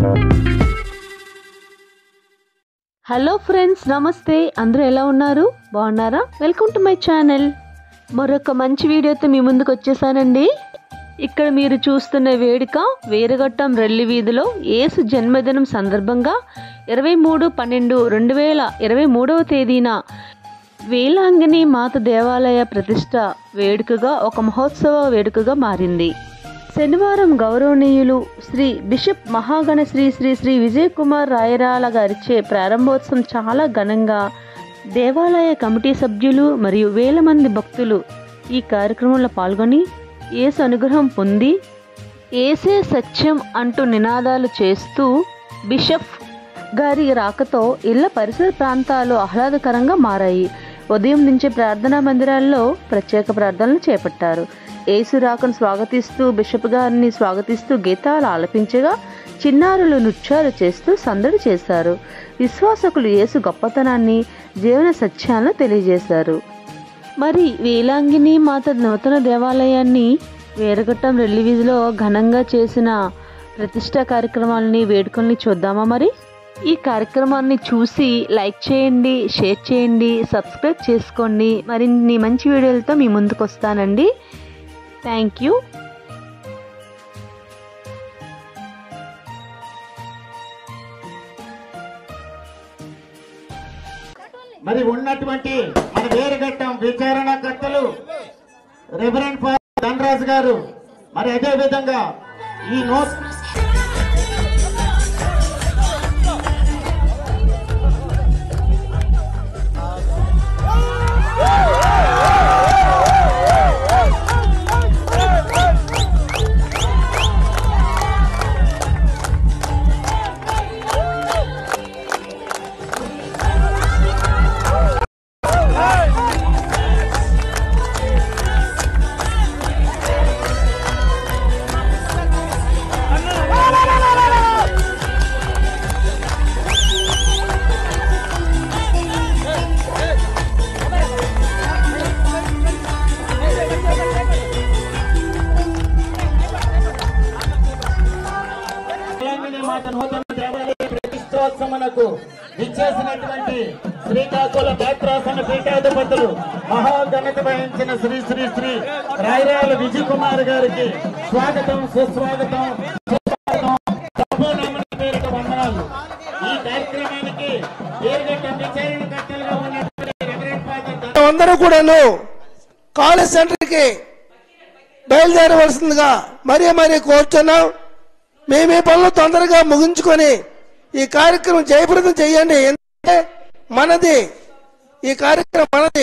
Hello friends నమస్తే అందరూ ఎలా ఉన్నారు బాగున్నారా వెల్కమ్ టు మై ఛానల్ మరొక మంచి వీడియోతో మీ ముందుకు వచ్చేసానండి ఇక్కడ మీరు చూస్తున్న వేడుక వేరుగట్టం రెల్లి వీధిలో యేసు జన్మదినం సందర్భంగా ఇరవై మూడు పన్నెండు రెండు వేల ఇరవై మూడవ తేదీన వేలాంగిని మాత దేవాలయ ప్రతిష్ట వేడుకగా ఒక మహోత్సవ వేడుకగా మారింది శనివారం గౌరవనీయులు శ్రీ బిషప్ మహాగణ శ్రీ శ్రీ శ్రీ విజయ్ కుమార్ రాయరాల గారిచే ప్రారంభోత్సవం చాలా ఘనంగా దేవాలయ కమిటీ సభ్యులు మరియు వేల మంది భక్తులు ఈ కార్యక్రమంలో పాల్గొని ఏసు అనుగ్రహం పొంది ఏసే సత్యం అంటూ నినాదాలు చేస్తూ బిషప్ గారి రాకతో ఇళ్ల పరిసర ప్రాంతాలు ఆహ్లాదకరంగా మారాయి ఉదయం నుంచి ప్రార్థనా మందిరాల్లో ప్రత్యేక ప్రార్థనలు చేపట్టారు యేసు రాకను స్వాగతిస్తూ బిషప్ గారిని స్వాగతిస్తూ గీతాలు ఆలపించగా చిన్నారులు నృత్యాలు చేస్తూ సందడి చేశారు విశ్వాసకులు యేసు గొప్పతనాన్ని జీవన సత్యాలను తెలియజేశారు మరి వేలాంగిని మాత నూతన దేవాలయాన్ని వేరగట్టం రెల్లి వీధిలో ఘనంగా చేసిన ప్రతిష్టా కార్యక్రమాలని వేడుకల్ని చూద్దామా మరి ఈ కార్యక్రమాన్ని చూసి లైక్ చేయండి షేర్ చేయండి సబ్స్క్రైబ్ చేసుకోండి మరిన్ని మంచి వీడియోలతో మీ ముందుకు వస్తానండి థ్యాంక్ యూ మరి ఉన్నటువంటి మన వేరుగట్టం విచారణకర్తలు రెవరెంట్ ఫాదర్ ధనరాజు గారు మరి అదే విధంగా ఈ నో తెలంగాణ మాత నూతన దేవాలయ ప్రతిష్టోత్సవమునకు విచ్చేసినటువంటి శ్రీకాకుళం భద్రాసన పీఠాధిపతులు మహాఘనత వహించిన శ్రీ శ్రీ శ్రీ రాయరాల విజయ్ కుమార్ గారికి స్వాగతం సుస్వాగతం సుస్వాగతం ప్రభునామన పేరిట వందనాలు ఈ కార్యక్రమానికి దీర్ఘట విచారణకర్తలుగా ఉన్నటువంటి రెవరెంట్ ఫాదర్ ధన- అందరూ కూడాను కాలేజ్ సెంటర్కి బయలుదేరవలసిందిగా మరీ మరీ కోరుతున్నాం మేము ఈ పనులు తొందరగా ముగించుకొని ఈ కార్యక్రమం జయప్రదం చేయండి ఎందుకంటే మనది ఈ కార్యక్రమం మనది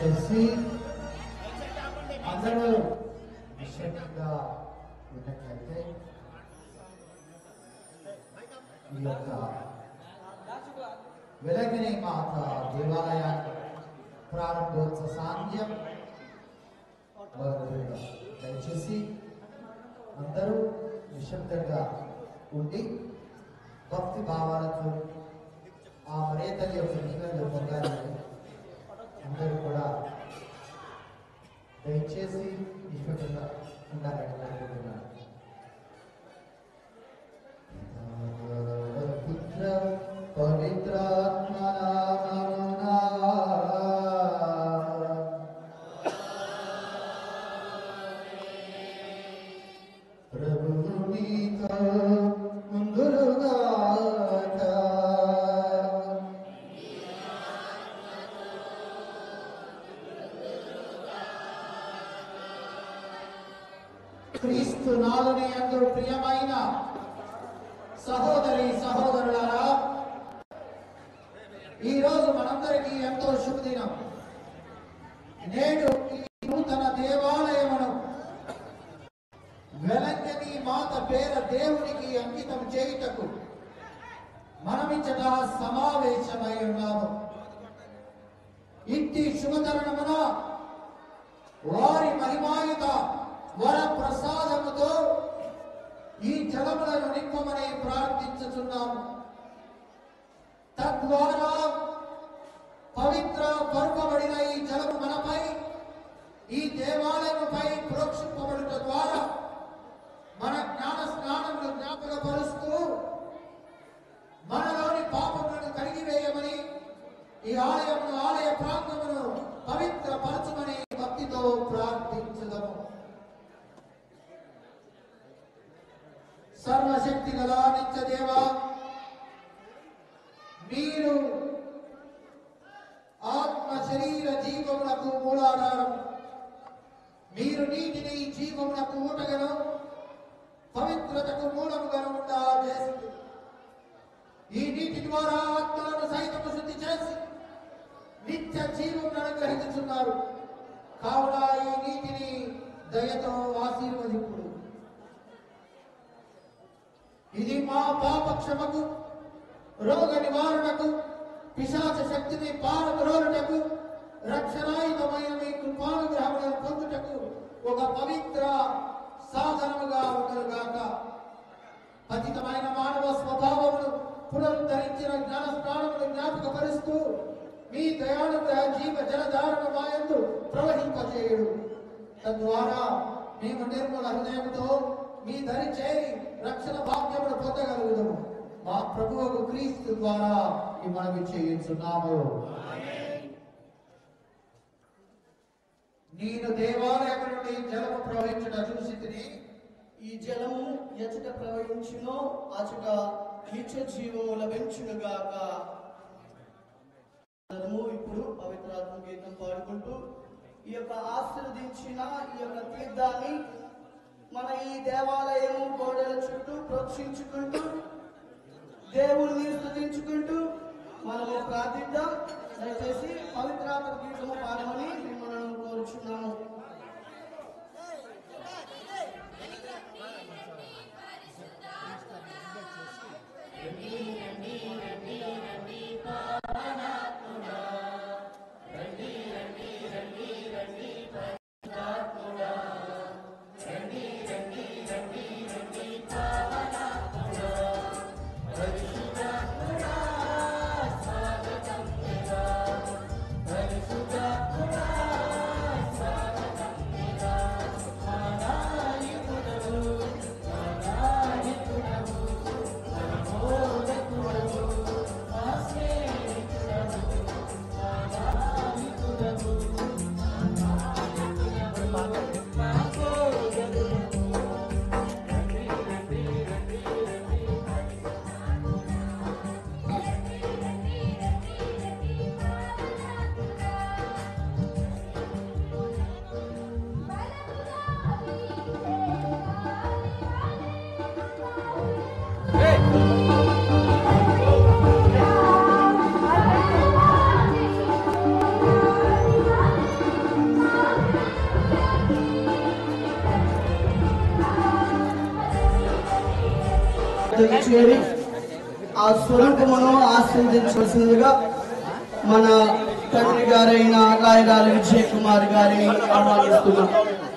దయచేసి అందరూ నిశ్శబ్దంగా ఉన్నట్లయితే ఈ యొక్క వెలగిని మాత దేవాలయ ప్రారంభోత్సవ సాంధ్యం మొదలుపెడదాం. దయచేసి అందరూ నిశ్శబ్దంగా ఉండి భక్తి భావాలతో ఆ మరే తల్లి యొక్క దీవెనలు పొందాలని అందరూ కూడా దయచేసి నిశ్శబ్దంగా ఉండాలని కోరుకుంటున్నాను పుత్ర పవిత్రాత్మనామమునా ప్రభువు నీతో ముందురుగాక క్రీస్తు నాలుని అందరూ ప్రియమైన సహోదరి సహోదరులారా ఈ రోజు మనందరికీ ఎంతో శుభదినం నేడు ఈ నూతన దేవాలయమును వెలంకని మాత పేర దేవునికి అంకితం చేయుటకు మనమిచ్చట సమావేశమై ఉన్నాము ఇంటి శుభతరుణమున వారి మహిమాయుత వర ప్రసాదముతో ఈ జలములను నింపమని ప్రార్థించుచున్నాము తద్వారా పవిత్ర పరుపబడిన ఈ జలము మనపై ఈ దేవాలయముపై ప్రోక్షింపబడుట ద్వారా మన జ్ఞాన స్నానములు జ్ఞాపకపరుస్తూ మనలోని పాపములను కడిగివేయమని ఈ ఆలయమును ఆలయ ప్రాంతమును పవిత్రపరచమని భక్తితో ప్రార్థించదము సర్వశక్తి గల నిత్య దేవా మీరు ఆత్మ శరీర జీవములకు మూలాధారం మీరు నీటిని జీవములకు ఊటగను పవిత్రతకు మూలముగను ఉండా చేసింది ఈ నీటి ద్వారా ఆత్మలను సైతము శుద్ధి చేసి నిత్య జీవమును అనుగ్రహించుచున్నారు కావున ఈ నీటిని దయతో ఆశీర్వదింపుడు ఇది మా పాప క్షమకు రోగ నివారణకు పిశాచ శక్తిని పారద్రోలుటకు రక్షణాయుతమైన మీ కృపానుగ్రహములను పొందుటకు ఒక పవిత్ర సాధనముగా ఉండరుగాక పతితమైన మానవ స్వభావమును పునరుద్ధరించిన జ్ఞాన స్నానమును జ్ఞాపకపరుస్తూ మీ దయానుగ్రహ జీవ జలధారణ మాయందు ప్రవహింపచేయుడు తద్వారా మేము నిర్మల హృదయముతో మీ దరి చేరి రక్షణ భాగ్యమును పొందగలుగుదాము మా ప్రభువుకు క్రీస్తు ద్వారా ఈ మనవి చేయించున్నాము నేను దేవాలయం నుండి జలము ప్రవహించుట చూసి తిని ఈ జలము ఎచట ప్రవహించునో అచట నిత్య జీవము లభించునుగాక అందరము ఇప్పుడు పవిత్రాత్మ గీతం పాడుకుంటూ ఈ యొక్క ఆశీర్వదించిన ఈ యొక్క తీర్థాన్ని మన ఈ దేవాలయము గోడల చుట్టూ ప్రోక్షించుకుంటూ దేవుణ్ణి స్థుతించుకుంటూ మనము ప్రార్థిద్దాం దయచేసి పవిత్రాత్మ గీతము పాడమని మిమ్మల్ని కోరుచున్నాము పరిశుద్ధ వద్దకు చేరి ఆ స్వరూపమును ఆశ్రయించవలసిందిగా మన తండ్రి గారైన రాయరాల విజయ్ కుమార్ గారిని ఆహ్వానిస్తున్నాం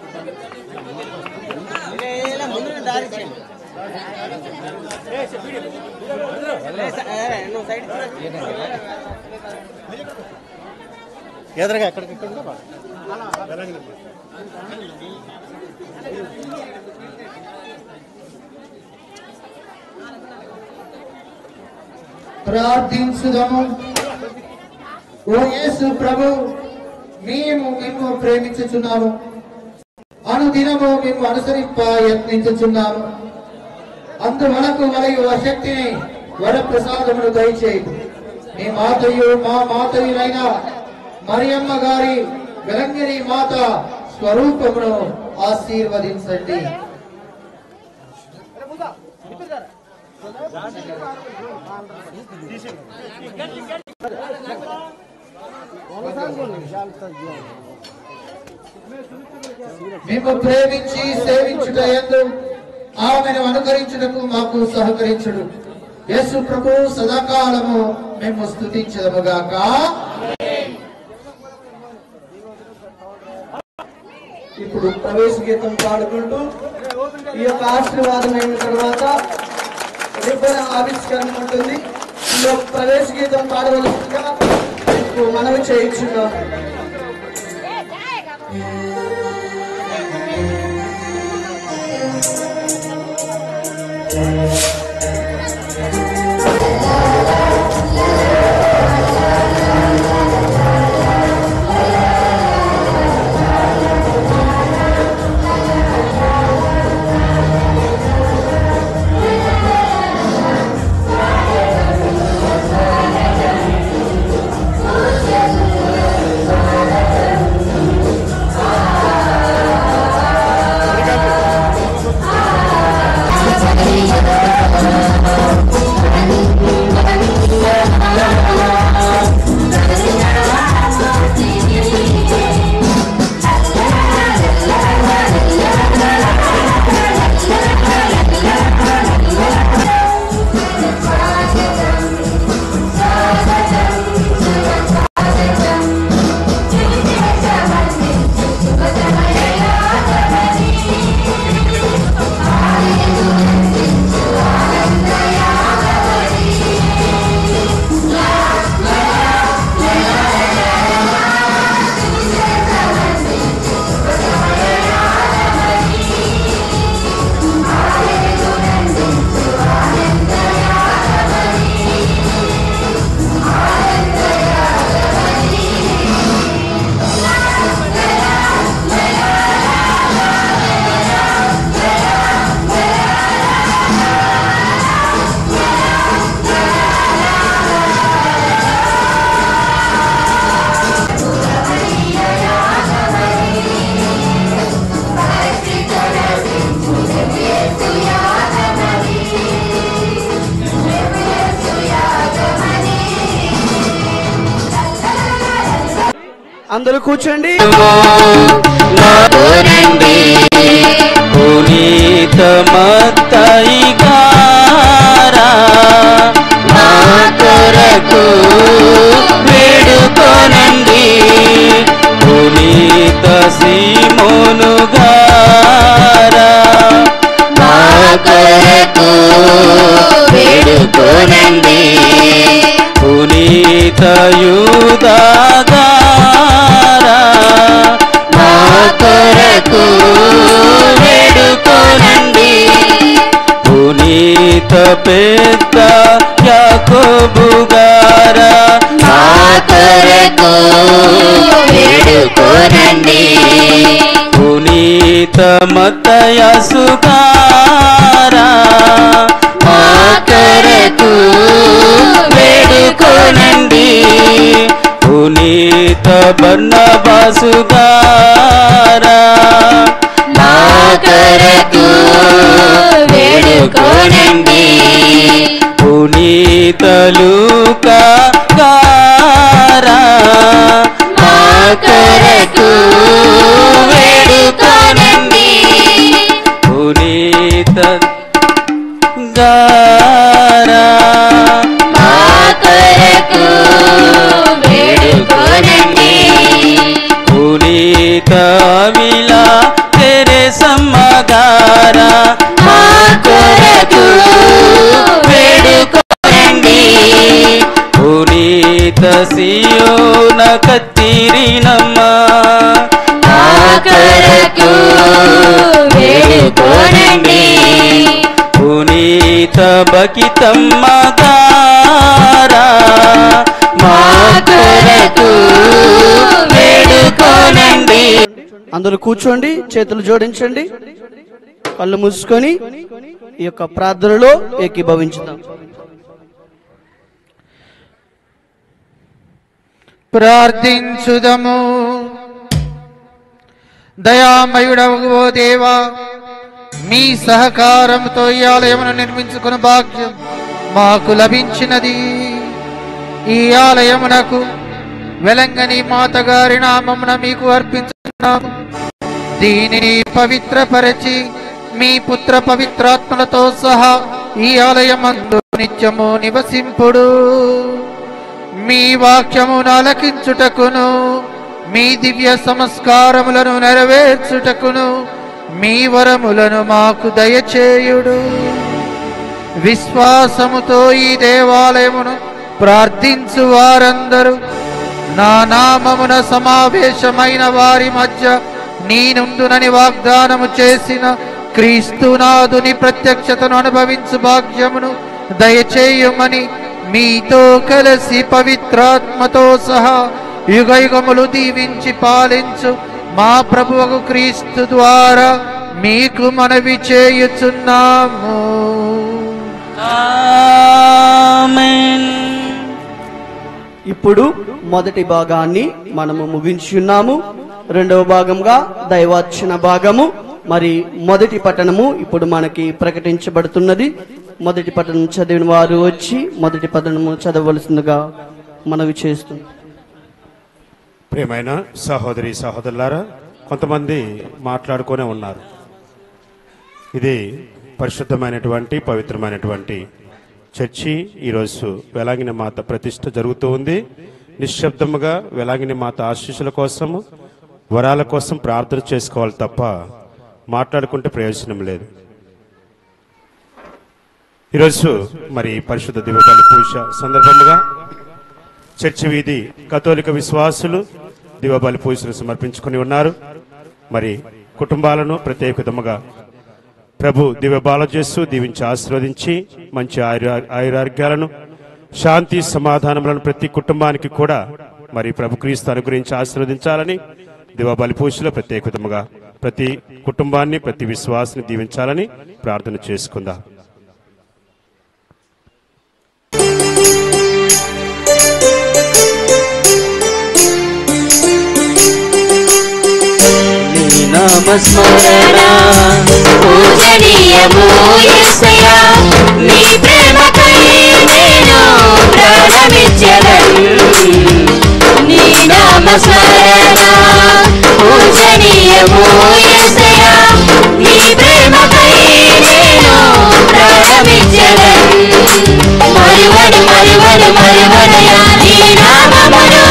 ఎదురుగా ఎక్కడికి ప్రార్థించుదము ఓ యేసు ప్రభు మేము మిమ్ము ప్రేమించుచున్నాము అనుదినము మేము అనుసరింప యత్నించుచున్నాము అందువలకు మరియు ఆ శక్తిని వరప్రసాదమును దయచేయి మీ మాతయు మా మాతయులైన మరియమ్మ గారి వెలంగిరి మాత స్వరూపమును ఆశీర్వదించండి మేము ప్రేమించి సేవించుట ఎందు ఆమెను అనుకరించుటకు మాకు సహకరించుడు యేసు ప్రభు సదాకాలము మేము స్థుతించదముగాక ఇప్పుడు ప్రవేశ గీతం పాడుకుంటూ ఈ యొక్క ఆశీర్వాదం అయిన తర్వాత రిబ్బన్ ఆవిష్కరణ ఉంటుంది ఈ యొక్క ప్రవేశ గీతం పాడవలసిందిగా మీకు మనవి చేయించున్నాం అందరూ కూర్చోండి నాగురండి పునీత మత్తయి గారా మా కొరకు వేడుకొనండి పునీత సీమోను గారా మా కొరకు వేడుకొనండి పునీత యూదాగారా మా కొరకు వేడుకోనండి పునీత పెద్ద యాకోబు గారా మా కొరకు వేడుకోనండి పునీత మతయసు గారా మా కొరకు వేడుకోనండి పునీత బన్నబాసు గారా మా కొరకు వేడుకోనండి పునీత లూకా గారా మా కొరకు వేడుకోనండి పునీత గా కవిలా తెరే సమ్మగారా మా కొరకు వేడుకోనండి పునీత సియోన కత్తిరినమ్మా మా కొరకు వేడుకోనండి పునీత బకితమ్మ గారా మా కొరకు వేడుకోనండి అందరూ కూర్చోండి చేతులు జోడించండి కళ్ళు మూసుకొని ఈ యొక్క ప్రార్థనలో ఏకీభవించుదాం ప్రార్థించుదము దయామయుడవు ఓ దేవా మీ సహకారంతో ఈ ఆలయమును నిర్మించుకుని భాగ్యం మాకు లభించినది ఈ ఆలయమునకు వెలంగని మాతగారి నామమున మీకు అర్పించున్నాము దీనిని పవిత్రపరచి మీ పుత్ర పవిత్రాత్మలతో సహా ఈ ఆలయమందు నిత్యము నివసింపుడు మీ వాక్యమును అలకించుటకును మీ దివ్య సంస్కారములను నెరవేర్చుటకును మీ వరములను మాకు దయచేయుడు విశ్వాసముతో ఈ దేవాలయమును ప్రార్థించు వారందరూ నా నామమున సమావేశమైన వారి మధ్య నేనుందునని వాగ్దానము చేసిన క్రీస్తునాథుని ప్రత్యక్షతను అనుభవించు భాగ్యమును దయచేయమని మీతో కలిసి పవిత్రాత్మతో సహా యుగ యుగములు దీవించి పాలించు మా ప్రభువకు క్రీస్తు ద్వారా మీకు మనవి చేయుచున్నాము ఆమేన్ ఇప్పుడు మొదటి భాగాన్ని మనము ముగించున్నాము రెండవ భాగంగా దైవార్చన భాగము మరి మొదటి పట్టణము ఇప్పుడు మనకి ప్రకటించబడుతున్నది మొదటి పట్టణం చదివిన వారు వచ్చి మొదటి పట్టణము చదవలసిందిగా మనవి చేస్తుంది ప్రియమైన సహోదరి సహోదరులారా కొంతమంది మాట్లాడుకునే ఉన్నారు ఇది పరిశుద్ధమైనటువంటి పవిత్రమైనటువంటి చర్చి ఈరోజు వెలాంగిని మాత ప్రతిష్ట జరుగుతూ ఉంది నిశ్శబ్దముగా వెలాంగిని మాత ఆశీస్సుల కోసము వరాల కోసం ప్రార్థన చేసుకోవాలి తప్ప మాట్లాడుకుంటే ప్రయోజనం లేదు ఈరోజు మరి పరిశుద్ధ దివబలి పూజ సందర్భముగా చర్చి వీధి కథోలిక విశ్వాసులు దివబలి పూజలు సమర్పించుకొని ఉన్నారు మరి కుటుంబాలను ప్రత్యేక విధముగా ప్రభు దివ్యబాల చేస్తూ దీవించి ఆశీర్వదించి మంచి ఆయుర ఆయురారోగ్యాలను శాంతి సమాధానములను ప్రతి కుటుంబానికి కూడా మరి ప్రభు క్రీస్తు అనుగ్రహించి ఆశీర్వదించాలని దివ బలిపూజలో ప్రత్యేక విధముగా ప్రతి కుటుంబాన్ని ప్రతి విశ్వాసాన్ని దీవించాలని ప్రార్థన చేసుకుందాం నీ నామస్మరణ పూజనీయము యేసయ్యా నీ ప్రేమకై నేను ప్రాణమిచ్చదను నీ నామస్మరణ పూజనీయము యేసయ్యా నీ ప్రేమకై నేను ప్రాణమిచ్చదను మరువను మరువను మరువనయా నీ నామమును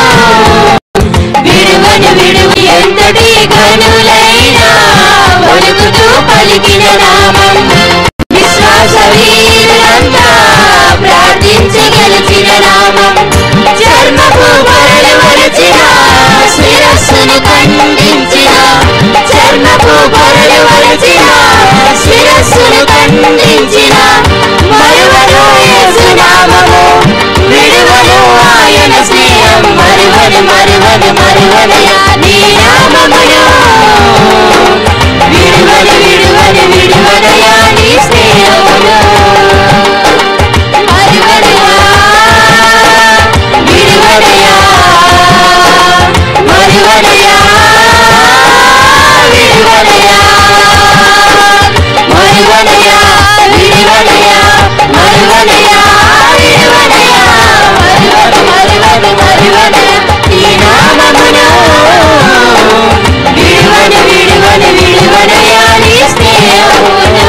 విడువను విడువు ఎంతటి గనులైనా ఒలుకుతూ పలికిన నామం విశ్వాస వీరులంతా ప్రార్థించి గెలిచిన నామం చర్మపు పొరలు వరచిన శిరస్సును ఖండించిన చర్మపు పొరలు వరచిన శిరస్సును ఖండించిన మరువను యేసు నామము విడువను ఆయన స్నేహం మరువను మరువను మరువనయా నీ నామమును విడువను విడువను విడువనయా నీ స్నేహమును మరువనయా విడువనయా మరువనయా విడువనయా మరువనయా విడువనయా మరువనయా విడువనయా మరువను మరువను మరువనయా ఈ నామమును విడువను విడువను విడువనయా నీ స్నేహమును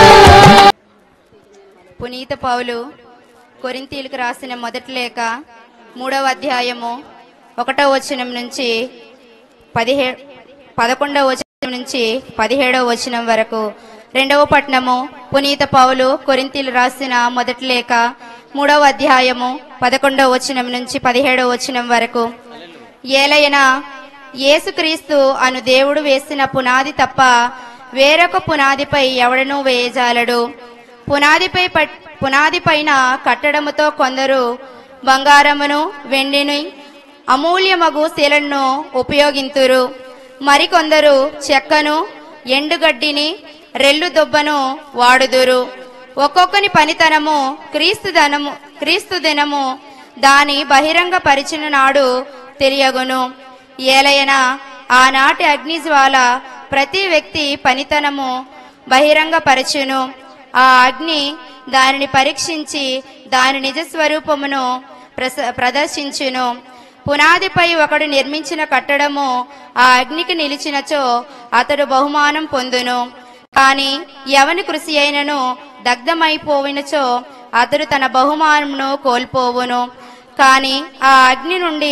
పునీత పౌలు కొరింతీలకు రాసిన మొదటి లేఖ మూడవ అధ్యాయము ఒకటో వచనం నుంచి పదిహే పదకొండవ వచనం నుంచి పదిహేడవ వచనం వరకు రెండవ పట్నము పునీత పౌలు కొరింతీలు రాసిన మొదటి లేఖ మూడవ అధ్యాయము పదకొండవ వచనం నుంచి పదిహేడవ వచనం వరకు ఏలయన యేసుక్రీస్తు అను దేవుడు వేసిన పునాది తప్ప వేరొక పునాదిపై ఎవడనూ వేయజాలడు పునాదిపై పట్- పునాది పైన కట్టడముతో కొందరు బంగారమును వెండిని అమూల్యమగు శిలను ఉపయోగింతురు మరికొందరు చెక్కను ఎండుగడ్డిని రెల్లు దొబ్బను వాడుదురు ఒక్కొక్కని పనితనము క్రీస్తు ధనము క్రీస్తు దినము దాని బహిరంగ పరిచిన నాడు తెలియగును ఏలయన ఆనాటి అగ్నిజ్వాల ప్రతి వ్యక్తి పనితనము బహిరంగపరచును ఆ అగ్ని దానిని పరీక్షించి దాని నిజ స్వరూపమును ప్రస- ప్రదర్శించును పునాదిపై ఒకడు నిర్మించిన కట్టడము ఆ అగ్నికి నిలిచినచో అతడు బహుమానం పొందును కాని ఎవని కృషి అయినను దగ్ధమైపోవినచో అతడు తన బహుమానమును కోల్పోవును కాని ఆ అగ్ని నుండి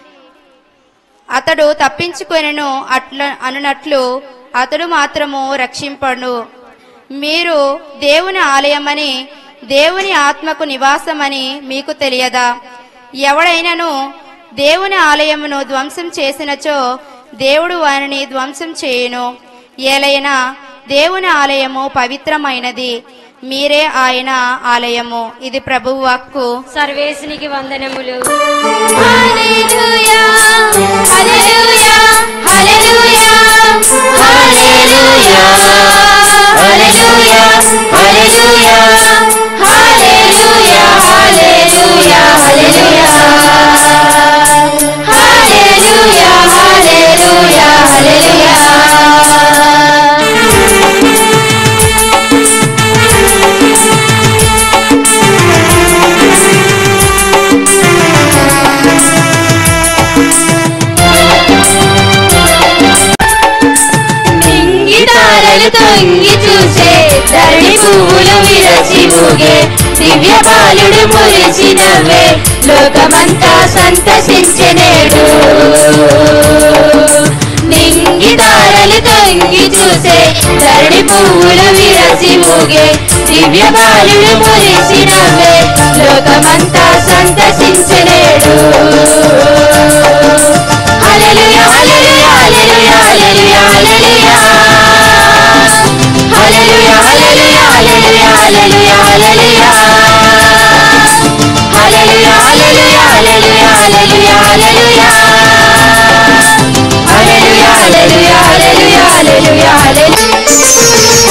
అతడు తప్పించుకొనెను అట్ల అనునట్లు అతడు మాత్రము రక్షింపడు మీరు దేవుని ఆలయమని దేవుని ఆత్మకు నివాసమని మీకు తెలియదా ఎవడైనను దేవుని ఆలయమును ధ్వంసం చేసినచో దేవుడు వారిని ధ్వంసం చేయును ఏలైనా దేవుని ఆలయము పవిత్రమైనది మీరే ఆయన ఆలయము ఇది ప్రభువు వాక్కు సర్వేశునికి వందనములు హల్లెలూయా హల్లెలూయా హల్లెలూయా హల్లెలూయా హల్లెలూయా హల్లెలూయా హల్లెలూయా హల్లెలూయా హల్లెలూయా హల్లెలూయా హల్లెలూయా హల్లెలూయా నింగి తారలు తొంగి చూసే ధరణి పువ్వులు విరచి ఊగే దివ్య బాలుడు మురిసి నవ్వే లోకమంతా సంతసించెనేడు నింగి తారలు తొంగి చూసే ధరణి పువ్వులు విరచి ఊగే దివ్య బాలుడు మురిసి నవ్వే లోకమంతా సంతసించెనేడు హల్లెలూయా హల్లెలూయా హల్లెలూయా హల్లెలూయా హల్లెలూయా హల్లెలూయా హల్లెలూయా హల్లెలూయా హల్లెలూయా హల్లెలూయా హల్లెలూయా హల్లెలూయా హల్లెలూయా హల్లెలూయా హల్లెలూయా హల్లెలూయా హల్లెలూయా హల్లెలూయా హల్లెలూయా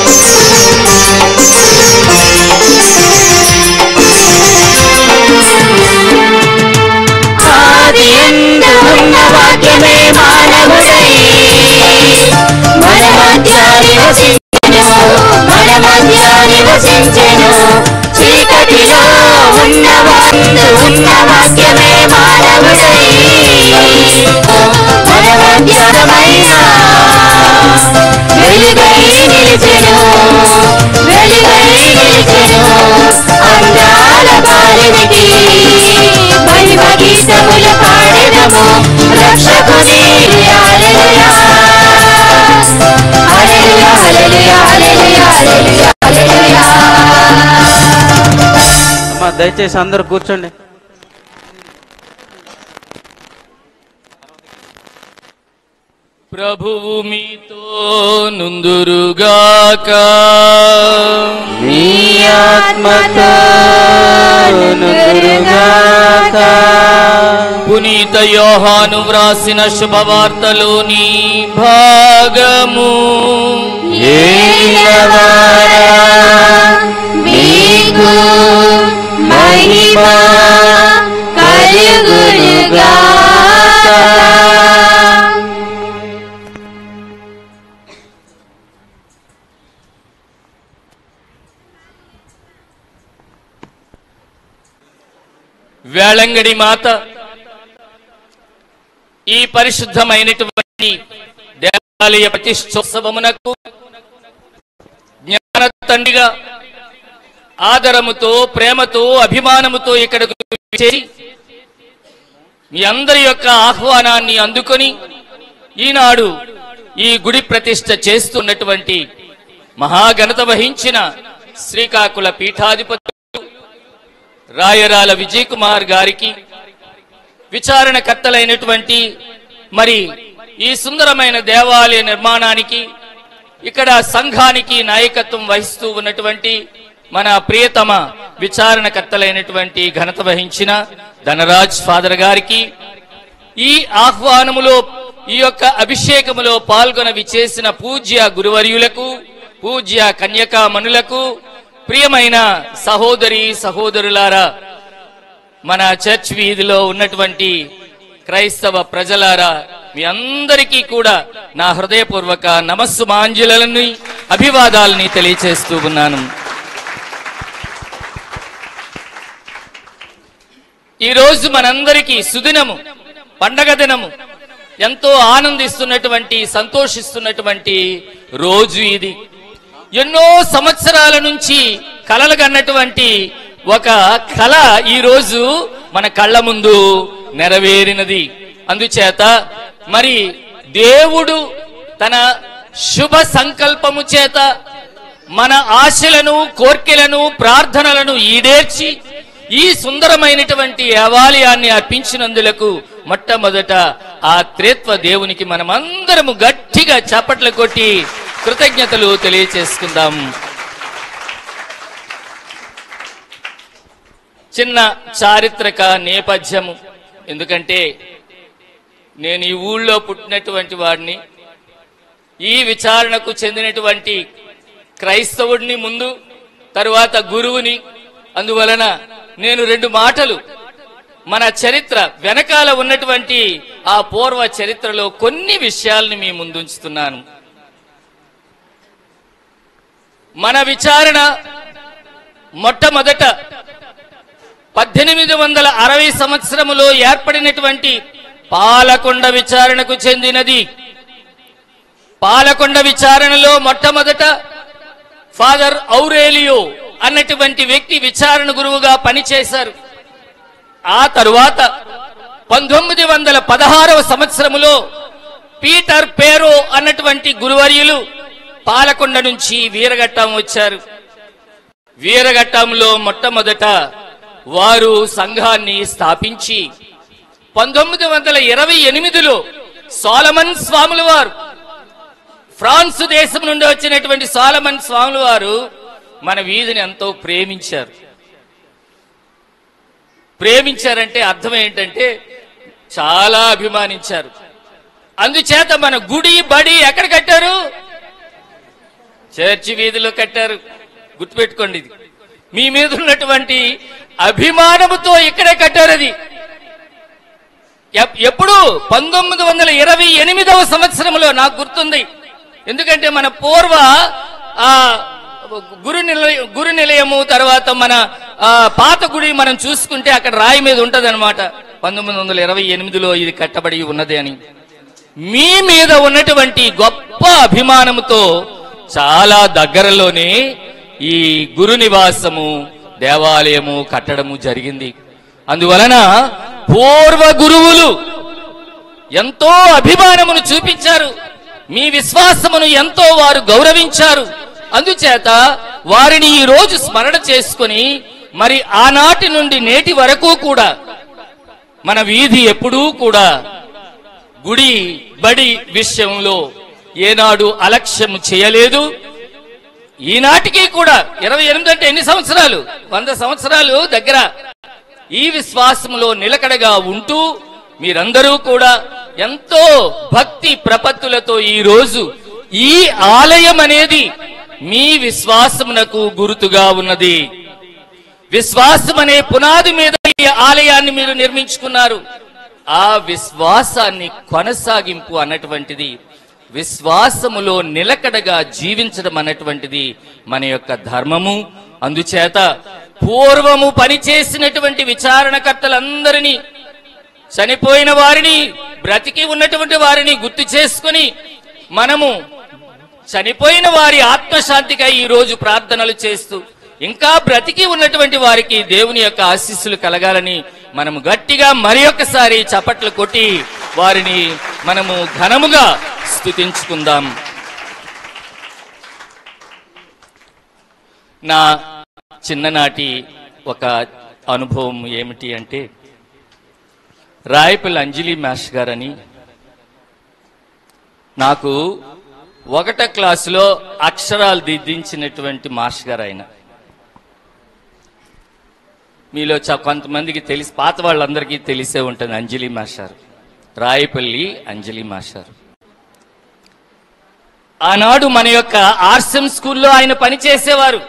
ఆది ఎందు ఉన్న వాక్యమే మానవుడై మన మధ్య నివసించెను మన మధ్య నివసించెను చీకటిలో ఉన్న వందు ఉన్న వాక్యమే మానవుడై మన మధ్యమైన వెలుగై నిలిచెను వెలుగై నిలిచెను అందాల బాలునికి మహిమ గీతములు పాడెదము రక్షకుని హల్లెలూయా హల్లెలూయా హల్లెలూయా హల్లెలూయా హల్లెలూయా హల్లెలూయా అమ్మా దయచేసి అందరూ కూర్చోండి ప్రభువు మీతో నుందురుగాక మీ ఆత్మతో నుదురుగాక. పునీత యోహాను వ్రాసిన శుభవార్తలోని భాగము ఏలినవారా, మీకు మహిమ కలుగునుగాక వేళంగడి మాత ఈ పరిశుద్ధమైనటువంటి దేవాలయ ప్రతిష్టోత్సవమునకు జ్ఞాన తండ్రిగా ఆదరముతో ప్రేమతో అభిమానముతో ఇక్కడకు చేరి మీ అందరి యొక్క ఆహ్వానాన్ని అందుకొని ఈనాడు ఈ గుడి ప్రతిష్ట చేస్తున్నటువంటి మహాఘనత వహించిన శ్రీకాకుళ పీఠాధిపతులు రాయరాల విజయ్ కుమార్ గారికి విచారణకర్తలైనటువంటి మరి ఈ సుందరమైన దేవాలయ నిర్మాణానికి ఇక్కడ సంఘానికి నాయకత్వం వహిస్తూ ఉన్నటువంటి మన ప్రియతమ విచారణకర్తలైనటువంటి ఘనత వహించిన ధనరాజ్ ఫాదర్ గారికి ఈ ఆహ్వానములో ఈ యొక్క అభిషేకములో పాల్గొన విచేసిన పూజ్య గురువర్యులకు పూజ్య కన్యకామణులకు ప్రియమైన సహోదరి సహోదరులారా మన చర్చ్ వీధిలో ఉన్నటువంటి క్రైస్తవ ప్రజలారా మీ అందరికీ కూడా నా హృదయపూర్వక నమస్సు మాంజులని అభివాదాలని తెలియచేస్తూ ఉన్నాను ఈ రోజు మనందరికీ సుదినము పండగ దినము ఎంతో ఆనందిస్తున్నటువంటి సంతోషిస్తున్నటువంటి రోజు ఇది ఎన్నో సంవత్సరాల నుంచి కలలుగన్నటువంటి ఒక కళ ఈ రోజు మన కళ్ళ ముందు నెరవేరినది అందుచేత మరి దేవుడు తన శుభ సంకల్పము చేత మన ఆశలను కోర్కెలను ప్రార్థనలను ఈడేర్చి ఈ సుందరమైనటువంటి ఆవాలయాన్ని అర్పించినందులకు మొట్టమొదట ఆ త్రేత్వ దేవునికి మనమందరము గట్టిగా చప్పట్లు కొట్టి కృతజ్ఞతలు తెలియచేసుకుందాం చిన్న చారిత్రక నేపథ్యము ఎందుకంటే నేను ఈ ఊళ్ళో పుట్టినటువంటి వాడిని ఈ విచారణకు చెందినటువంటి క్రైస్తవుడిని ముందు తరువాత గురువుని అందువలన నేను రెండు మాటలు మన చరిత్ర వెనకాల ఉన్నటువంటి ఆ పూర్వ చరిత్రలో కొన్ని విషయాల్ని మీ ముందుంచుతున్నాను మన విచారణ మొట్టమొదట పద్దెనిమిది వందల అరవై సంవత్సరములో ఏర్పడినటువంటి పాలకొండ విచారణకు చెందినది పాలకొండ విచారణలో మొట్టమొదట ఫాదర్ ఔరేలియో అన్నటువంటి వ్యక్తి విచారణ గురువుగా పనిచేశారు ఆ తరువాత పంతొమ్మిది వందల పదహారవ సంవత్సరములో పీటర్ పేరో అన్నటువంటి గురువర్యులు పాలకొండ నుంచి వీరఘట్టం వచ్చారు వీరఘట్టంలో మొట్టమొదట వారు సంఘాన్ని స్థాపించి పంతొమ్మిది వందల ఇరవై ఎనిమిదిలో సోలమన్ స్వాముల వారు ఫ్రాన్స్ దేశం నుండి వచ్చినటువంటి సోలమన్ స్వాముల వారు మన వీధిని ఎంతో ప్రేమించారు ప్రేమించారంటే అర్థం ఏంటంటే చాలా అభిమానించారు అందుచేత మన గుడి బడి ఎక్కడ కట్టారు చర్చి వీధిలో కట్టారు గుర్తుపెట్టుకోండి ఇది మీ మీద ఉన్నటువంటి అభిమానముతో ఇక్కడే కట్టారు అది ఎప్- ఎప్పుడు పంతొమ్మిది వందల ఇరవై ఎనిమిదవ సంవత్సరంలో నాకు గుర్తుంది ఎందుకంటే మన పూర్వ ఆ గురు నిలయ గురు నిలయము తర్వాత మన ఆ, పాత గుడి మనం చూసుకుంటే అక్కడ రాయి మీద ఉంటది అనమాట పంతొమ్మిది వందల ఇరవై ఎనిమిదిలో ఇది కట్టబడి ఉన్నది అని మీ మీద ఉన్నటువంటి గొప్ప అభిమానముతో చాలా దగ్గరలోనే ఈ గురు నివాసము దేవాలయము కట్టడము జరిగింది అందువలన పూర్వ గురువులు ఎంతో అభిమానమును చూపించారు మీ విశ్వాసమును ఎంతో వారు గౌరవించారు అందుచేత వారిని ఈ రోజు స్మరణ చేసుకొని మరి ఆనాటి నుండి నేటి వరకు కూడా మన వీధి ఎప్పుడూ కూడా గుడి బడి విషయంలో ఏనాడు అలక్ష్యం చేయలేదు ఈనాటికి కూడా ఇరవై ఎనిమిది అంటే ఎన్ని సంవత్సరాలు వంద సంవత్సరాలు దగ్గర ఈ విశ్వాసములో నిలకడగా ఉంటూ మీరందరూ కూడా ఎంతో భక్తి ప్రపత్తులతో ఈ రోజు ఈ ఆలయం అనేది మీ విశ్వాసమునకు గుర్తుగా ఉన్నది విశ్వాసం అనే పునాది మీద ఈ ఆలయాన్ని మీరు నిర్మించుకున్నారు ఆ విశ్వాసాన్ని కొనసాగింపు అన్నటువంటిది విశ్వాసములో నిలకడగా జీవించడం అన్నటువంటిది మన యొక్క ధర్మము అందుచేత పూర్వము పనిచేసినటువంటి విచారణకర్తలందరినీ చనిపోయిన వారిని బ్రతికి ఉన్నటువంటి వారిని గుర్తు చేసుకుని మనము చనిపోయిన వారి ఆత్మశాంతికై ఈ రోజు ప్రార్థనలు చేస్తూ ఇంకా బ్రతికి ఉన్నటువంటి వారికి దేవుని యొక్క ఆశీస్సులు కలగాలని మనము గట్టిగా మరి ఒక్కసారి చప్పట్లు కొట్టి వారిని మనము ఘనముగా స్థుతించుకుందాం నా చిన్ననాటి ఒక అనుభవం ఏమిటి అంటే రాయపల్లి అంజలి మాస్ గారని నాకు ఒకట క్లాసులో అక్షరాలు దిద్దించినటువంటి మాస్ గారు ఆయన మీలో చ- కొంతమందికి తెలిసి పాత వాళ్ళందరికీ తెలిసే ఉంటుంది అంజలి మాస్టర్ రాయపల్లి అంజలి మాస్టర్ ఆనాడు మన యొక్క ఆర్సెం స్కూల్లో ఆయన పనిచేసేవారు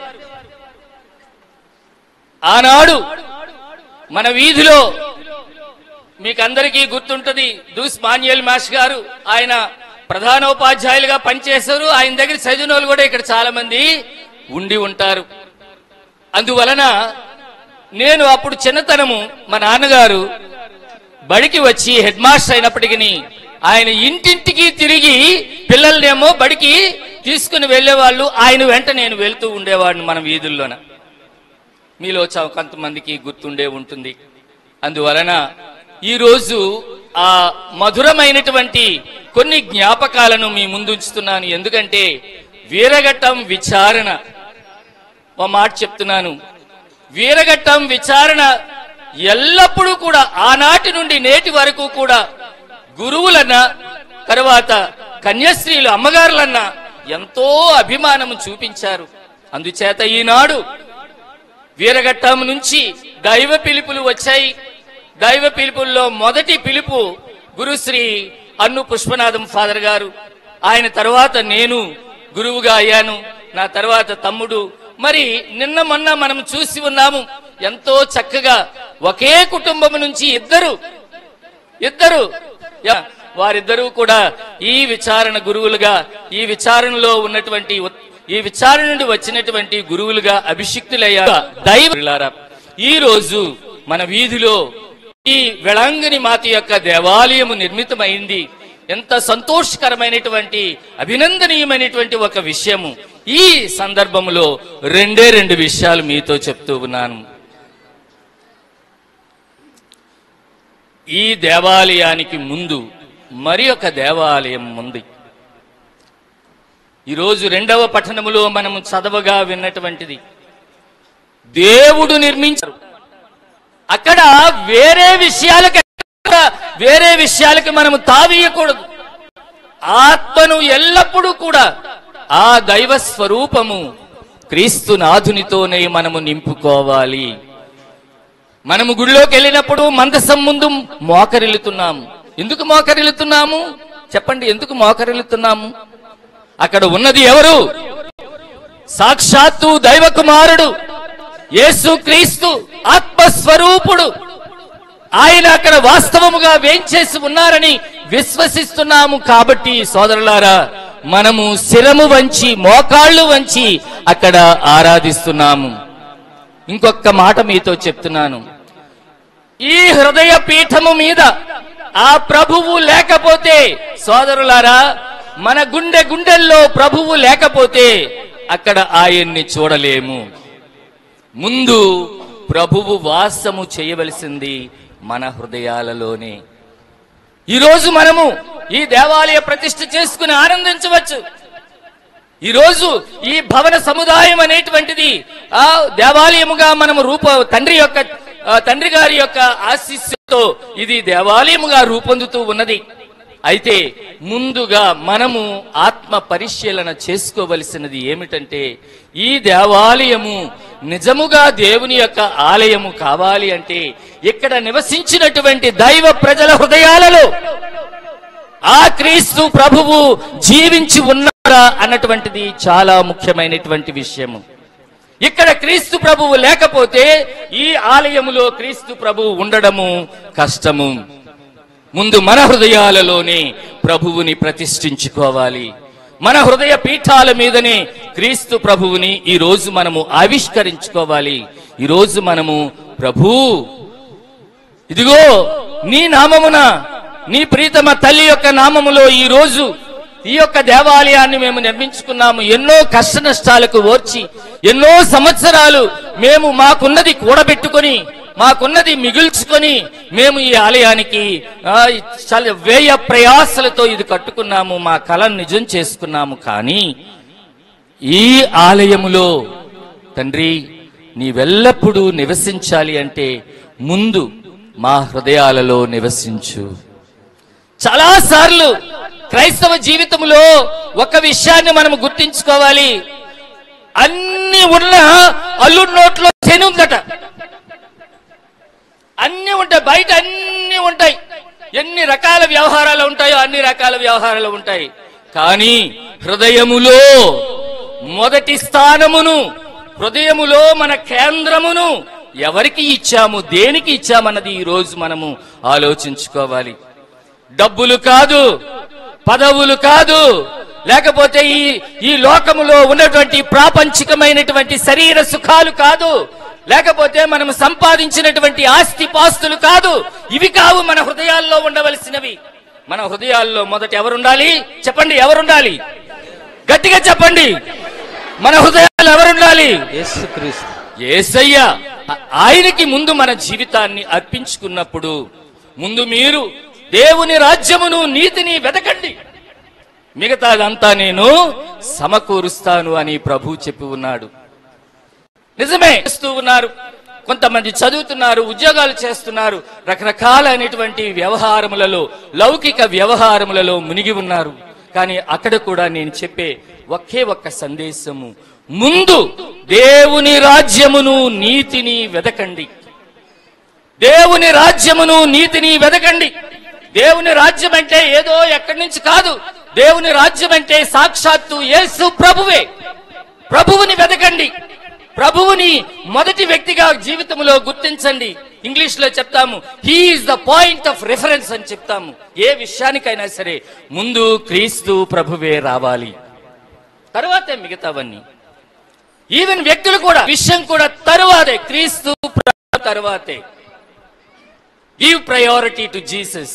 ఆనాడు మన వీధిలో మీకు అందరికీ గుర్తుంటది దూస్ మాన్యుయల్ మాస్ గారు ఆయన ప్రధానోపాధ్యాయులుగా పనిచేశారు ఆయన దగ్గర చదివిన వాళ్ళు కూడా ఇక్కడ చాలా మంది ఉండి ఉంటారు అందువలన నేను అప్పుడు చిన్నతనము మా నాన్నగారు బడికి వచ్చి హెడ్ మాస్టర్ అయినప్పటికీ ఆయన ఇంటింటికి తిరిగి పిల్లల్నేమో బడికి తీసుకుని వెళ్ళేవాళ్ళు ఆయన వెంట నేను వెళ్తూ ఉండేవాడిని మన వీధుల్లోన మీలో చ- కొంతమందికి గుర్తుండే ఉంటుంది అందువలన ఈరోజు ఆ మధురమైనటువంటి కొన్ని జ్ఞాపకాలను మీ ముందు ఉంచుతున్నాను ఎందుకంటే వీరఘట్టం విచారణ ఓ మాట చెప్తున్నాను వీరఘట్టం విచారణ ఎల్లప్పుడూ కూడా ఆనాటి నుండి నేటి వరకు కూడా గురువులన్న తర్వాత కన్యాశ్రీలు అమ్మగారులన్న ఎంతో అభిమానము చూపించారు అందుచేత ఈనాడు వీరఘట్టం నుంచి దైవ పిలుపులు వచ్చాయి దైవ పిలుపుల్లో మొదటి పిలుపు గురుశ్రీ అన్ను పుష్పనాథం ఫాదర్ గారు ఆయన తర్వాత నేను గురువుగా అయ్యాను నా తర్వాత తమ్ముడు మరి నిన్న మొన్న మనం చూసి ఉన్నాము ఎంతో చక్కగా ఒకే కుటుంబం నుంచి ఇద్దరు ఇద్దరు యా, వారిద్దరూ కూడా ఈ విచారణ గురువులుగా ఈ విచారణలో ఉన్నటువంటి ఉత్- ఈ విచారణ నుండి వచ్చినటువంటి గురువులుగా అభిషిక్తులయ్యారు దైవ ఈ రోజు మన వీధిలో ఈ వెళంగని మాత యొక్క దేవాలయము నిర్మితమైంది ఎంత సంతోషకరమైనటువంటి అభినందనీయమైనటువంటి ఒక విషయము ఈ సందర్భంలో రెండే రెండు విషయాలు మీతో చెప్తూ ఉన్నాను ఈ దేవాలయానికి ముందు మరి ఒక దేవాలయం ఉంది ఈరోజు రెండవ పట్టణములో మనము చదవగా విన్నటువంటిది దేవుడు నిర్మించారు అక్కడ వేరే విషయాలకి వేరే విషయాలకి మనము తావీయకూడదు ఆత్మను ఎల్లప్పుడూ కూడా ఆ దైవ స్వరూపము క్రీస్తు నాథునితోనే మనము నింపుకోవాలి మనము గుడిలోకి వెళ్ళినప్పుడు మందసం ముందు మోకరిల్లుతున్నాము ఎందుకు మోకరిల్లుతున్నాము చెప్పండి ఎందుకు మోకరిల్లుతున్నాము అక్కడ ఉన్నది ఎవరు సాక్షాత్తు దైవ కుమారుడు యేసు క్రీస్తు ఆత్మస్వరూపుడు ఆయన అక్కడ వాస్తవముగా వేంచేసి ఉన్నారని విశ్వసిస్తున్నాము కాబట్టి సోదరులారా మనము శిరము వంచి మోకాళ్ళు వంచి అక్కడ ఆరాధిస్తున్నాము ఇంకొక మాట మీతో చెప్తున్నాను ఈ హృదయ పీఠము మీద ఆ ప్రభువు లేకపోతే సోదరులారా మన గుండె గుండెల్లో ప్రభువు లేకపోతే అక్కడ ఆయన్ని చూడలేము ముందు ప్రభువు వాసము చేయవలసింది మన హృదయాలలోనే ఈరోజు మనము ఈ దేవాలయ ప్రతిష్ఠ చేసుకుని ఆనందించవచ్చు ఈరోజు ఈ భవన సముదాయం అనేటువంటిది ఆ దేవాలయముగా మనము రూప తండ్రి యొక్క ఆ, తండ్రి గారి యొక్క ఆశీస్సుతో ఇది దేవాలయముగా రూపొందుతూ ఉన్నది అయితే ముందుగా మనము ఆత్మ పరిశీలన చేసుకోవలసినది ఏమిటంటే ఈ దేవాలయము నిజముగా దేవుని యొక్క ఆలయము కావాలి అంటే ఇక్కడ నివసించినటువంటి దైవ ప్రజల హృదయాలలో ఆ క్రీస్తు ప్రభువు జీవించి ఉన్నారా అన్నటువంటిది చాలా ముఖ్యమైనటువంటి విషయము ఇక్కడ క్రీస్తు ప్రభువు లేకపోతే ఈ ఆలయములో క్రీస్తు ప్రభువు ఉండడము కష్టము ముందు మన హృదయాలలోనే ప్రభువుని ప్రతిష్ఠించుకోవాలి మన హృదయ పీఠాల మీదనే క్రీస్తు ప్రభువుని ఈ రోజు మనము ఆవిష్కరించుకోవాలి ఈ రోజు మనము ప్రభు ఇదిగో నీ నామమున నీ ప్రీతమ తల్లి యొక్క నామములో ఈ రోజు ఈ యొక్క దేవాలయాన్ని మేము నిర్మించుకున్నాము ఎన్నో కష్ట నష్టాలకు ఓర్చి ఎన్నో సంవత్సరాలు మేము మాకున్నది కూడబెట్టుకొని మాకున్నది మిగుల్చుకొని మేము ఈ ఆలయానికి ఆ, చాలా వ్యయ ప్రయాసలతో ఇది కట్టుకున్నాము మా కళను నిజం చేసుకున్నాము కానీ ఈ ఆలయములో తండ్రి నీవెల్లప్పుడూ నివసించాలి అంటే ముందు మా హృదయాలలో నివసించు చాలా సార్లు క్రైస్తవ జీవితంలో ఒక విషయాన్ని మనం గుర్తించుకోవాలి అన్ని ఉన్న అల్లుడి నోట్లో శని ఉందట అన్ని ఉంటాయి బయట అన్ని ఉంటాయి ఎన్ని రకాల వ్యవహారాలు ఉంటాయో అన్ని రకాల వ్యవహారాలు ఉంటాయి కానీ హృదయములో మొదటి స్థానమును హృదయములో మన కేంద్రమును ఎవరికి ఇచ్చాము దేనికి ఇచ్చామన్నది ఈ రోజు మనము ఆలోచించుకోవాలి డబ్బులు కాదు పదవులు కాదు లేకపోతే ఈ ఈ లోకములో ఉన్నటువంటి ప్రాపంచికమైనటువంటి శరీర సుఖాలు కాదు లేకపోతే మనం సంపాదించినటువంటి ఆస్తి పాస్తులు కాదు ఇవి కావు మన హృదయాల్లో ఉండవలసినవి మన హృదయాల్లో మొదట ఎవరుండాలి చెప్పండి ఎవరుండాలి గట్టిగా చెప్పండి మన హృదయాల్లో ఎవరుండాలి యేసుక్రీస్తు ఏసయ్య ఆ- ఆయనకి ముందు మన జీవితాన్ని అర్పించుకున్నప్పుడు ముందు మీరు దేవుని రాజ్యమును నీతిని వెతకండి మిగతాదంతా నేను సమకూరుస్తాను అని ప్రభు చెప్పి ఉన్నాడు నిజమే చేస్తూ ఉన్నారు కొంతమంది చదువుతున్నారు ఉద్యోగాలు చేస్తున్నారు రకరకాలైనటువంటి వ్యవహారములలో లౌకిక వ్యవహారములలో మునిగి ఉన్నారు కానీ అక్కడ కూడా నేను చెప్పే ఒకే ఒక్క సందేశము ముందు దేవుని రాజ్యమును నీతిని వెదకండి దేవుని రాజ్యమును నీతిని వెదకండి దేవుని రాజ్యం అంటే ఏదో ఎక్కడి నుంచి కాదు దేవుని రాజ్యం అంటే సాక్షాత్తు యేసు ప్రభువే ప్రభువుని వెదకండి ప్రభువుని మొదటి వ్యక్తిగా జీవితంలో గుర్తించండి ఇంగ్లీష్ లో చెప్తాము he is the point of reference అని చెప్తాము ఏ విషయానికైనా సరే ముందు క్రీస్తు ప్రభువే రావాలి తరువాతే మిగతావన్నీ ఈవెన్ వ్యక్తులు కూడా విషయం కూడా తరువాతే క్రీస్తు ప్రభు తరువాతే గివ్ ప్రయారిటీ టు జీసస్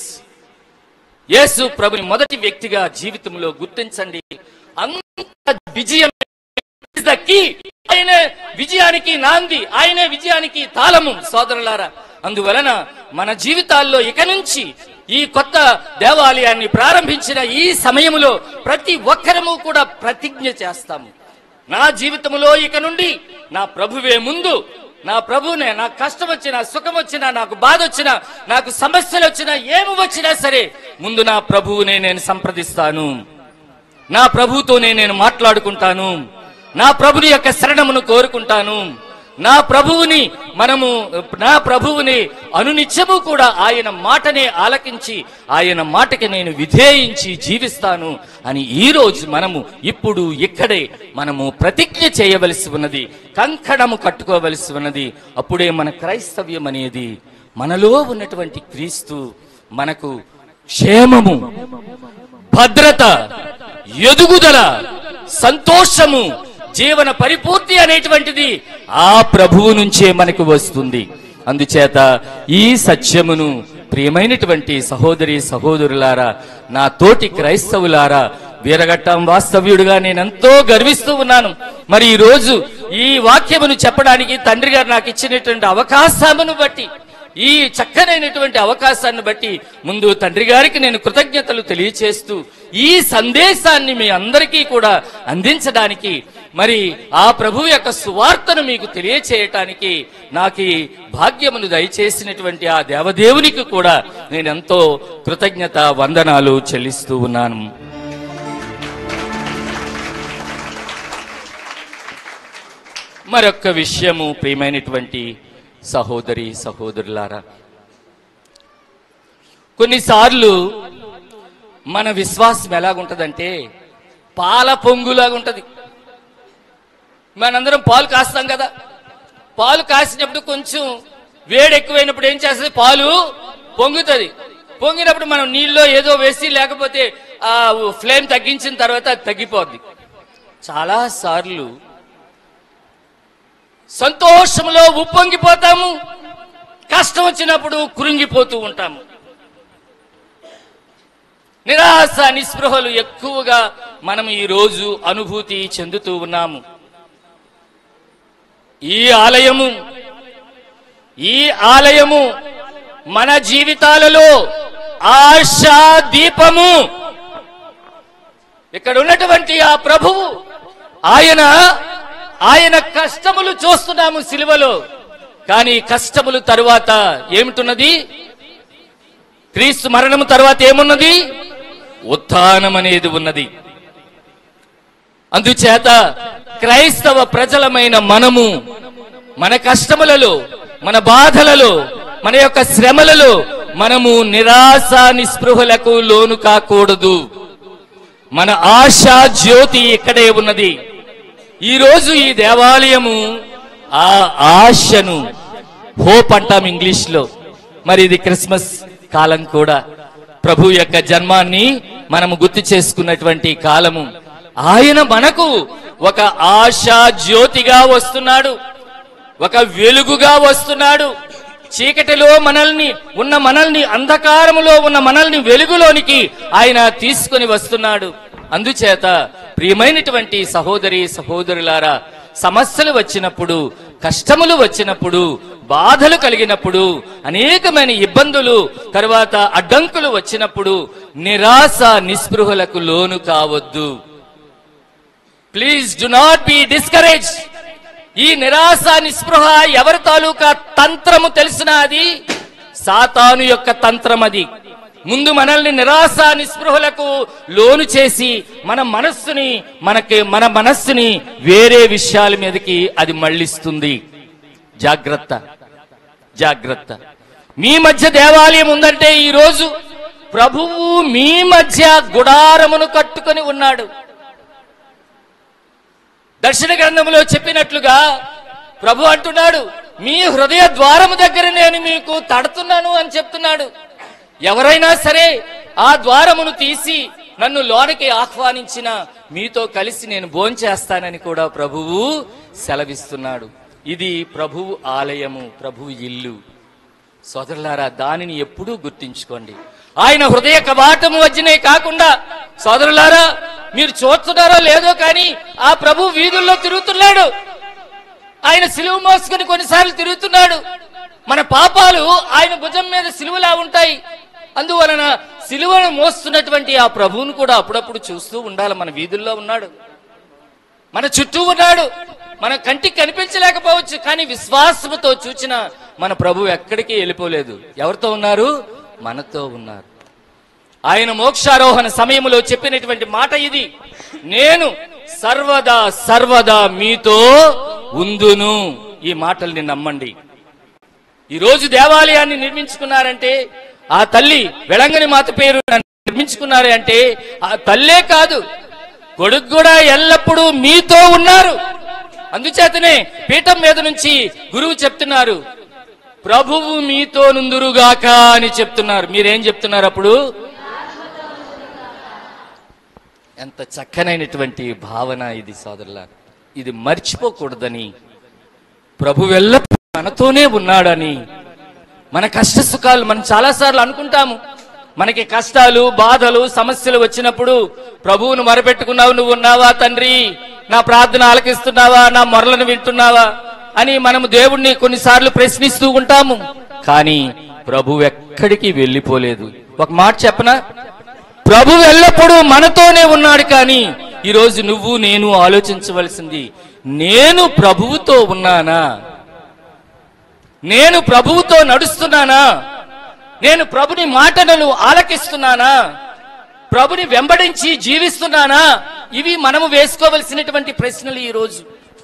యేసు ప్రభుని మొదటి వ్యక్తిగా జీవితంలో గుర్తించండి అంత విజయం is the key. ఆయనే విజయానికి నాంది ఆయనే విజయానికి తాళము సోదరులారా అందువలన మన జీవితాల్లో ఇక నుంచి ఈ కొత్త దేవాలయాన్ని ప్రారంభించిన ఈ సమయములో ప్రతి ఒక్కరము కూడా ప్రతిజ్ఞ చేస్తాము నా జీవితంలో ఇక నుండి నా ప్రభువే ముందు నా ప్రభునే నాకు కష్టం వచ్చినా సుఖం వచ్చినా నాకు బాధ వచ్చినా నాకు సమస్యలు వచ్చినా ఏమి వచ్చినా సరే ముందు నా ప్రభువునే నేను సంప్రదిస్తాను నా ప్రభువుతోనే నేను మాట్లాడుకుంటాను నా ప్రభుని యొక్క శరణమును కోరుకుంటాను నా ప్రభువుని మనము నా ప్రభువుని అనునిత్యము కూడా ఆయన మాటనే ఆలకించి ఆయన మాటకి నేను విధేయించి జీవిస్తాను అని ఈ రోజు మనము ఇప్పుడు ఇక్కడే మనము ప్రతిజ్ఞ చేయవలసి ఉన్నది కంకణము కట్టుకోవలసి ఉన్నది అప్పుడే మన క్రైస్తవ్యం అనేది మనలో ఉన్నటువంటి క్రీస్తు మనకు క్షేమము భద్రత ఎదుగుదల సంతోషము జీవన పరిపూర్తి అనేటువంటిది ఆ ప్రభువు నుంచే మనకు వస్తుంది అందుచేత ఈ సత్యమును ప్రియమైనటువంటి సహోదరి సహోదరులారా నా తోటి క్రైస్తవులారా వీరగట్టం వాస్తవ్యుడుగా నేను ఎంతో గర్విస్తూ ఉన్నాను మరి ఈ రోజు ఈ వాక్యమును చెప్పడానికి తండ్రి గారు నాకు ఇచ్చినటువంటి అవకాశమును బట్టి ఈ చక్కనైనటువంటి అవకాశాన్ని బట్టి ముందు తండ్రి గారికి నేను కృతజ్ఞతలు తెలియచేస్తూ ఈ సందేశాన్ని మీ అందరికీ కూడా అందించడానికి మరి ఆ ప్రభు యొక్క సువార్తను మీకు తెలియచేయటానికి నాకు ఈ భాగ్యమును దయచేసినటువంటి ఆ దేవదేవునికి కూడా నేను ఎంతో కృతజ్ఞత వందనాలు చెల్లిస్తూ ఉన్నాను మరొక్క విషయము ప్రియమైనటువంటి సహోదరి సహోదరులారా కొన్నిసార్లు మన విశ్వాసం ఎలాగుంటదంటే పాల పొంగులాగా ఉంటది మనందరం పాలు కాస్తాం కదా పాలు కాసినప్పుడు కొంచెం వేడి ఎక్కువైనప్పుడు ఏం చేస్తుంది పాలు పొంగుతుంది పొంగినప్పుడు మనం నీళ్ళలో ఏదో వేసి లేకపోతే ఆ ఫ్లేమ్ తగ్గించిన తర్వాత అది తగ్గిపోద్ది చాలా సార్లు సంతోషంలో ఉప్పొంగిపోతాము కష్టం వచ్చినప్పుడు కురింగిపోతూ ఉంటాము నిరాశ నిస్పృహలు ఎక్కువగా మనం ఈ రోజు అనుభూతి చెందుతూ ఉన్నాము ఈ ఆలయము ఈ ఆలయము మన జీవితాలలో ఆశా దీపము ఇక్కడ ఉన్నటువంటి ఆ ప్రభువు ఆయన ఆయన కష్టములు చూస్తున్నాము సిలువలో కానీ కష్టములు తరువాత ఏమిటున్నది క్రీస్తు మరణము తర్వాత ఏమున్నది ఉత్థానం అనేది ఉన్నది అందుచేత క్రైస్తవ ప్రజలమైన మనము మన కష్టములలో మన బాధలలో మన యొక్క శ్రమలలో మనము నిరాశ నిస్పృహలకు లోను కాకూడదు మన ఆశా జ్యోతి ఇక్కడే ఉన్నది ఈ రోజు ఈ దేవాలయము ఆ ఆశను హోప్ అంటాం ఇంగ్లీష్ లో మరి ఇది క్రిస్మస్ కాలం కూడా ప్రభు యొక్క జన్మాన్ని మనము గుర్తు చేసుకున్నటువంటి కాలము ఆయన మనకు ఒక ఆశా జ్యోతిగా వస్తున్నాడు ఒక వెలుగుగా వస్తున్నాడు చీకటిలో మనల్ని ఉన్న మనల్ని అంధకారములో ఉన్న మనల్ని వెలుగులోనికి ఆయన తీసుకొని వస్తున్నాడు అందుచేత ప్రియమైనటువంటి సహోదరి సహోదరులారా సమస్యలు వచ్చినప్పుడు కష్టములు వచ్చినప్పుడు బాధలు కలిగినప్పుడు అనేకమైన ఇబ్బందులు తర్వాత అడ్డంకులు వచ్చినప్పుడు నిరాశ నిస్పృహలకు లోను కావద్దు please do not be discourage ఈ నిరాశ నిస్పృహ ఎవరి తాలూకా తంత్రము తెలిసిన అది సాతాను యొక్క తంత్రం అది ముందు మనల్ని నిరాశ నిస్పృహలకు లోను చేసి మన మనస్సుని మనకి మన మనస్సుని వేరే విషయాల మీదకి అది మళ్ళిస్తుంది జాగ్రత్త జాగ్రత్త మీ మధ్య దేవాలయం ఉందంటే ఈ రోజు ప్రభువు మీ మధ్య గుడారమును కట్టుకొని ఉన్నాడు దర్శన గ్రంథంలో చెప్పినట్లుగా ప్రభు అంటున్నాడు మీ హృదయ ద్వారము దగ్గర నేను మీకు తడుతున్నాను అని చెప్తున్నాడు ఎవరైనా సరే ఆ ద్వారమును తీసి నన్ను లోనికి ఆహ్వానించిన మీతో కలిసి నేను భోంచేస్తానని కూడా ప్రభువు సెలవిస్తున్నాడు ఇది ప్రభువు ఆలయము ప్రభువు ఇల్లు సోదరులారా దానిని ఎప్పుడూ గుర్తించుకోండి ఆయన హృదయ కవాటము వచ్చినే కాకుండా సోదరులారా మీరు చూస్తున్నారో లేదో కానీ ఆ ప్రభు వీధుల్లో తిరుగుతున్నాడు ఆయన సిలువ మోసుకుని కొన్నిసార్లు తిరుగుతున్నాడు మన పాపాలు ఆయన భుజం మీద సిలువలా ఉంటాయి అందువలన సిలువను మోస్తున్నటువంటి ఆ ప్రభువును కూడా అప్పుడప్పుడు చూస్తూ ఉండాలి మన వీధుల్లో ఉన్నాడు మన చుట్టూ ఉన్నాడు మన కంటికి కనిపించలేకపోవచ్చు కానీ విశ్వాసముతో చూచిన మన ప్రభు ఎక్కడికి వెళ్ళిపోలేదు ఎవరితో ఉన్నారు మనతో ఉన్నారు ఆయన మోక్షారోహణ సమయంలో చెప్పినటువంటి మాట ఇది నేను సర్వదా సర్వదా మీతో ఉందును ఈ మాటల్ని నమ్మండి ఈ రోజు దేవాలయాన్ని నిర్మించుకున్నారంటే ఆ తల్లి వెళంగని మాత పేరు నిర్మించుకున్నారు అంటే ఆ తల్లే కాదు కొడుకు కూడా ఎల్లప్పుడూ మీతో ఉన్నారు అందుచేతనే పీఠం మీద నుంచి గురువు చెప్తున్నారు ప్రభువు మీతో నుందురుగాక అని చెప్తున్నారు మీరేం చెప్తున్నారు అప్పుడు ఎంత చక్కనైనటువంటి భావన ఇది సోదరుల ఇది మర్చిపోకూడదని ప్రభు ఎల్లప్పుడూ మనతోనే ఉన్నాడని మన కష్ట సుఖాలు మనం చాలాసార్లు అనుకుంటాము మనకి కష్టాలు బాధలు సమస్యలు వచ్చినప్పుడు ప్రభువును మొరపెట్టుకున్నావు నువ్వు ఉన్నావా తండ్రి నా ప్రార్థన ఆలకిస్తున్నావా నా మొరలను వింటున్నావా అని మనము దేవుణ్ణి కొన్నిసార్లు ప్రశ్నిస్తూ ఉంటాము కానీ ప్రభు ఎక్కడికి వెళ్ళిపోలేదు ఒక మాట చెప్పనా ప్రభు ఎల్లప్పుడూ మనతోనే ఉన్నాడు కానీ ఈరోజు నువ్వు నేను ఆలోచించవలసింది నేను ప్రభువుతో ఉన్నానా నేను ప్రభువుతో నడుస్తున్నానా నేను ప్రభుని మాటలను ఆలకిస్తున్నానా ప్రభుని వెంబడించి జీవిస్తున్నానా ఇవి మనము వేసుకోవలసినటువంటి ప్రశ్నలు ఈ రోజు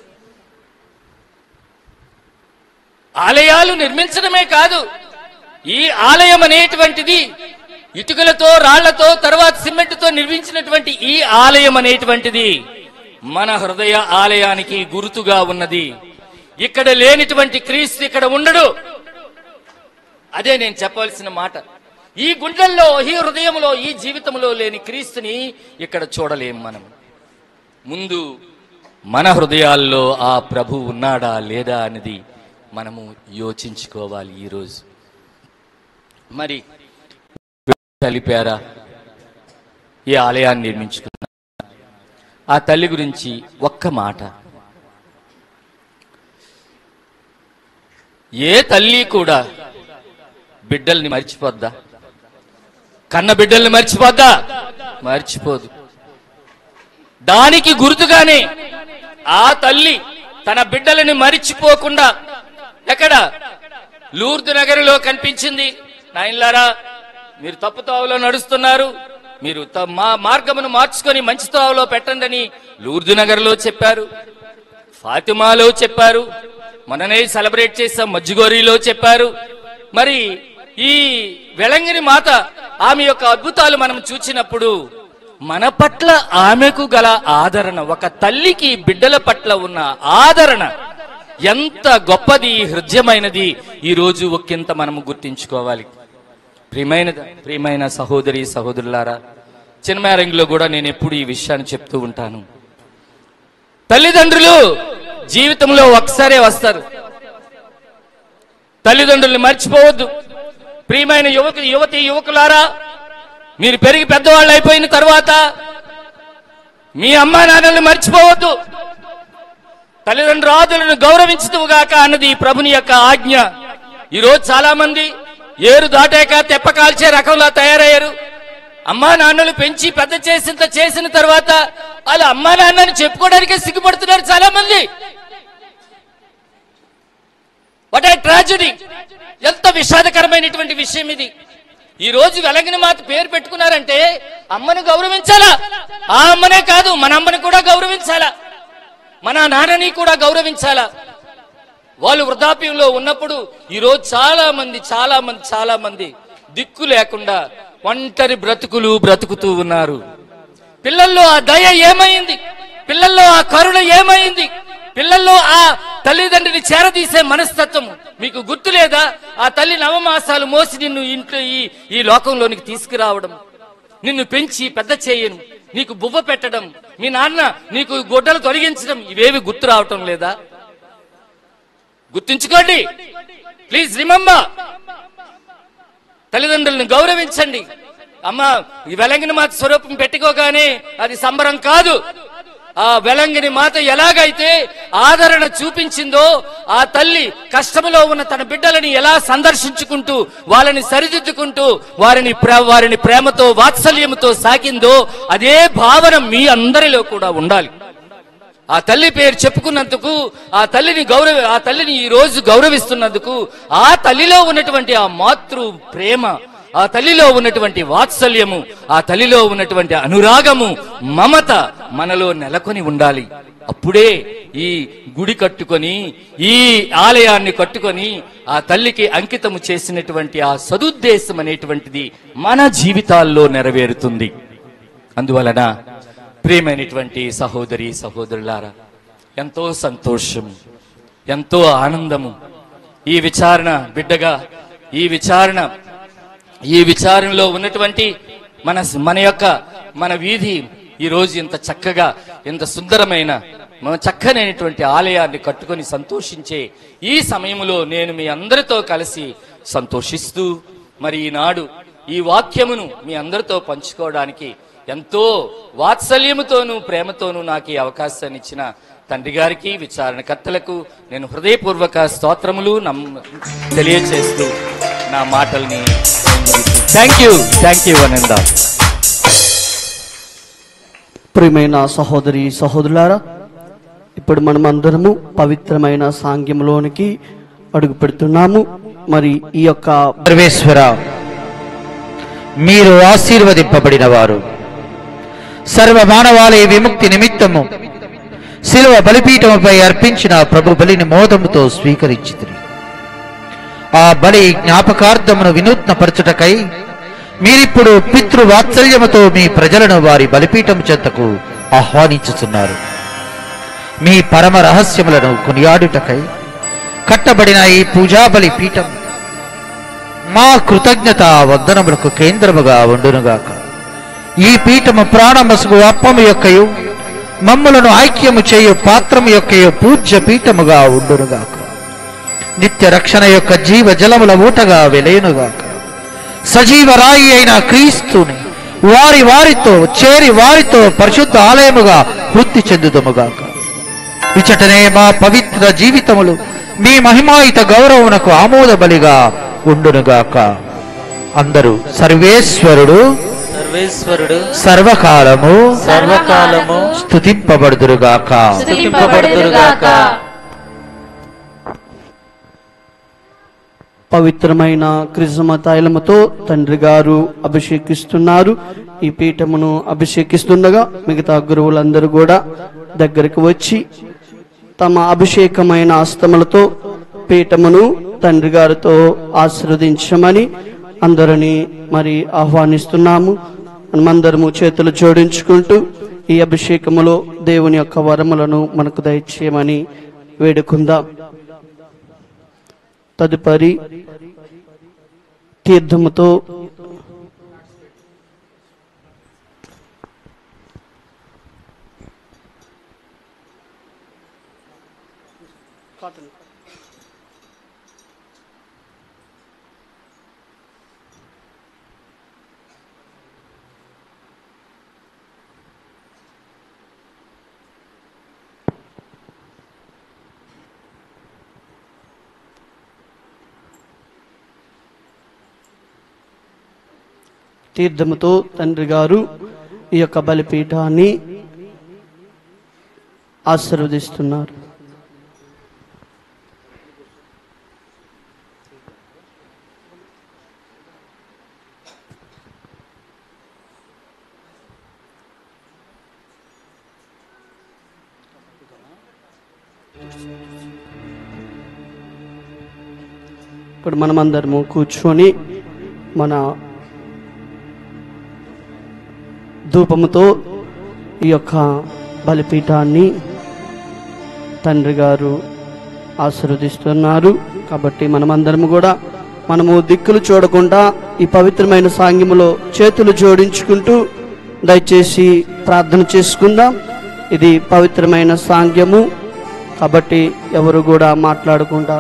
ఆలయాలు నిర్మించడమే కాదు ఈ ఆలయం అనేటువంటిది ఇటుకలతో రాళ్లతో తర్వాత సిమెంట్తో నిర్మించినటువంటి ఈ ఆలయం అనేటువంటిది మన హృదయ ఆలయానికి గుర్తుగా ఉన్నది ఇక్కడ లేనిటువంటి క్రీస్తు ఇక్కడ ఉండడు అదే నేను చెప్పవలసిన మాట ఈ గుండెల్లో ఈ హృదయంలో ఈ జీవితంలో లేని క్రీస్తుని ఇక్కడ చూడలేం మనం ముందు మన హృదయాల్లో ఆ ప్రభు ఉన్నాడా లేదా అనేది మనము యోచించుకోవాలి ఈరోజు మరి కలిపారా ఈ ఆలయాన్ని నిర్మించుకున్నారు ఆ తల్లి గురించి ఒక్క మాట ఏ తల్లి కూడా బిడ్డల్ని మర్చిపోద్దా కన్న బిడ్డల్ని మర్చిపోద్దా మర్చిపోదు దానికి గుర్తుగానే ఆ తల్లి తన బిడ్డలని మరిచిపోకుండా ఎక్కడ లూర్దు నగరిలో కనిపించింది నాయనలారా మీరు తప్పు తావులో నడుస్తున్నారు మీరు త- మా మార్గమును మార్చుకొని మంచి తావులో పెట్టండి అని లూర్దు నగర్లో చెప్పారు ఫాతిమాలో చెప్పారు మననే సెలబ్రేట్ చేసాం మజ్జిగోరిలో చెప్పారు మరి ఈ వెలంగిని మాత ఆమె యొక్క అద్భుతాలు మనం చూచినప్పుడు మన పట్ల ఆమెకు గల ఆదరణ ఒక తల్లికి బిడ్డల పట్ల ఉన్న ఆదరణ ఎంత గొప్పది హృదయమైనది ఈ రోజు ఒకంత మనము గుర్తించుకోవాలి ప్రియమైన ప్రియమైన సహోదరి సహోదరులారా చిన్నమేరంగిలో కూడా నేను ఎప్పుడు ఈ విషయాన్ని చెప్తూ ఉంటాను తల్లిదండ్రులు జీవితంలో ఒకసారే వస్తారు తల్లిదండ్రుల్ని మర్చిపోవద్దు ప్రియమైన యువక యువతి యువకులారా మీరు పెరిగి పెద్దవాళ్ళు అయిపోయిన తర్వాత మీ అమ్మా నాన్నల్ని మర్చిపోవద్దు తల్లిదండ్రులను గౌరవించుగాక అన్నది ఈ ప్రభుని యొక్క ఆజ్ఞ ఈ రోజు చాలా మంది ఏరు దాటాక తెప్ప కాల్చే రకంలా తయారయ్యారు అమ్మా నాన్నలు పెంచి పెద్ద చేసిన చేసిన తర్వాత వాళ్ళు అమ్మా నాన్నని చెప్పుకోవడానికే సిగ్గుపడుతున్నారు చాలా మంది వాట్ ఏ ట్రాజడీ ఎంత విషాదకరమైనటువంటి విషయం ఇది ఈ రోజు వెలగిన మాత పేరు పెట్టుకున్నారంటే అమ్మను గౌరవించాలా ఆ అమ్మనే కాదు మన అమ్మని కూడా గౌరవించాలా మన నాన్నని కూడా గౌరవించాలా వాళ్ళు వృద్ధాప్యంలో ఉన్నప్పుడు ఈ రోజు చాలా మంది చాలా మంది చాలా మంది దిక్కు లేకుండా ఒంటరి బ్రతుకులు బ్రతుకుతూ ఉన్నారు పిల్లల్లో ఆ దయ ఏమైంది పిల్లల్లో ఆ కరుణ ఏమైంది పిల్లల్లో ఆ తల్లిదండ్రిని చేరదీసే మనస్తత్వం మీకు గుర్తు లేదా ఆ తల్లి నవమాసాలు మోసి నిన్ను ఇంట్లో ఈ ఈ లోకంలోనికి తీసుకురావడం నిన్ను పెంచి పెద్ద చేయను నీకు బువ్వ పెట్టడం మీ నాన్న నీకు గొడ్డలు తొలగించడం ఇవేవి గుర్తు రావటం లేదా గుర్తుంచుకోండి ప్లీజ్ రిమంబర్ తల్లిదండ్రులను గౌరవించండి అమ్మ ఈ వెలంగిని మాత స్వరూపం పెట్టుకోగానే అది సంబరం కాదు ఆ వెలంగిని మాత ఎలాగైతే ఆదరణ చూపించిందో ఆ తల్లి కష్టములో ఉన్న తన బిడ్డలని ఎలా సందర్శించుకుంటూ వాళ్ళని సరిదిద్దుకుంటూ వారిని ప్ర- వారిని ప్రేమతో వాత్సల్యముతో సాకిందో అదే భావన మీ అందరిలో కూడా ఉండాలి ఆ తల్లి పేరు చెప్పుకున్నందుకు ఆ తల్లిని గౌరవ ఆ తల్లిని ఈ రోజు గౌరవిస్తున్నందుకు ఆ తల్లిలో ఉన్నటువంటి ఆ మాతృ ప్రేమ ఆ తల్లిలో ఉన్నటువంటి వాత్సల్యము ఆ తల్లిలో ఉన్నటువంటి అనురాగము మమత మనలో నెలకొని ఉండాలి అప్పుడే ఈ గుడి కట్టుకొని ఈ ఆలయాన్ని కట్టుకొని ఆ తల్లికి అంకితము చేసినటువంటి ఆ సదుద్దేశం అనేటువంటిది మన జీవితాల్లో నెరవేరుతుంది అందువలన ప్రియమైనటువంటి సహోదరి సహోదరులారా ఎంతో సంతోషం ఎంతో ఆనందము ఈ విచారణ బిడ్డగా ఈ విచారణ ఈ విచారణలో ఉన్నటువంటి మన మన యొక్క మన వీధి ఈ రోజు ఇంత చక్కగా ఇంత సుందరమైన మన చక్కనైనటువంటి ఆలయాన్ని కట్టుకొని సంతోషించే ఈ సమయంలో నేను మీ అందరితో కలిసి సంతోషిస్తూ మరి ఈనాడు ఈ వాక్యమును మీ అందరితో పంచుకోవడానికి ఎంతో వాత్సల్యముతోనూ ప్రేమతోనూ నాకు ఈ అవకాశాన్ని ఇచ్చిన తండ్రి గారికి విచారణకర్తలకు నేను హృదయపూర్వక స్తోత్రములు నమ్ తెలియచేస్తూ నా మాటల్ని థ్యాంక్ యూ థ్యాంక్ యూ అనంద ప్రియమైన సహోదరి సహోదరులారా ఇప్పుడు మనం అందరము పవిత్రమైన సాంగ్యంలోనికి అడుగు పెడుతున్నాము మరి ఈ యొక్క సర్వేశ్వర మీరు ఆశీర్వదింపబడిన వారు సర్వ మానవాళి విముక్తి నిమిత్తము శిలువ బలిపీఠముపై అర్పించిన ప్రభు బలిని మోదముతో స్వీకరించితిరి ఆ బలి జ్ఞాపకార్థమును వినూత్నపరచుటకై మీరిప్పుడు పితృ వాత్సల్యముతో మీ ప్రజలను వారి బలిపీఠం చెంతకు ఆహ్వానించుతున్నారు మీ పరమ రహస్యములను కొనియాడుటకై కట్టబడిన ఈ పూజా బలి పీఠం మా కృతజ్ఞత వందనములకు కేంద్రముగా ఉండునుగాక ఈ పీఠము ప్రాణమసుగు అప్పము యొక్కయు మమ్ములను ఐక్యము చేయు పాత్రము యొక్కయు పూజ్య పీఠముగా ఉండునుగాక నిత్య రక్షణ యొక్క జీవ జలముల ఊటగా వెలేనుగాక సజీవ రాయి అయిన క్రీస్తుని వారి వారితో చేరి వారితో పరిశుద్ధ ఆలయముగా వృద్ధి చెందుదముగాక ఇచటనే మా పవిత్ర జీవితములు మీ మహిమాయుత గౌరవమునకు ఆమోద బలిగా ఉండునుగాక అందరూ సర్వేశ్వరుడు సర్వేశ్వరుడు సర్వకాలము సర్వకాలము స్తుతింపబడుదురుగాక స్తుతింపబడుదురుగాక పవిత్రమైన క్రిజమ తైలముతో తండ్రి గారు అభిషేకిస్తున్నారు ఈ పీఠమును అభిషేకిస్తుండగా మిగతా గురువులందరూ కూడా దగ్గరికి వచ్చి తమ అభిషేకమైన అస్తములతో పీఠమును తండ్రి గారితో ఆశీర్వదించమని అందరినీ మరి ఆహ్వానిస్తున్నాము మనమందరము చేతులు జోడించుకుంటూ ఈ అభిషేకములో దేవుని యొక్క వరములను మనకు దయచేయమని వేడుకుందాం తదుపరి తీర్థముతో తీర్థముతో తండ్రి గారు ఈ యొక్క బలిపీఠాన్ని ఆశీర్వదిస్తున్నారు ఇప్పుడు మనమందరము కూర్చొని మన ధూపముతో ఈ యొక్క బలిపీఠాన్ని తండ్రి గారు ఆశీర్వదిస్తున్నారు కాబట్టి మనమందరము కూడా మనము దిక్కులు చూడకుండా ఈ పవిత్రమైన సాంగ్యములో చేతులు జోడించుకుంటూ దయచేసి ప్రార్థన చేసుకుందాం ఇది పవిత్రమైన సాంగ్యము కాబట్టి ఎవరు కూడా మాట్లాడకుండా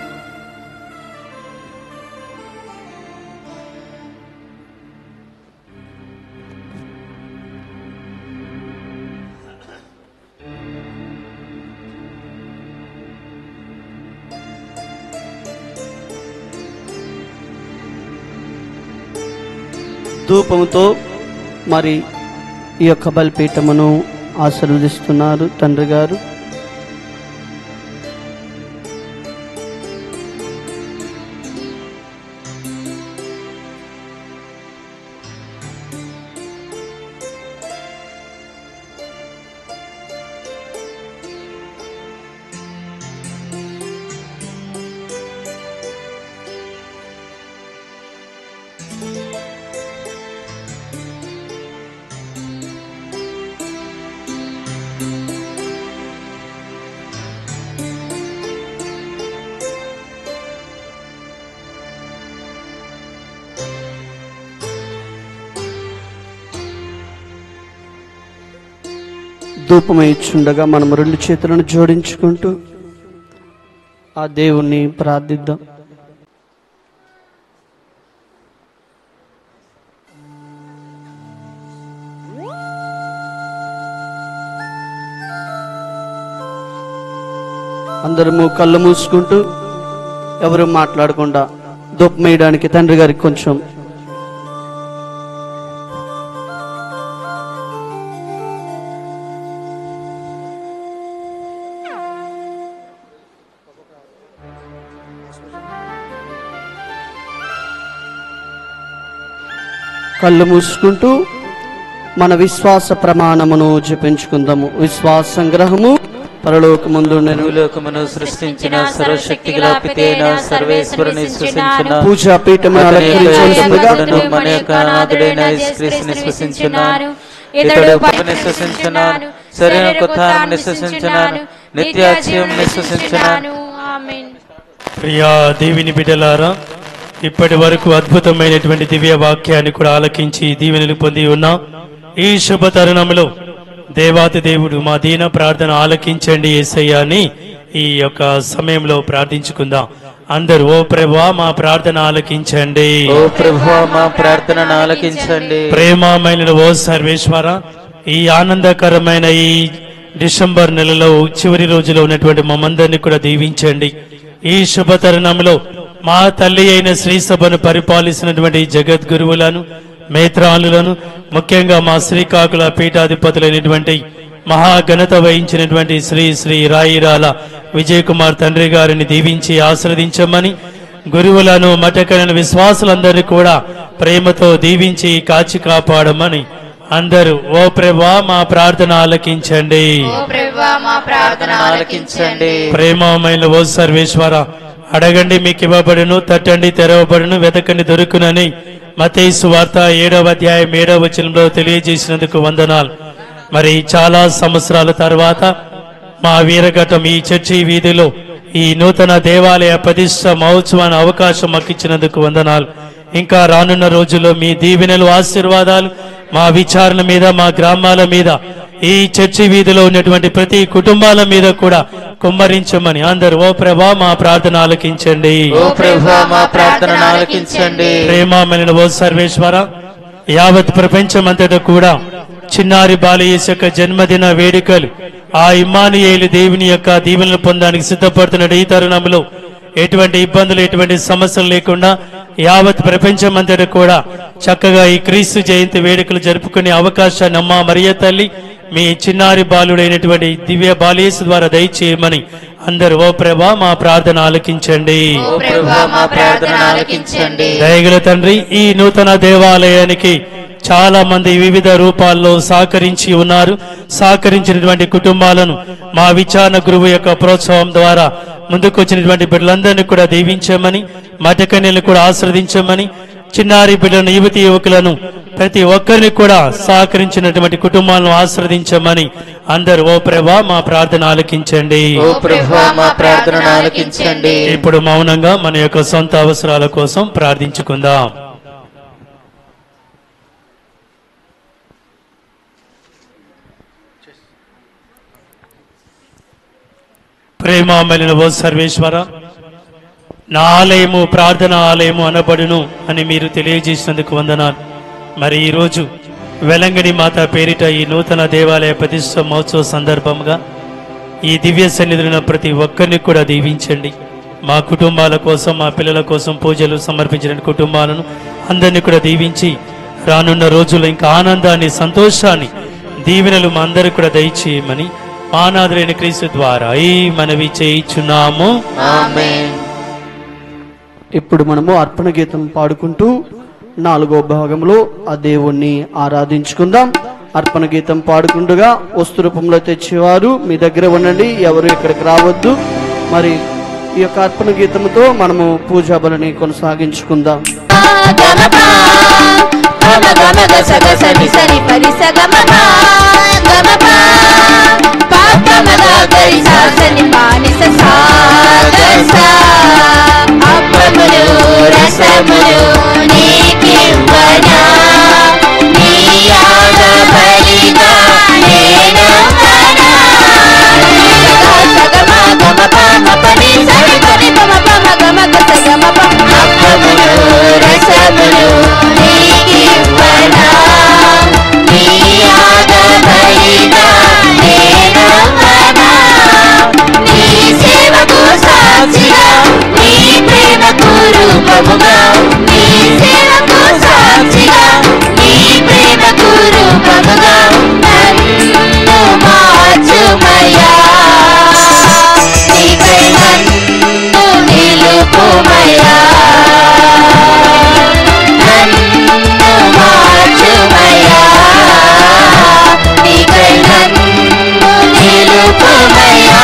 ధూపముతో మరి ఈ యొక్క బలిపీఠమును ఆశీర్వదిస్తున్నారు తండ్రి గారు ధూపమై ఇచ్చుండగా మనం రెండు చేతులను జోడించుకుంటూ ఆ దేవుణ్ణి ప్రార్థిద్దాం అందరము కళ్ళు మూసుకుంటూ ఎవరు మాట్లాడకుండా ధూపం వేయడానికి తండ్రి గారికి కొంచెం కళ్ళు మూసుకుంటూ మన విశ్వాస ప్రమాణమును జపించుకుందాము విశ్వాస సంగ్రహము పరలోకముందు భూలోకమును సృష్టించిన సర్వశక్తి గల పితైన సర్వేశ్వరుని సృష్టించిన పూజా పీఠమును అలంకరించవలసిందిగా మన యొక్క నాథుడైన యేసుక్రీస్తుని సృష్టించున్నాను ఇతడు పని సృష్టించున్నాను శరీరం కొత్తాన్ని సృష్టించున్నాను నిత్యాచ్యం సృష్టించున్నాను ప్రియా దేవిని బిడ్డలారా ఇప్పటి వరకు అద్భుతమైనటువంటి దివ్య వాక్యాన్ని కూడా ఆలకించి దీవెనలు పొంది ఉన్నాం ఈ శుభ తరుణంలో దేవాతి దేవుడు మా దీన ప్రార్థన ఆలకించండి ఏసయ్య అని ఈ యొక్క సమయంలో ప్రార్థించుకుందాం అందరూ ఓ ప్రభా మా ప్రార్థన ఆలకించండి ఓ ప్రభువా మా ప్రార్థనను ఆలకించండి ప్రేమమైన ఓ సర్వేశ్వర ఈ ఆనందకరమైన ఈ డిసెంబర్ నెలలో చివరి రోజులో ఉన్నటువంటి మమ్మందరినీ కూడా దీవించండి ఈ శుభ తరుణంలో మా తల్లి అయిన శ్రీ సభను పరిపాలిస్తున్నటువంటి జగద్గురువులను మేత్రాలులను ముఖ్యంగా మా శ్రీకాకుళ పీఠాధిపతులైనటువంటి మహాఘనత వహించినటువంటి శ్రీ శ్రీ రాయిరాల విజయ్ కుమార్ తండ్రి గారిని దీవించి ఆశ్రదించమని గురువులను మటకలను విశ్వాసులందరినీ కూడా ప్రేమతో దీవించి కాచి కాపాడమని అందరూ ఓ ప్రభా మా ప్రార్థన ఆలకించండి ఓ ప్రభువా మా ప్రార్థన ఆలకించండి ప్రేమమైన ఓ సర్వేశ్వర అడగండి మీకు ఇవ్వబడును తట్టండి తెరవబడును వెతకండి దొరుకునని మతేసు వార్త ఏడవ అధ్యాయం ఏడవ వచనంలో తెలియజేసినందుకు వందనాలు మరి చాలా సంవత్సరాల తర్వాత మా వీరఘట్టం ఈ చర్చి వీధిలో ఈ నూతన దేవాలయ ప్రతిష్ట మహోత్సవాన్ని అవకాశం మాకిచ్చినందుకు వందనాలు ఇంకా రానున్న రోజుల్లో మీ దీవెనలు ఆశీర్వాదాలు మా విచారణ మీద మా గ్రామాల మీద ఈ చర్చి వీధిలో ఉన్నటువంటి ప్రతి కుటుంబాల మీద కూడా కుమ్మరించమని అందరు ఓ ప్రభా మా ప్రార్థన ఆలకించండి ఓ ప్రభా మా ప్రార్థన ఆలకించండి ప్రేమామైన ఓ సర్వేశ్వర యావత్ ప్రపంచమంతటా కూడా చిన్నారి బాలయేసు యొక్క జన్మదిన వేడుకలు ఆ ఇమ్మానుయేలు దేవుని యొక్క దీవెనలు పొందడానికి సిద్ధపడుతున్న ఈ తరుణంలో ఎటువంటి ఇబ్బందులు ఎటువంటి సమస్యలు లేకుండా యావత్ ప్రపంచమంతటా కూడా చక్కగా ఈ క్రీస్తు జయంతి వేడుకలు జరుపుకునే అవకాశాన్ని అమ్మ మరియ తల్లి మీ చిన్నారి బాలుడైనటువంటి దివ్య బాలేసు ద్వారా దయచేయమని అందరు ఓ ప్రభా మా ప్రార్థన ఆలకించండి ఓ ప్రభువా మా ప్రార్థన ఆలకించండి దయగల తండ్రి ఈ నూతన దేవాలయానికి చాలా మంది వివిధ రూపాల్లో సహకరించి ఉన్నారు సహకరించినటువంటి కుటుంబాలను మా విచారణ గురువు యొక్క ప్రోత్సాహం ద్వారా ముందుకొచ్చినటువంటి బిడ్డలందరినీ కూడా దీవించమని మటకన్యలను కూడా ఆశ్రదించమని చిన్నారి బిడ్డలను యువతి యువకులను ప్రతి ఒక్కరిని కూడా సహకరించినటువంటి కుటుంబాలను ఆశ్రదించమని అందరు ఓ ప్రభా మా ప్రార్థన ఆలకించండి ఓ ప్రభా మా ప్రార్థన ఆలకించండి ఇప్పుడు మౌనంగా మన యొక్క సొంత అవసరాల కోసం ప్రార్థించుకుందాం ప్రేమామలిన ఓ సర్వేశ్వర నా ఆలయము ప్రార్థన ఆలయము అనబడును అని మీరు తెలియజేసినందుకు వందనాలు మరి ఈరోజు వెలంగని మాత పేరిట ఈ నూతన దేవాలయ ప్రతిష్ట మహోత్సవ సందర్భంగా ఈ దివ్య సన్నిధిలో ప్రతి ఒక్కరిని కూడా దీవించండి మా కుటుంబాల కోసం మా పిల్లల కోసం పూజలు సమర్పించిన కుటుంబాలను అందరినీ కూడా దీవించి రానున్న రోజుల్లో ఇంకా ఆనందాన్ని సంతోషాన్ని దీవెనలు మా అందరికి కూడా దయచేయమని మానాదులైన క్రీస్తు ద్వారా ఈ మనవి చేయించున్నాము ఆమేన్ ఇప్పుడు మనము అర్పణ గీతం పాడుకుంటూ నాలుగో భాగంలో ఆ దేవుణ్ణి ఆరాధించుకుందాం అర్పణ గీతం పాడుకుండగా వస్తు రూపంలో తెచ్చేవారు మీ దగ్గర ఉండండి ఎవరు ఇక్కడికి రావద్దు మరి ఈ యొక్క అర్పణ గీతంతో మనము పూజా బలిని కొనసాగించుకుందాం గమ గమ గస గస ని సని పరి స గమ పా గమ పా పా గమ గ గరి సా సని పాని స సా గ సా అప్పములు రసములు నీకివ్వనా నీ యాగ బలిగా నేనవ్వనా స గమ గమ పా మ పని సని పని గమ ప మ గమ గస గమ ప అప్పములు రసములు నీకివ్వనా నీ యాగ బలిగా నేనవ్వనా నీ సేవకు సాక్షిగా నీ ప్రేమకు రూపముగా నీ సేవకు సాక్షిగా నీ ప్రేమకు రూపముగా నన్ను మార్చుమయ్యా నీపై నన్ను నిలుపుమయ్యా నన్ను మార్చుమయ్యా నీపై నన్ను నిలుపుమయ్యా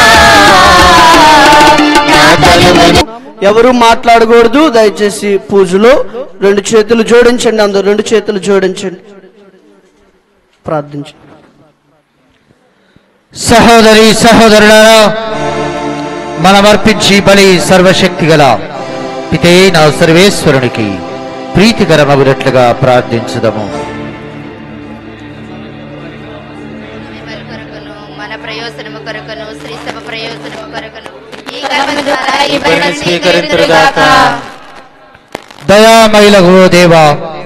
నా తలుపును ఎవరు మాట్లాడకూడదు దయచేసి పూజలో రెండు చేతులు జోడించండి అందరూ రెండు చేతులు జోడించండి ప్రార్థించండి సహోదరి సహోదరులారా మనమర్పించి బలి సర్వశక్తి గల పితైన సర్వేశ్వరునికి ప్రీతికరమగునట్లుగా ప్రార్థించుదము కొరకును మన ప్రయోజనము కొరకును శ్రీ సభ ప్రయోజనము కొరకును ఈ కర్మ ద్వారా ఈ బలిని స్వీకరింతురుగాక దయామయులగు దేవా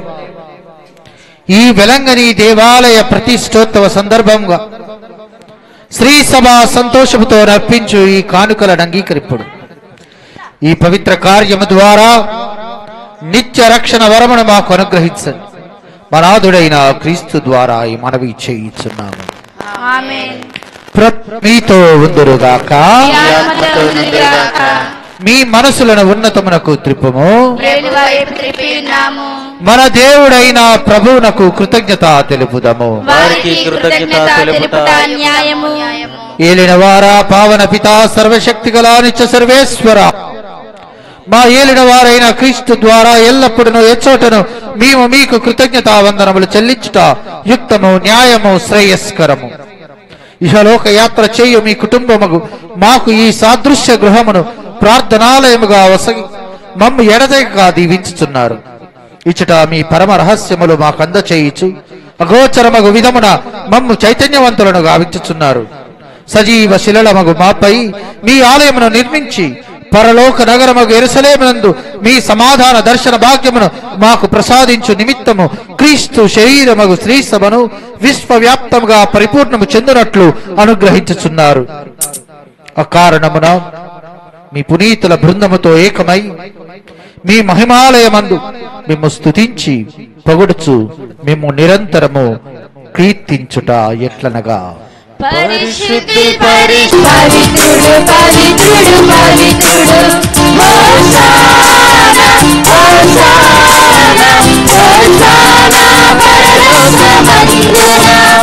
ఈ వెలంగని దేవాలయ ప్రతిష్టోత్సవ సందర్భంగా శ్రీ సభ సంతోషముతో నర్పించు ఈ కానుకలను అంగీకరిప్పుడు ఈ పవిత్ర కార్యము ద్వారా నిత్య రక్షణ వరమును మాకు అనుగ్రహించండి మనాథుడైన క్రీస్తు ద్వారా ఈ మనవి చేయించున్నాము ఆమేన్ ప్ర- మీతో ఉందురుగాక మీ ఆత్మతో ఉండుగాక. మీ మనసులను ఉన్నతమునకు త్రిప్పుము దేవుని వైపు త్రిప్పి ఉన్నాము మన దేవుడైన ప్రభువునకు కృతజ్ఞత తెలుపుదము వారికి కృతజ్ఞత తెలుపుట న్యాయము ఏలిన వారా పావన పిత సర్వశక్తి గల నిత్య సర్వేశ్వర మా ఏలిన వారైన క్రీస్తు ద్వారా ఎల్లప్పుడూ ఎచ్చోటను మేము మీకు కృతజ్ఞత వందనములు చెల్లించుట యుక్తము న్యాయము శ్రేయస్కరము ఇహలోక యాత్ర చేయు మీ కుటుంబముకు మాకు ఈ సాదృశ్య గృహమును ప్రార్థనాలయముగా వసగి మమ్ము ఎడతెగక దీవించుచున్నారు ఇచ్చట మీ పరమ రహస్యములు మాకు అందచేయచ్చు అగోచరమగు విధమున మమ్ము చైతన్యవంతులను గావించుచున్నారు సజీవ శిలలమగు మాపై మీ ఆలయమును నిర్మించి పరలోక నగరమగు ఎరుసలేమునందు మీ సమాధాన దర్శన భాగ్యమును మాకు ప్రసాదించు నిమిత్తము క్రీస్తు శరీరమగు శ్రీ సభను విశ్వవ్యాప్తముగా పరిపూర్ణము చెందినట్లు అనుగ్రహించుచున్నారు అకారణమున మీ పునీతుల బృందముతో ఏకమై మీ మహిమాలయమందు మేము స్తుతించి పొగడుచు మేము నిరంతరము కీర్తించుట ఎట్లనగా పరిశుద్ధి పరిశు పవిత్రుడు పవిత్రుడు పవిత్రుడు హోసానా హోసానా హోసానా పరలోకమందున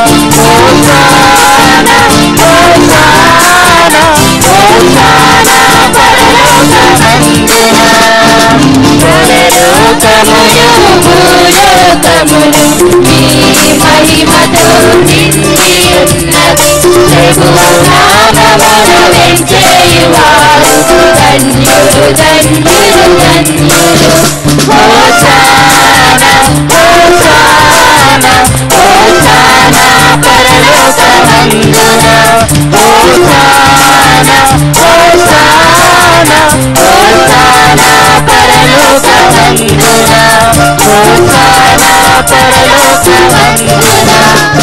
హోసానా హోసానా హోసానా పరలోకమందున పరలోకములు భూలోకములు మీ మహిమతో నిండి ఉన్నది ప్రభునామమును వెంచేయువారు ధన్యులు ధన్యులు ధన్యులు హోసానా హోసానా హోసానా పరలోకమందున హోసానా హోసానా హోసానా పరలోకమందున హోసానా పరలోకమందున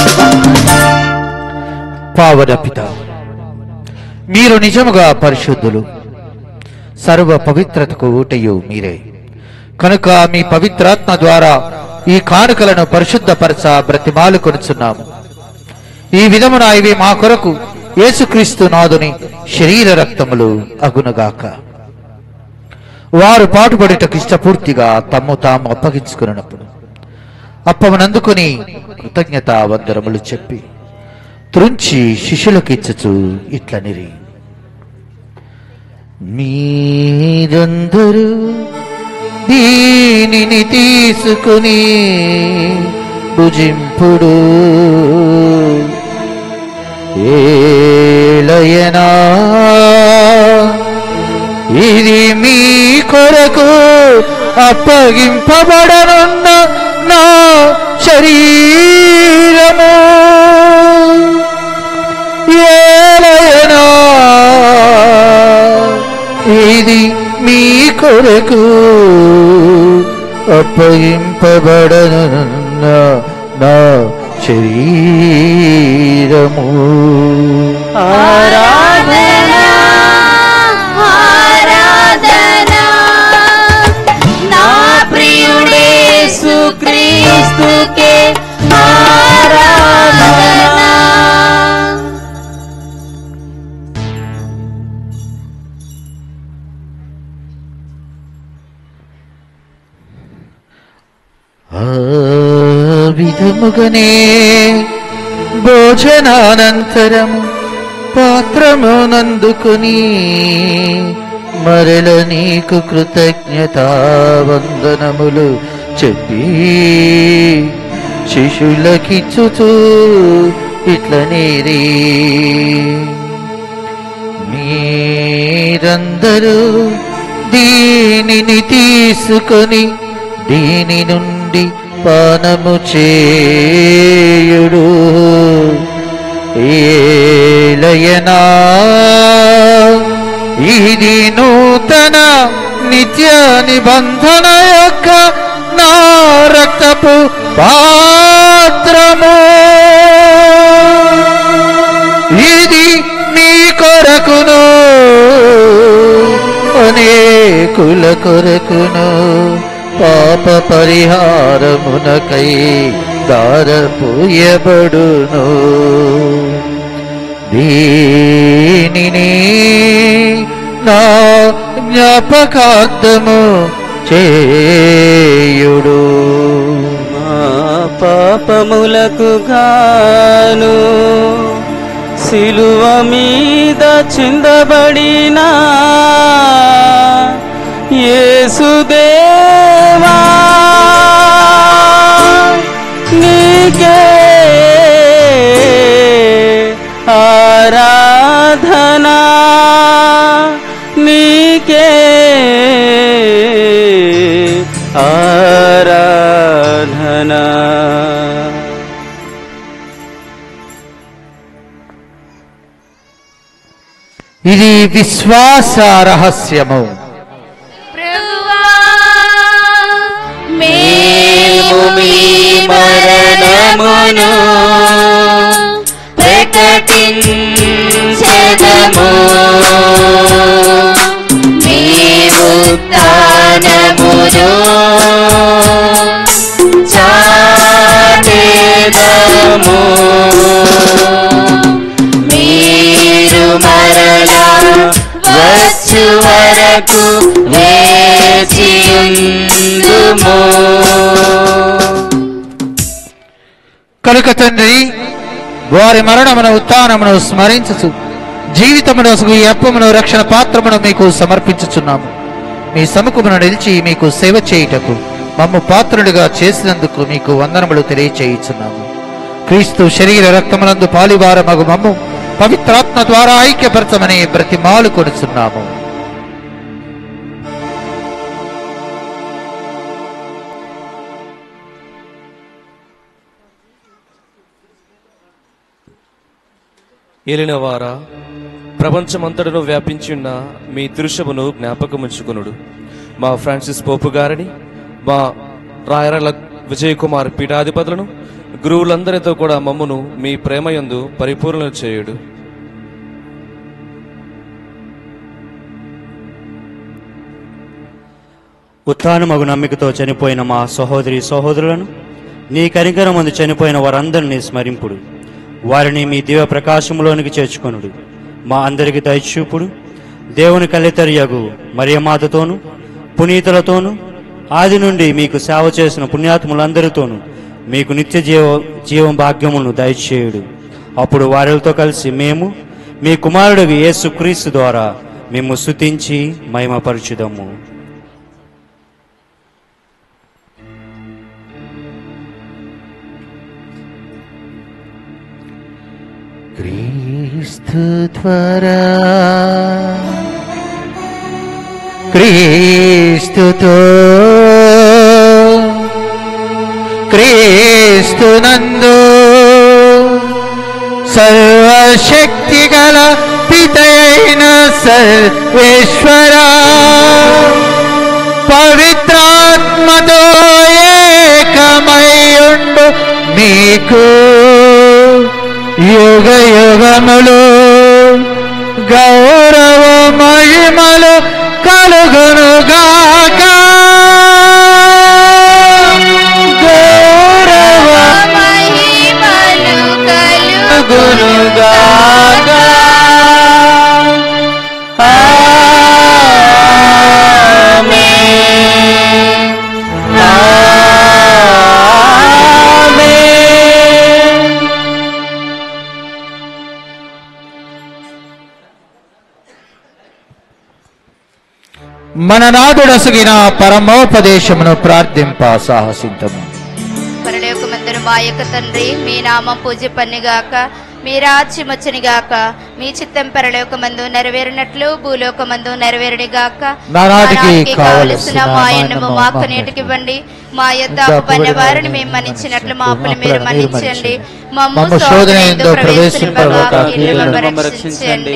పావన పిత మీరు నిజముగా పరిశుద్ధులు సర్వ పవిత్రతకు ఊటయు మీరే కనుక మీ పవిత్రాత్మ ద్వారా ఈ కానుకలను పరిశుద్ధపరచ బ్రతిమాలు కొనుచున్నాము ఈ విధమున ఇవి మా కొరకు యేసుక్రీస్తు నాదుని శరీర రక్తములు అగునుగాక వారు పాటుపడుటకు ఇష్టపూర్తిగా తమ్ము తాము అప్పగించుకున్నప్పుడు అప్పమనందుకుని కృతజ్ఞత వందరములు చెప్పి త్రుంచి శిష్యులకిచ్చుచు ఇట్లనిరి మీరందరూ దీనిని తీసుకుని భుజింపుడు ఏలయనా ఇది మీ కొరకు అప్పగింపబడనున్న నా శరీరము ఏలయనా ఇది మీ కొరకు అప్పగింపబడనున్న నా శరీరము ఆరాధనా ఆరాధనా నా ప్రియుడేసు క్రీస్తుకే ఆరాధనా ఆ విధముగనే భోజనానంతరము పాత్రమునందుకుని మరల నీకు కృతజ్ఞత వందనములు చెప్పి శిష్యులకిచ్చుచు ఇట్లనేరి మీరందరూ దీనిని తీసుకొని దీని నుండి పానము చేయుడు ఏలయనా ఇది నూతన నిత్య నిబంధన యొక్క నా రక్తపు పాత్రము ఇది మీ కొరకును అనేకుల అనేకుల కొరకును పాప పరిహారమునకై దారపోయబడును దీనిని నా జ్ఞాపకార్థము చేయుడు మా పాపములకు గాను సిలువ మీద చిందబడిన యేసుదేవా నీకే ఆరాధనా నీకే ఆరాధనా ఇది విశ్వాస రహస్యము మేము మీ మరణమును ప్రకటించెదము మీ ఉత్థానమును చాటెదము మీరు మరలా వచ్చు వరకు వేచియుందుము కనుక తండ్రి వారి మరణమును ఉత్థానమును స్మరించుచు జీవితమును ఈ అప్పమును రక్షణ పాత్రమును మీకు సమర్పించుచున్నాము మీ సముఖమును నిలిచి మీకు సేవ చేయుటకు మమ్ము పాత్రుడిగా చేసినందుకు మీకు వందనములు తెలియచేయుచున్నాము క్రీస్తు శరీర రక్తమునందు పాలివార మగు మమ్ము పవిత్రాత్మ ద్వారా ఐక్యపరచమని బ్రతిమాలు కొడుచున్నాము ఏలినవారా ప్రపంచమంతటను వ్యాపించి ఉన్న మీ తిరుషమును జ్ఞాపకముంచుకునుడు మా ఫ్రాన్సిస్ పోపు గారిని మా రాయరల విజయ్ కుమార్ పీఠాధిపతులను గురువులందరితో కూడా మమ్మును మీ ప్రేమయందు పరిపూర్ణ చేయుడు ఉత్థానమగు నమ్మికతో చనిపోయిన మా సహోదరి సహోదరులను నీ కనికరమందు చనిపోయిన వారందరినీ స్మరింపుడు వారిని మీ దివ్య ప్రకాశములోనికి చేర్చుకొనుడు మా అందరికి దయచూపుడు దేవుని కలితరియగు మరియమాతతోను పునీతులతోను ఆది నుండి మీకు సేవ చేసిన పుణ్యాత్ములందరితోనూ మీకు నిత్య జీవ జీవం భాగ్యములను దయచేయుడు అప్పుడు వారితో కలిసి మేము మీ కుమారుడు యేసు క్రీస్తు ద్వారా మేము స్తుతించి మహిమపరచుదము క్రీస్తు ద్వారా క్రీస్తుతో క్రీస్తునందు సర్వశక్తి గల పితైన సర్వేశ్వర పవిత్రాత్మతో ఏకమయ్యుండు మీకు యుగ యుగములు గౌరవ మహిమలు కలుగునుగాక గౌరవ కలుగునుగాక మన నాదుడసగిన పరమోపదేశమును ప్రార్థింప సాహసిద్ధము పరలోకమందును మా యొక్క తండ్రి మీ నామం పూజ పన్నిగాక మీ రాజ్యం వచ్చునిగాక మీ చిత్తం పరలోకమందు నెరవేరినట్లు భూలోకమందు నెరవేరునిగాక నానాటికి నానాటికి కావలసిన మా మా ఎన్నము అన్నము మాకు మాకు నేటికి ఇవ్వండి మా యొద్ద ఇంకా అప్పుపడిన అప్పుబడిన వారిని వారిని మేము మన్నించినట్లు మా మా అప్పులు మీరు అప్పులను మీరు మన్నించండి మమ్ము మమ్ము శోధన శోధన ఎందు ఎందు ప్రవేశింపగా ప్రవేశింపగా కీడులను కీడులను రక్షించండి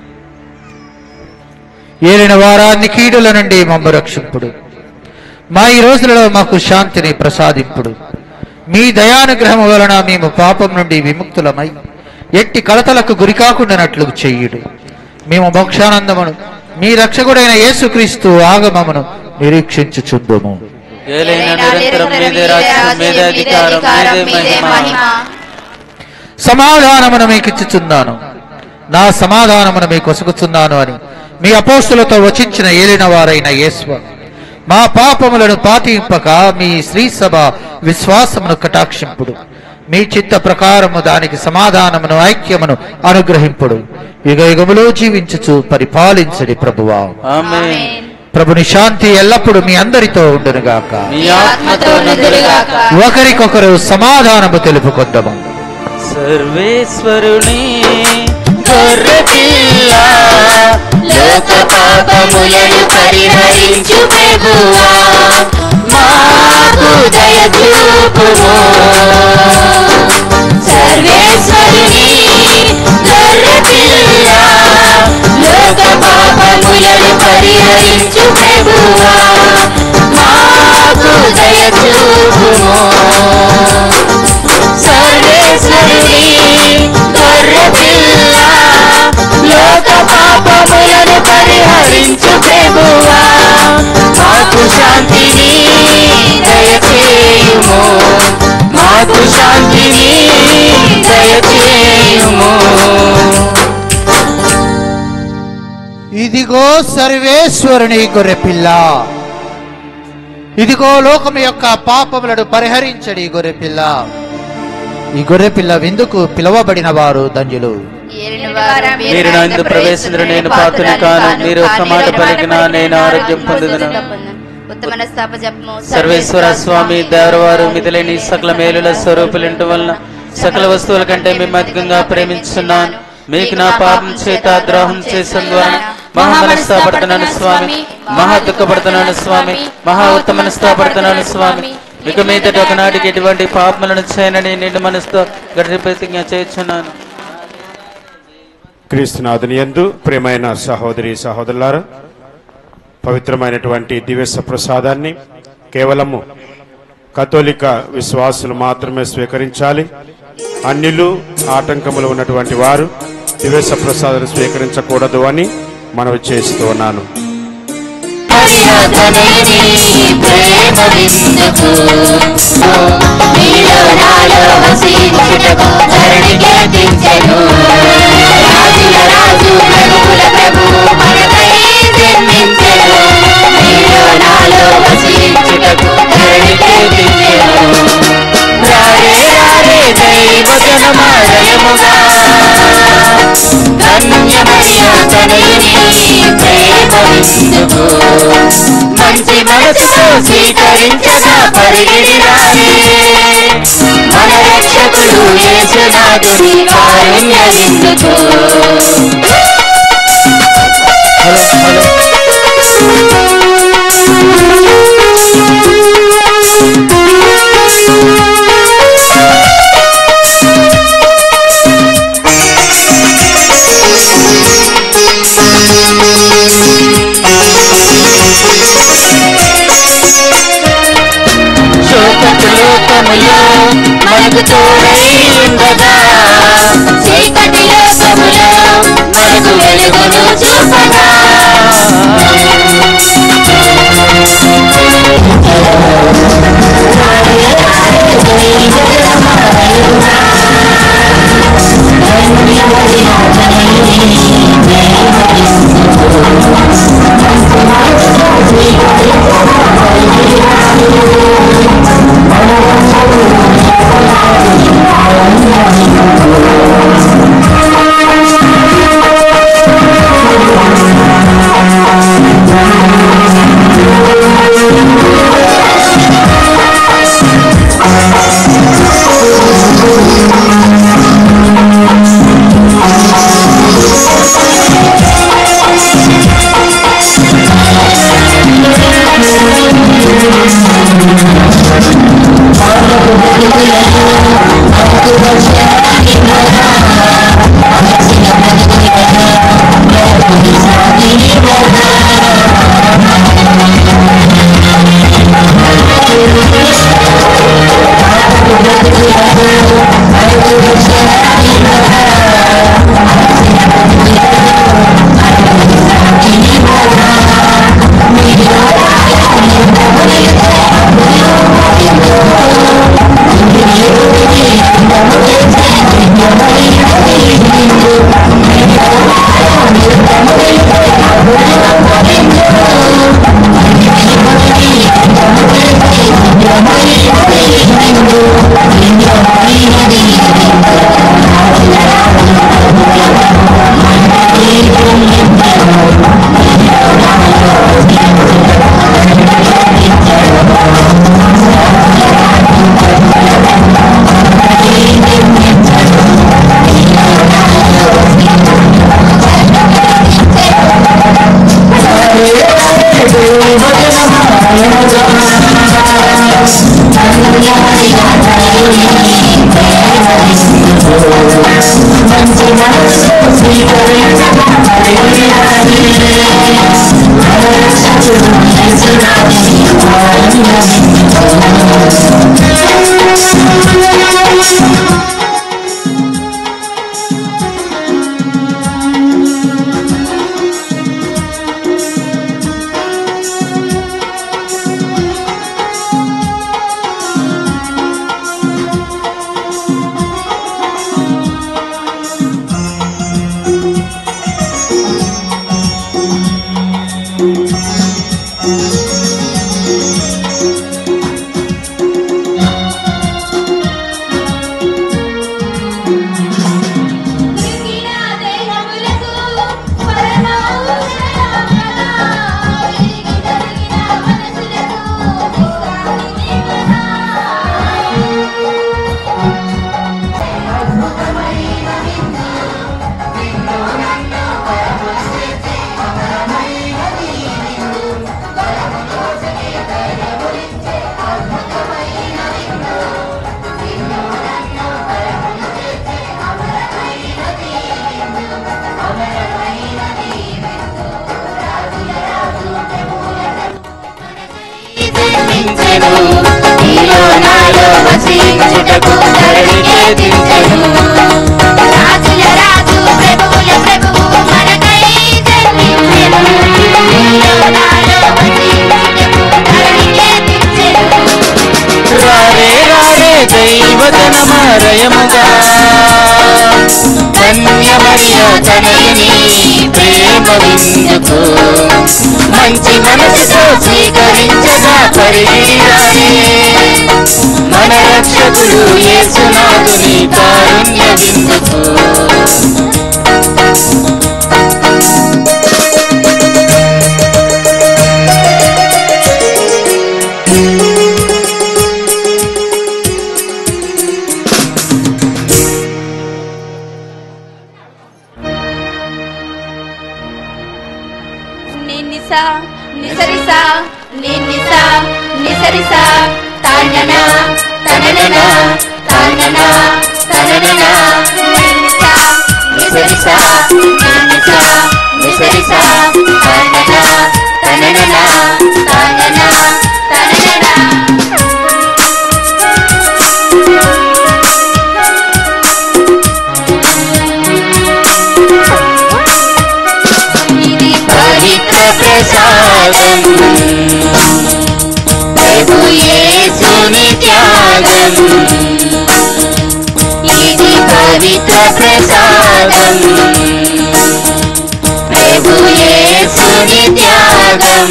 ఏలిన వారాన్ని కీడుల నుండి మమ్మ రక్షింపుడు మా ఈ రోజులలో మాకు శాంతిని ప్రసాదింపుడు మీ దయానుగ్రహము వలన మేము పాపం నుండి విముక్తులమై ఎట్టి కలతలకు గురికాకుండానట్లు చెయ్యుడు మేము మోక్షానందమును మీ రక్షకుడైన యేసుక్రీస్తు ఆగమమును నిరీక్షించుచుందుము ఏలైన నిరంతరం మీదే రాజ్యం మీదే అధికారం మీదే మహిమ సమాధానమును మీకు ఇచ్చుచున్నాను నా సమాధానమును మీకు ఒసుగుచున్నాను అని మీ అపోస్తులతో వచించిన ఏలిన వారైన యేసు మా పాపములను పాటింపక మీ శ్రీ సభ విశ్వాసమును కటాక్షింపుడు మీ చిత్త ప్రకారము దానికి సమాధానమును ఐక్యమును అనుగ్రహింపుడు యుగ యుగములో జీవించుచు పరిపాలించడి ప్రభువా ఆమేన్ ప్రభుని శాంతి ఎల్లప్పుడూ మీ అందరితో ఉండునుగాక మీ ఆత్మతో నిండుగాక ఒకరికొకరు సమాధానము తెలుపుకొందము సర్వేశ్వరుని గొర్రె పిల్ల లోక పాపములను పరిహరించు ప్రభువా మాకు దయ చూపుము సర్వేశ్వరుని గొర్రె పిల్ల లోక పాపములను పరిహరించు ప్రభువా మాకు దయ చూపుము సర్వేశ్వరుని గొర్రె పిల్ల లోక పాపములను పరిహరించు ప్రభువా మాకు శాంతిని దయచేయుము మాకు శాంతిని దయచేయుము ఇదిగో సర్వేశ్వరుని గొర్రెపిల్ల ఇదిగో లోకము యొక్క పాపములను పరిహరించడి గొర్రెపిల్ల ఈ గొర్రెపిల్ల విందుకు పిలువబడిన వారు ధన్యులు మీరు నా ఇందు ప్రవేశించిన నేను పాత్రని కాను మీరు ఒక్క మాట పలికినా నేను ఆరోగ్యం పొందుదును ఉత్తమ స్థాప జపము సర్వేశ్వర స్వామి దేవరవారు మిదిలేని సకల మేలుల స్వరూపులింటి వలన సకల వస్తువుల కంటే మేము అధికంగా ప్రేమించున్నాను మీకు నా పాపం చేత ద్రోహం చేసినందువలన మహా మనస్తాపడుతున్నాను స్వామి మహా దుఃఖపడుతున్నాను స్వామి మహా ఉత్తమ మనస్తాపడుతున్నాను స్వామి ఇక మీదట ఒకనాటికి ఎటువంటి పాపములను చేయనని నిండు మనసుతో గట్టి ప్రతిజ్ఞ చేస్తున్నాను క్రీస్తునాథుని యందు ప్రియమైన సహోదరి సహోదరులారా పవిత్రమైనటువంటి దివ్య ప్రసాదాన్ని కేవలము కథోలిక విశ్వాసులు మాత్రమే స్వీకరించాలి అన్యులు ఆటంకములు ఉన్నటువంటి వారు దివ్య ప్రసాదాన్ని స్వీకరించకూడదు అని మనవి చేస్తూ ఉన్నాను ప్రేమ విందుకు మీలో నాలో వసించుటకు ధరణికి అర్పించెను రాజుల రాజు ప్రభువుల ప్రభు మనకై జన్మించెను మీలో నాలో వసించుటకు ధరణికి అర్పించెను రారే రారే దైవ జనమాలయముగా ధన్యమయ్య తనయుని ప్రేమ విందుకు మంచి మనసుతో స్వీకరించగా పరిగిడి రారే మన రక్షకుడు యేసునాథుని కారుణ్య విందుకు శోకపు లోకములో మనకు తోడై ఉండగా చీకటి లోకములో మనకు వెలుగును చూపగా ఆ నీలో నాలో వసించుటకు ధరణికే దించెను రాజుల రాజు ప్రభువుల ప్రభువు మనకై జన్మించెను నీలో నాలో వసించుటకు ధరణికే దించెను రారే రారే దైవజనమరయముగా కన్యమరియ తనయుని ప్రేమ విందుకు మంచి మనసుతో స్వీకరించగా పరిగిరారే మన రక్షకుడు యేసునాథుని కారుణ్య విందుకు నిన్నిసా నిసరిసా నిన్నిసా నిసరిసా తానన తననన తానన తననన నిన్నిసా నిసరిసా నిన్నిసా నిసరిసా తానన తననన తానన తననన ఇది పవిత్ర ప్రసాదం ప్రభు యేసుని త్యాగం ఇది పవిత్ర ప్రసాదం ప్రభు యేసుని త్యాగం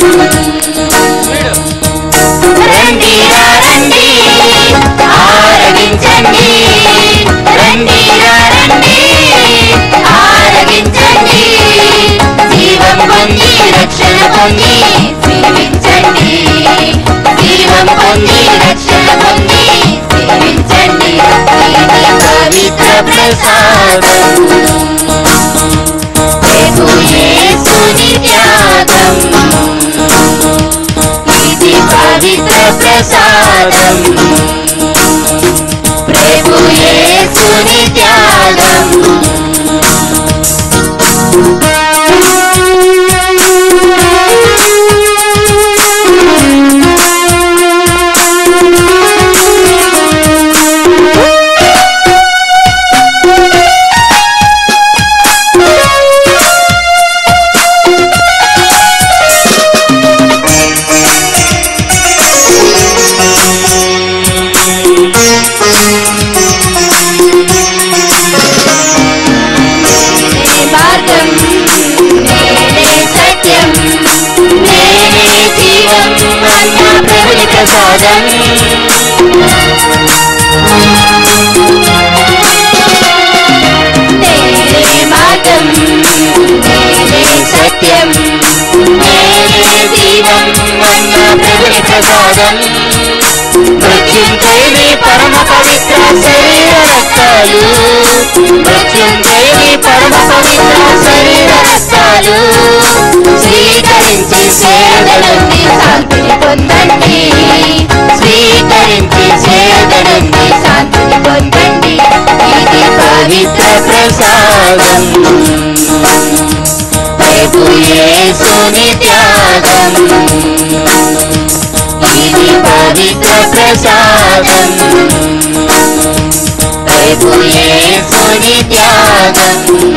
రండి రా రండి ఆరగించండి రండి రా రండి ఆరగించండి జీవం పొంది రక్షణ పొంది జీవించండి జీవం పొంది రక్షణ పొంది జీవించండి ఇది పవిత్ర ప్రసాదం ప్రభు యేసుని త్యాగం ఇది పవిత్ర ప్రసాదం ప్రభు యేసుని త్యాగం ప్రసాదం నేనే మార్గం నేనే సత్యం నేనే జీవం అన్న ప్రభుని ప్రసాదం మృత్యుంజయుని పరమ పవిత్ర శరీర రక్తాలు మృత్యుంజయుని పరమ పవిత్ర శరీర రక్తాలు స్వీకరించి సేదనుంది శాంతిని పొందండి స్వీకరించి సేదనుంది శాంతిని పొందండి ఇది పవిత్ర ప్రసాదం ప్రభు యేసుని త్యాగం ఇది పవిత్ర ప్రసాదం ప్రభు యేసుని త్యాగం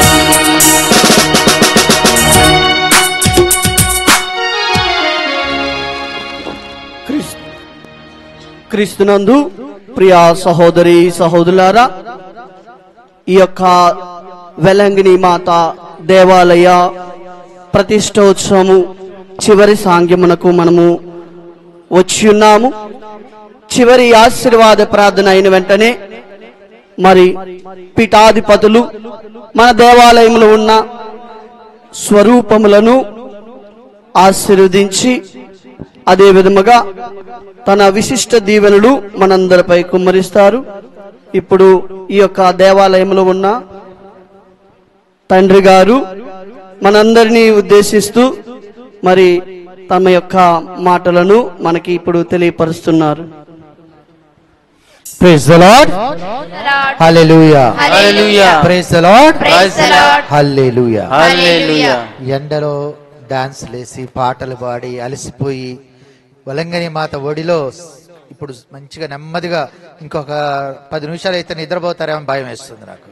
క్రీస్తునందు ప్రియా సహోదరి సహోదరులారా ఈ యొక్క వెలంగిని మాత దేవాలయ ప్రతిష్టోత్సవము చివరి సాంగ్యమునకు మనము వచ్చి ఉన్నాము చివరి ఆశీర్వాద ప్రార్థన అయిన వెంటనే మరి పీఠాధిపతులు మన దేవాలయంలో ఉన్న స్వరూపములను ఆశీర్వదించి అదే విధముగా తన విశిష్ట దీవెనలు మనందరిపై కుమ్మరిస్తారు ఇప్పుడు ఈ యొక్క దేవాలయంలో ఉన్న తండ్రి గారు మనందరినీ ఉద్దేశిస్తూ మరి తమ యొక్క మాటలను మనకి ఇప్పుడు తెలియపరుస్తున్నారు praise the lord hallelujah hallelujah. Praise the lord praise the lord. Hallelujah hallelujah. ఎండలో డాన్స్ లేసి పాటలు పాడి అలసిపోయి వలంగని మాత ఒడిలో ఇప్పుడు మంచిగా నెమ్మదిగా ఇంకొక పది నిమిషాలు అయితే నిద్రపోతారేమో భయం వేస్తుంది నాకు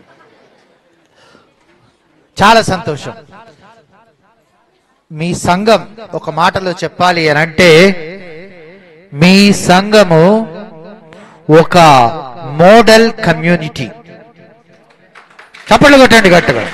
చాలా సంతోషం మీ సంఘం ఒక మాటలో చెప్పాలి అని అంటే మీ సంఘము ఒక మోడల్ కమ్యూనిటీ చప్పట్లు కొట్టండి గట్టిగా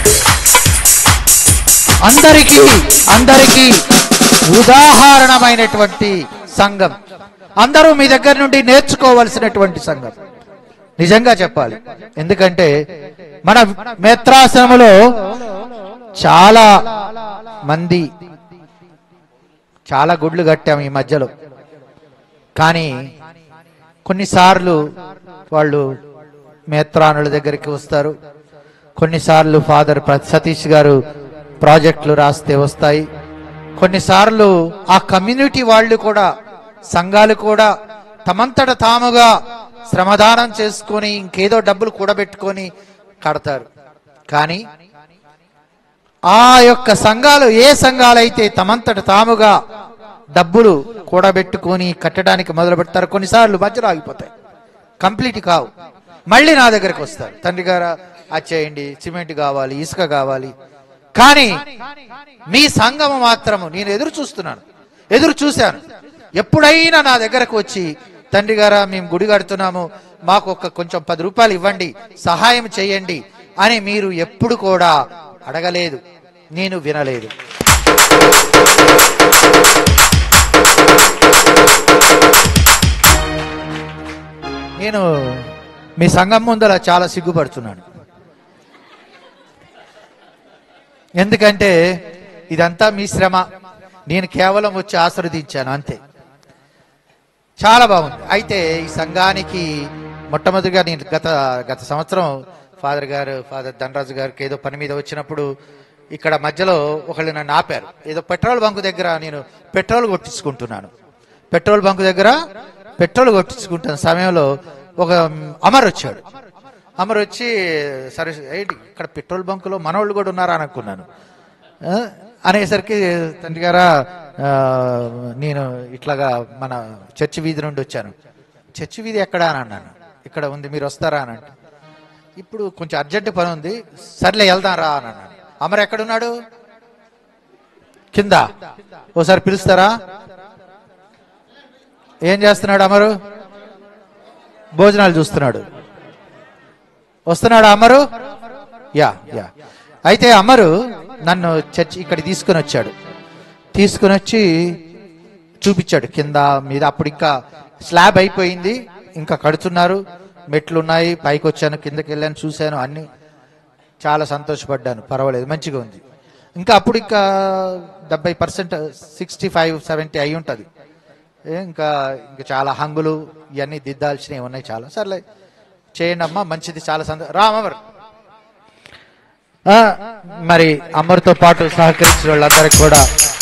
అందరికీ అందరికీ ఉదాహరణమైనటువంటి సంఘం అందరూ మీ దగ్గర నుండి నేర్చుకోవలసినటువంటి సంఘం నిజంగా చెప్పాలి ఎందుకంటే మన మేత్రాశ్రమలో చాలా మంది చాలా గుడ్లు కట్టాము ఈ మధ్యలో కానీ కొన్నిసార్లు వాళ్ళు మేత్రానుల దగ్గరికి వస్తారు కొన్నిసార్లు ఫాదర్ ప్ర- సతీష్ గారు ప్రాజెక్టులు రాస్తే వస్తాయి కొన్నిసార్లు ఆ కమ్యూనిటీ వాళ్ళు కూడా సంఘాలు కూడా తమంతట తాముగా శ్రమదానం చేసుకొని ఇంకేదో డబ్బులు కూడబెట్టుకొని కడతారు కానీ ఆ యొక్క సంఘాలు ఏ సంఘాలైతే తమంతట తాముగా డబ్బులు కూడబెట్టుకొని కట్టడానికి మొదలు పెడతారు కొన్నిసార్లు మధ్యలో ఆగిపోతాయి కంప్లీట్ కావు మళ్ళీ నా దగ్గరకు వస్తారు తండ్రి గారు అది చేయండి సిమెంట్ కావాలి ఇసుక కావాలి కానీ మీ సంఘము మాత్రము నేను ఎదురు చూస్తున్నాను ఎదురు చూశాను ఎప్పుడైనా నా దగ్గరకు వచ్చి తండ్రి గారా మేము గుడి కడుతున్నాము మాకు ఒక కొంచెం పది రూపాయలు ఇవ్వండి సహాయం చేయండి అని మీరు ఎప్పుడు కూడా అడగలేదు నేను వినలేదు నేను మీ సంఘం ముందర చాలా సిగ్గుపడుతున్నాను ఎందుకంటే ఇదంతా మీ శ్రమ నేను కేవలం వచ్చి ఆశీర్వదించాను అంతే చాలా బాగుంది అయితే ఈ సంఘానికి మొట్టమొదటిగా నేను గత గత సంవత్సరం ఫాదర్ గారు ఫాదర్ ధనరాజు గారికి ఏదో పని మీద వచ్చినప్పుడు ఇక్కడ మధ్యలో ఒకళ్ళు నన్ను ఆపారు ఏదో పెట్రోల్ బంక్ దగ్గర నేను పెట్రోల్ కొట్టించుకుంటున్నాను పెట్రోల్ బంక్ దగ్గర పెట్రోల్ కొట్టించుకుంటున్న సమయంలో ఒక అమర్ వచ్చాడు అమర్ వచ్చి సరే ఏంటి ఇక్కడ పెట్రోల్ బంకులో మనోళ్ళు కూడా ఉన్నారా అని అనుకున్నాను ఆ, అనేసరికి తండ్రి గారా ఆ, నేను ఇట్లాగా మన చర్చి వీధి నుండి వచ్చాను చర్చి వీధి ఎక్కడా అని అన్నాను ఇక్కడ ఉంది మీరు వస్తారా అని అంటే ఇప్పుడు కొంచెం అర్జెంట్ పని ఉంది సర్లే వెళ్దాం రా అని అన్నాను అమర్ ఎక్కడున్నాడు కింద ఓసారి పిలుస్తారా ఏం చేస్తున్నాడు అమరు భోజనాలు చూస్తున్నాడు వస్తున్నాడు అమరు యా యా అయితే అమరు నన్ను చర్చి ఇక్కడ తీసుకుని వచ్చాడు తీసుకుని వచ్చి చూపించాడు కింద మీద అప్పుడు ఇంకా స్లాబ్ అయిపోయింది ఇంకా కడుతున్నారు మెట్లు ఉన్నాయి పైకి వచ్చాను కిందకి వెళ్ళాను చూశాను అన్ని చాలా సంతోషపడ్డాను పర్వాలేదు మంచిగా ఉంది ఇంకా అప్పుడు ఇంకా డెబ్బై పర్సెంట్ సిక్స్టీ ఫైవ్ సెవెంటీ అయి ఉంటుంది ఏ, ఇంకా ఇంకా చాలా హంగులు ఇవన్నీ దిద్దాల్సినవి ఉన్నాయి చాలా సర్లే చేయండి అమ్మా మంచిది చాలా సంతో రామవర్ మరి అమర్తో పాటు సహకరించిన వాళ్ళందరికీ కూడా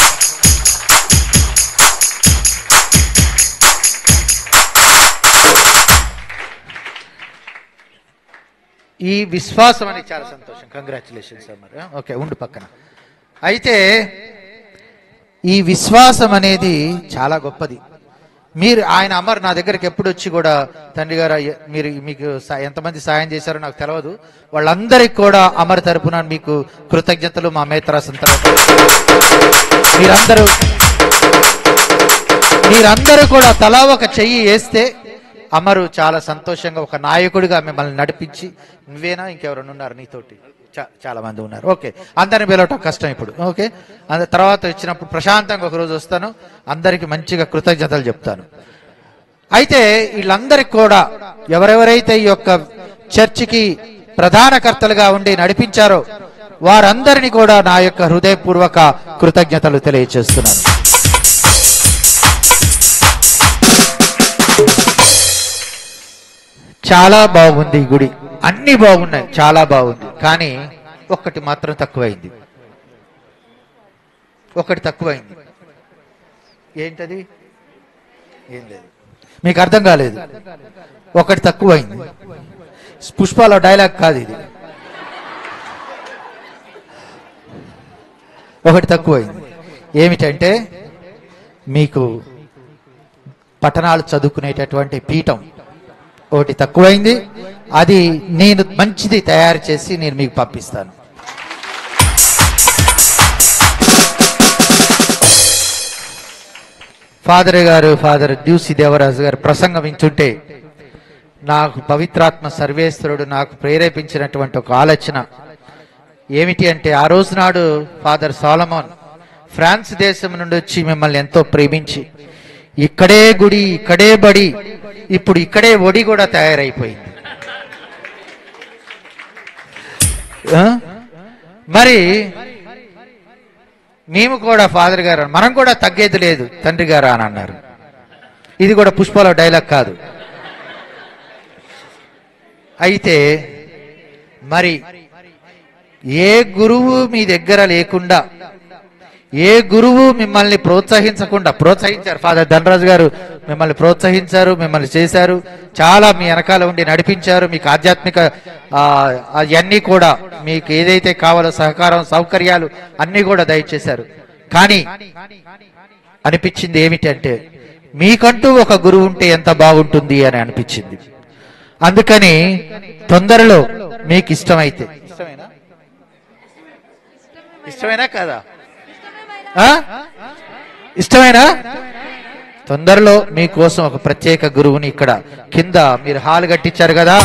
ఈ విశ్వాసం అనేది చాలా సంతోషం కంగ్రాచులేషన్స్ అమర్ ఓకే ఉండు పక్కన అయితే ఈ విశ్వాసం అనేది చాలా గొప్పది మీరు ఆయన అమర్ నా దగ్గరికి ఎప్పుడు వచ్చి కూడా తండ్రి గారు అయ్య- మీరు మీకు సా- ఎంతమంది సాయం చేశారో నాకు తెలియదు వాళ్ళందరికీ కూడా అమర్ తరపున మీకు కృతజ్ఞతలు మా మేత్రాసం తరపున మీరందరూ మీరందరూ కూడా తలా ఒక చెయ్యి వేస్తే అమరు చాలా సంతోషంగా ఒక నాయకుడిగా మిమ్మల్ని నడిపించి నువ్వేనా ఇంకెవరైనా ఉన్నారు నీతోటి చా- చాలా మంది ఉన్నారు ఓకే అందరిని పిలవటం కష్టం ఇప్పుడు ఓకే అంద తర్వాత వచ్చినప్పుడు ప్రశాంతంగా ఒక రోజు వస్తాను అందరికి మంచిగా కృతజ్ఞతలు చెప్తాను అయితే వీళ్ళందరికి కూడా ఎవరెవరైతే ఈ యొక్క చర్చికి ప్రధానకర్తలుగా ఉండి నడిపించారో వారందరినీ కూడా నా యొక్క హృదయపూర్వక కృతజ్ఞతలు తెలియజేస్తున్నాను చాలా బాగుంది ఈ గుడి అన్ని బాగున్నాయి చాలా బాగుంది కానీ ఒక్కటి మాత్రం తక్కువైంది ఒకటి తక్కువైంది ఏంటది ఏం లేదు మీకు అర్థం కాలేదు ఒకటి తక్కువైంది పుష్పాలో డైలాగ్ కాదు ఇది ఒకటి తక్కువైంది ఏమిటంటే మీకు పట్టణాలు చదువుకునేటటువంటి పీఠం ఒకటి తక్కువైంది అది నేను మంచిది తయారు చేసి నేను మీకు పంపిస్తాను ఫాదర్ గారు ఫాదర్ డ్యూసి దేవరాజు గారు ప్రసంగం వింటుంటే నాకు పవిత్రాత్మ సర్వేశ్వరుడు నాకు ప్రేరేపించినటువంటి ఒక ఆలోచన ఏమిటి అంటే ఆ రోజు నాడు ఫాదర్ సాలమోన్ ఫ్రాన్స్ దేశం నుండి వచ్చి మిమ్మల్ని ఎంతో ప్రేమించి ఇక్కడే గుడి ఇక్కడే బడి ఇప్పుడు ఇక్కడే ఒడి కూడా తయారైపోయింది ఆ? మరి మేము కూడా ఫాదర్ గారు మనం కూడా తగ్గేది లేదు తండ్రి గారు అని అన్నారు ఇది కూడా పుష్పలో డైలాగ్ కాదు అయితే మరి ఏ గురువు మీ దగ్గర లేకుండా ఏ గురువు మిమ్మల్ని ప్రోత్సహించకుండా ప్రోత్సహించారు ఫాదర్ ధనరాజు గారు మిమ్మల్ని ప్రోత్సహించారు మిమ్మల్ని చేశారు చాలా మీ వెనకాల ఉండి నడిపించారు మీకు ఆధ్యాత్మిక ఆ, అవన్నీ కూడా మీకు ఏదైతే కావాలో సహకారం సౌకర్యాలు అన్ని కూడా దయచేశారు కానీ అనిపించింది ఏమిటంటే మీకంటూ ఒక గురువు ఉంటే ఎంత బాగుంటుంది అని అనిపించింది అందుకని తొందరలో మీకు ఇష్టమైతే ఇష్టమేనా ఇష్టమేనా కదా ఆ? ఇష్టమేనా తొందరలో మీకోసం ఒక ప్రత్యేక గురువుని ఇక్కడ కింద మీరు హాల్ కట్టించారు కదా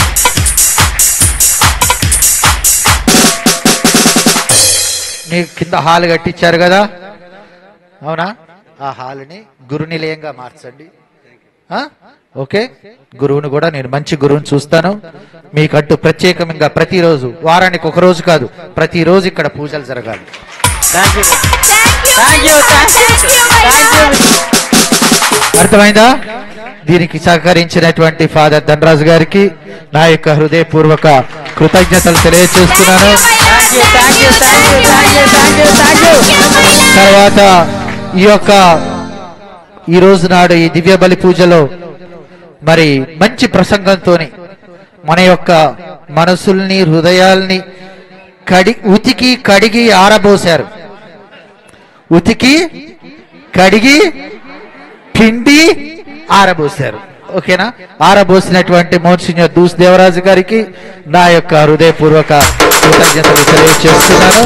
మీరు కింద హాల్ కట్టించారు కదా అవునా ఆ హాల్ని గురు నిలయంగా మార్చండి ఆ? ఓకే గురువుని కూడా నేను మంచి గురువుని చూస్తాను మీకంటూ ప్రత్యేకంగా ప్రతిరోజు వారానికి ఒక రోజు కాదు ప్రతిరోజు ఇక్కడ పూజలు జరగాలి అర్థమైందా దీనికి సహకరించినటువంటి ఫాదర్ ధనరాజు గారికి నా యొక్క హృదయపూర్వక కృతజ్ఞతలు తెలియజేస్తున్నాను తర్వాత ఈ యొక్క ఈ రోజు నాడు ఈ దివ్య బలి పూజలో మరి మంచి ప్రసంగంతోని మన యొక్క మనసుల్ని హృదయాల్ని కడి ఉతికి కడిగి ఆరబోశారు ఉతికి కడిగి పిండి ఆరబోశారు ఓకేనా ఆరబోసినటువంటి మోన్సిన్యూర్ దూస్ దేవరాజు గారికి నా యొక్క హృదయపూర్వక కృతజ్ఞతలు తెలియజేస్తున్నాను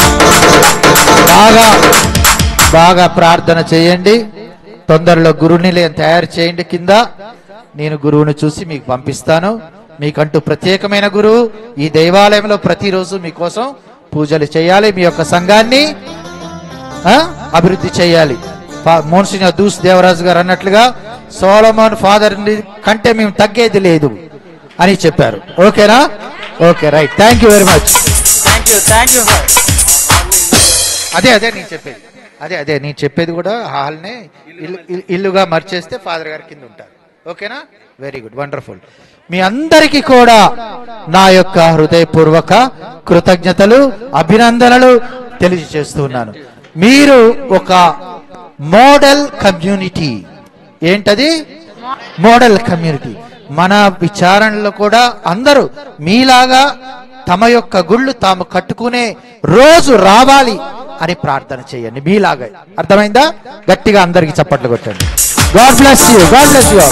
బాగా బాగా ప్రార్థన చేయండి తొందరలో గురు నిలయం తయారు చేయండి కింద నేను గురువును చూసి మీకు పంపిస్తాను మీకంటూ ప్రత్యేకమైన గురువు ఈ దేవాలయంలో ప్రతిరోజు మీకోసం పూజలు చేయాలి మీ యొక్క సంఘాన్ని ఆ, అభివృద్ధి చేయాలి మోన్సిన్ దూస్ దేవరాజు గారు అన్నట్లుగా సోలమోన్ ఫాదర్ కంటే మేము తగ్గేది లేదు అని చెప్పారు ఓకేనా okay right thank you very much thank you thank you అదే అదే నేను చెప్పేది అదే అదే నేను చెప్పేది కూడా హాల్నే ఇల్లు ఇల్లు- ఇల్లుగా మర్చేస్తే ఫాదర్ గారి కింద ఉంటారు ఓకేనా వెరీ గుడ్ వండర్ఫుల్ మీ అందరికీ కూడా నా యొక్క హృదయపూర్వక కృతజ్ఞతలు అభినందనలు తెలియజేస్తున్నాను మీరు ఒక మోడల్ కమ్యూనిటీ ఏంటది మోడల్ కమ్యూనిటీ మన విచారణలో కూడా అందరూ మీలాగా తమ యొక్క గుళ్ళు తాము కట్టుకునే రోజు రావాలి అని ప్రార్థన చేయండి మీలాగా అర్థమైందా గట్టిగా అందరికి చప్పట్లు కొట్టండి God bless you God bless you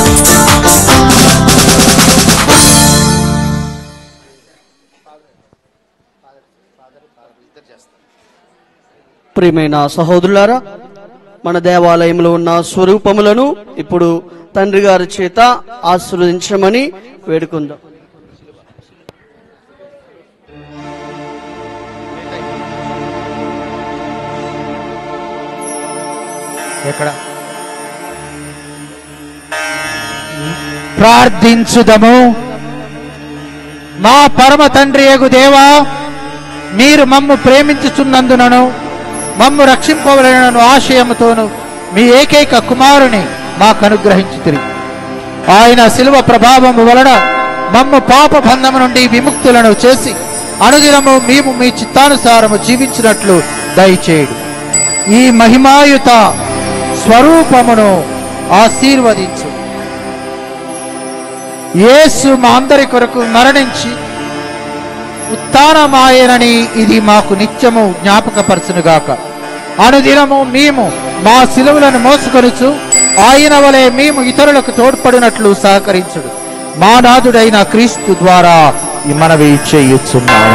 ప్రియమైన సహోదరులారా మన దేవాలయంలో ఉన్న స్వరూపములను ఇప్పుడు తండ్రి గారి చేత ఆశీర్వదించమని వేడుకుందాం ఎక్కడ ప్రార్థించుదము మా పరమ తండ్రి యగు దేవా మీరు మమ్ము ప్రేమించుచున్నందునను మమ్ము రక్షింపవలనను ఆశయముతోను మీ ఏకైక కుమారుని మాకు అనుగ్రహించుతిరి ఆయన శిలువ ప్రభావము వలన మమ్ము పాప బంధము నుండి విముక్తులను చేసి అనుదినము మేము మీ చిత్తానుసారము జీవించినట్లు దయచేయుడు ఈ మహిమాయుత స్వరూపమును ఆశీర్వదించు యేసు మా అందరి కొరకు మరణించి ఉత్తానమాయనని ఇది మాకు నిత్యము జ్ఞాపకపరచునుగాక అనుదినము మేము మా శిలువలను మోసుకొనుచు ఆయన వలె మేము ఇతరులకు తోడ్పడినట్లు సహకరించుడు మా నాథుడైన క్రీస్తు ద్వారా ఈ మనవి చేయుచున్నాను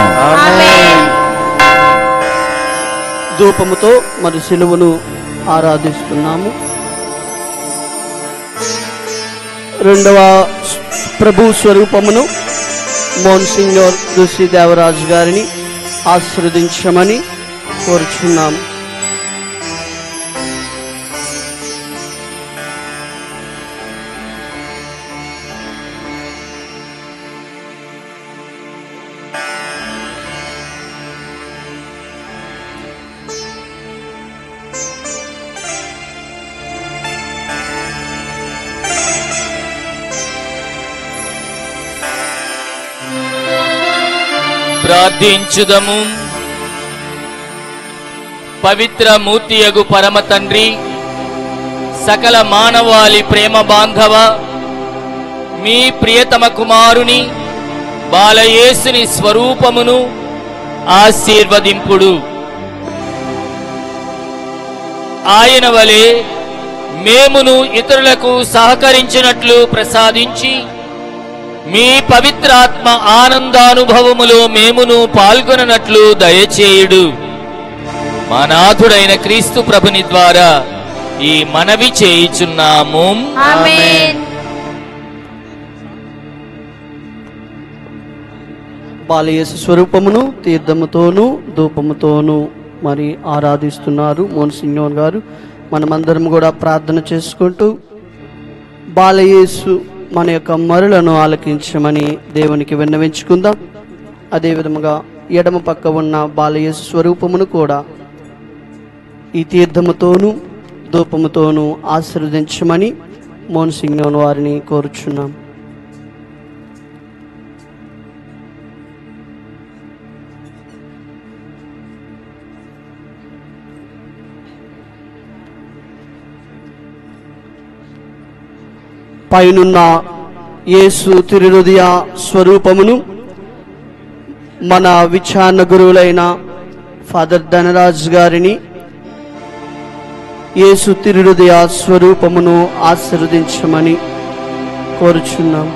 ధూపముతో మరి సిలువను ఆరాధిస్తున్నాము రెండవ ప్రభు స్వరూపమును మోన్సింగర్ ఋషి దేవరాజు గారిని ఆశీర్వదించమని కోరుచున్నాము ప్రార్థించుదము పవిత్ర మూర్తియగు పరమ తండ్రి సకల మానవాళి ప్రేమ బాంధవ మీ ప్రియతమ కుమారుని బాలయేసుని స్వరూపమును ఆశీర్వదింపుడు ఆయన వలె మేమును ఇతరులకు సహకరించినట్లు ప్రసాదించి మీ పవిత్రాత్మ ఆనందానుభవములో మేమును పాల్గొననట్లు దయచేయుడు మా నాథుడైన క్రీస్తు ప్రభుని ద్వారా ఈ మనవి చేయుచున్నాము ఆమేన్ బాలయేసు స్వరూపమును తీర్థముతోనూ ధూపముతోనూ మరి ఆరాధిస్తున్నారు మోహన్ సింగ్ గారు మనమందరం కూడా ప్రార్థన చేసుకుంటూ బాలయేసు మన యొక్క మరులను ఆలకించమని దేవునికి విన్నవించుకుందాం అదేవిధముగా ఎడమ పక్క ఉన్న బాలయేసు స్వరూపమును కూడా ఈ తీర్థముతోనూ ధూపముతోనూ ఆశీర్వదించమని మోహన్ సింగ్ వారిని కోరుచున్నాం పైనున్న యేసు తిరుహృదయ స్వరూపమును మన విచారణ గురువులైన ఫాదర్ ధనరాజ్ గారిని యేసు తిరుహృదయ స్వరూపమును ఆశీర్వదించమని కోరుచున్నాం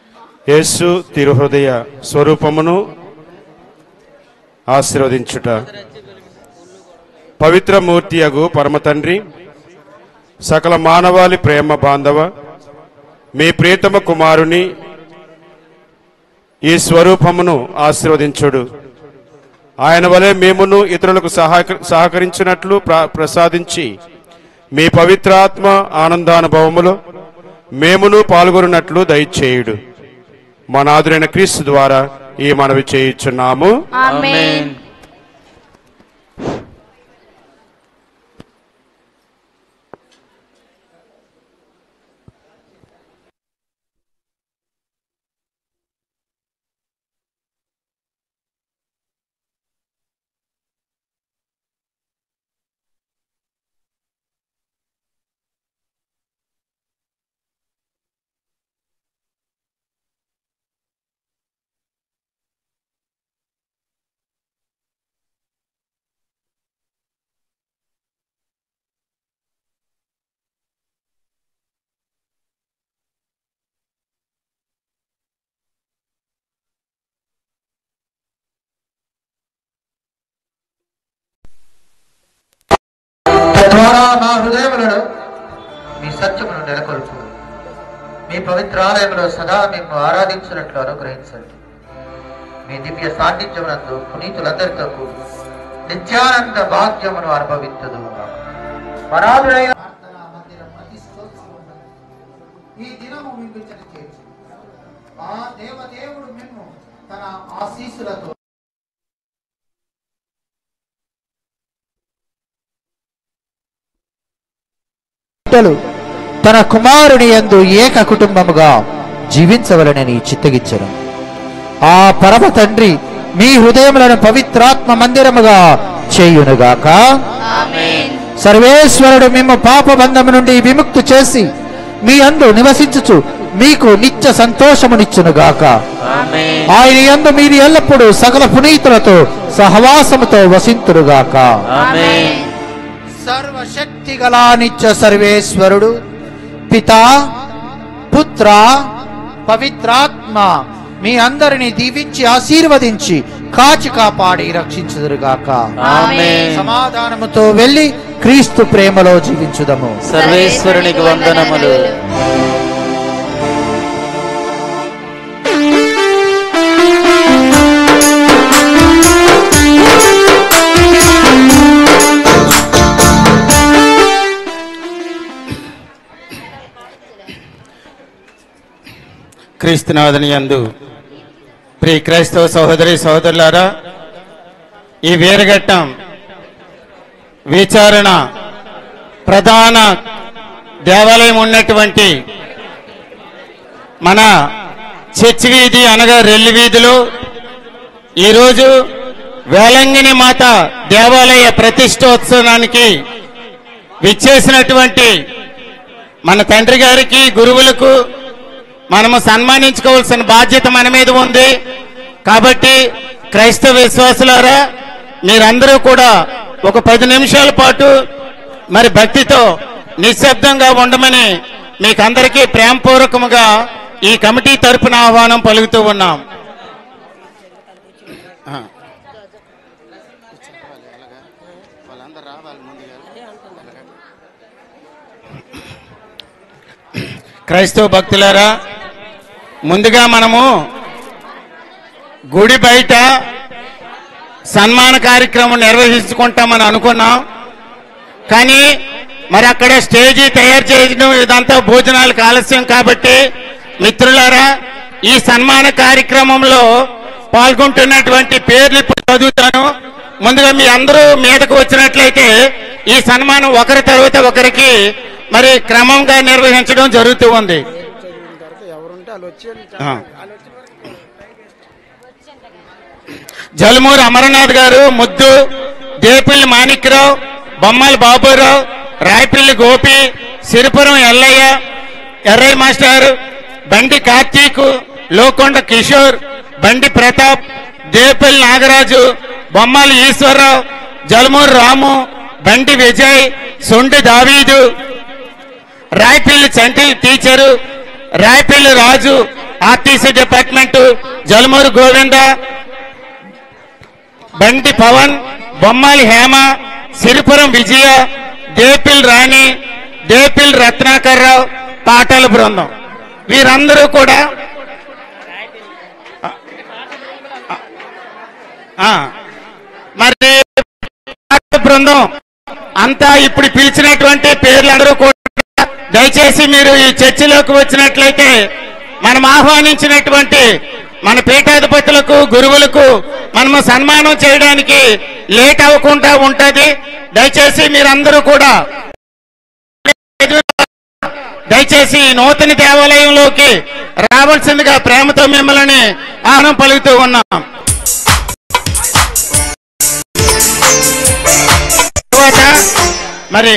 యేసు తిరుహృదయ స్వరూపమును ఆశీర్వదించుట పవిత్రమూర్తి అగు పరమ తండ్రి సకల మానవాళి ప్రేమ బాంధవ మీ ప్రియతమ కుమారుని ఈ స్వరూపమును ఆశీర్వదించుడు ఆయన వలె మేమును ఇతరులకు సహాయ సహకరించినట్లు ప్ర- ప్రసాదించి మీ పవిత్రాత్మ ఆనందానుభవములో మేమును పాల్గొన్నట్లు దయచేయుడు మా నాదురైన క్రీస్తు ద్వారా ఈ మనవి చేయుచున్నాము ఆమేన్ తద్వారా మా హృదయములను మీ సత్యమును నెలకొల్పు మీ పవిత్రాలయంలో సదా మేము ఆరాధించినట్లు అనుగ్రహించండి మీ దివ్య సాన్నిధ్యమునందు పునీతులందరితో కూడి నిత్యానంద భాగ్యమును అనుభవించదు మనాదుడైన ఈ దినము విభజన చేర్చు ఆ దేవదేవుడు మిమ్ము తన ఆశీస్సులతో బిడ్డలు తన కుమారుని యందు ఏక కుటుంబముగా జీవించవలనని చిత్తగించను ఆ పరమ తండ్రి మీ హృదయములను పవిత్రాత్మ మందిరముగా చేయునుగాక సర్వేశ్వరుడు మిమ్ము పాపబంధము నుండి విముక్తి చేసి మీ అందు నివసించుచు మీకు నిత్య సంతోషమునిచ్చునుగాక ఆయన యందు మీరు ఎల్లప్పుడూ సకల పునీతులతో సహవాసముతో వసింతురుగాక సర్వశక్తి గల నిత్య సర్వేశ్వరుడు పితా పుత్ర పవిత్రాత్మ మీ అందరిని దీవించి ఆశీర్వదించి కాచి కాపాడి రక్షించుదురుగాక ఆమేన్. సమాధానముతో వెళ్ళి క్రీస్తు ప్రేమలో జీవించుదము సర్వేశ్వరునికి వందనములు క్రీస్తునాథని యందు ప్రియ క్రైస్తవ సహోదరి సహోదరులారా ఈ వీరఘట్టం విచారణ ప్రధాన దేవాలయం ఉన్నటువంటి మన చర్చి వీధి అనగా రెల్లి వీధిలో ఈరోజు వేలంగిని మాత దేవాలయ ప్రతిష్టోత్సవానికి విచ్చేసినటువంటి మన తండ్రి గారికి గురువులకు మనము సన్మానించుకోవాల్సిన బాధ్యత మన మీద ఉంది కాబట్టి క్రైస్తవ విశ్వాసులారా మీరందరూ కూడా ఒక పది నిమిషాల పాటు మరి భక్తితో నిశ్శబ్దంగా ఉండమని మీకందరికీ ప్రేమపూర్వకముగా ఈ కమిటీ తరపున ఆహ్వానం పలుకుతూ ఉన్నాం ఆ. క్రైస్తవ భక్తులారా ముందుగా మనము గుడి బయట సన్మాన కార్యక్రమం నిర్వహించుకుంటామని అనుకున్నాం కానీ మరి అక్కడ స్టేజీ తయారు చేయడం ఇదంతా భోజనాలకు ఆలస్యం కాబట్టి మిత్రులారా ఈ సన్మాన కార్యక్రమంలో పాల్గొంటున్నటువంటి పేర్లు ఇప్పుడు చదువుతాను ముందుగా మీ అందరూ మీదకు వచ్చినట్లయితే ఈ సన్మానం ఒకరి తర్వాత ఒకరికి మరి క్రమంగా నిర్వహించడం జరుగుతూ ఉంది ఆ. జలమూరు అమరనాథ్ గారు ముద్దు దేపిల్లి మాణిక్యరావు బొమ్మల బాబురావు రాయపిల్లి గోపి సిరిపురం ఎల్లయ్య ఎర్రయ్య మాస్టర్ బండి కార్తీక్ లోకొండ కిషోర్ బండి ప్రతాప్ దేపల్లి నాగరాజు బొమ్మల ఈశ్వరరావు జలమూరు రాము బండి Vijay Sondi Daveedu Rayapilli Chanti teacher Rayapilli Raju RTC department Jalamuru Govinda Bandi Pavan బొమ్మాలి హేమ సిరిపురం విజయ దేపిల్ రాణి దేపిల్ రత్నాకర్రావు పాటల బృందం వీరందరూ కూడా ఆ, మరి పాటల బృందం అంతా ఇప్పుడు పిలిచినటువంటి పేర్లందరూ కూడా దయచేసి మీరు ఈ చర్చిలోకి వచ్చినట్లయితే మనం ఆహ్వానించినటువంటి మన పీఠాధిపతులకు గురువులకు మనము సన్మానం చేయడానికి లేట్ అవ్వకుండా ఉంటది దయచేసి మీరందరూ కూడా దయచేసి ఈ నూతన దేవాలయంలోకి రావాల్సిందిగా ప్రేమతో మిమ్మల్ని ఆహ్వానం పలుకుతూ ఉన్నాం తర్వాత మరి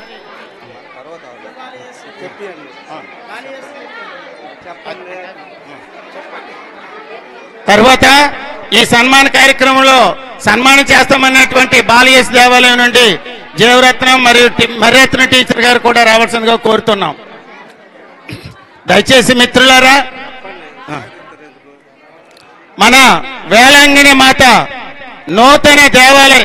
తర్వాత ఈ సన్మాన కార్యక్రమంలో సన్మానం చేస్తామన్నటువంటి బాలయేశ్ దేవాలయం నుండి జీవరత్నం మరియు టి- మర్యాత్న టీచర్ గారు కూడా రావాల్సిందిగా కోరుతున్నాం దయచేసి మిత్రులారా మన వేళంగిని మాత నూతన దేవాలయం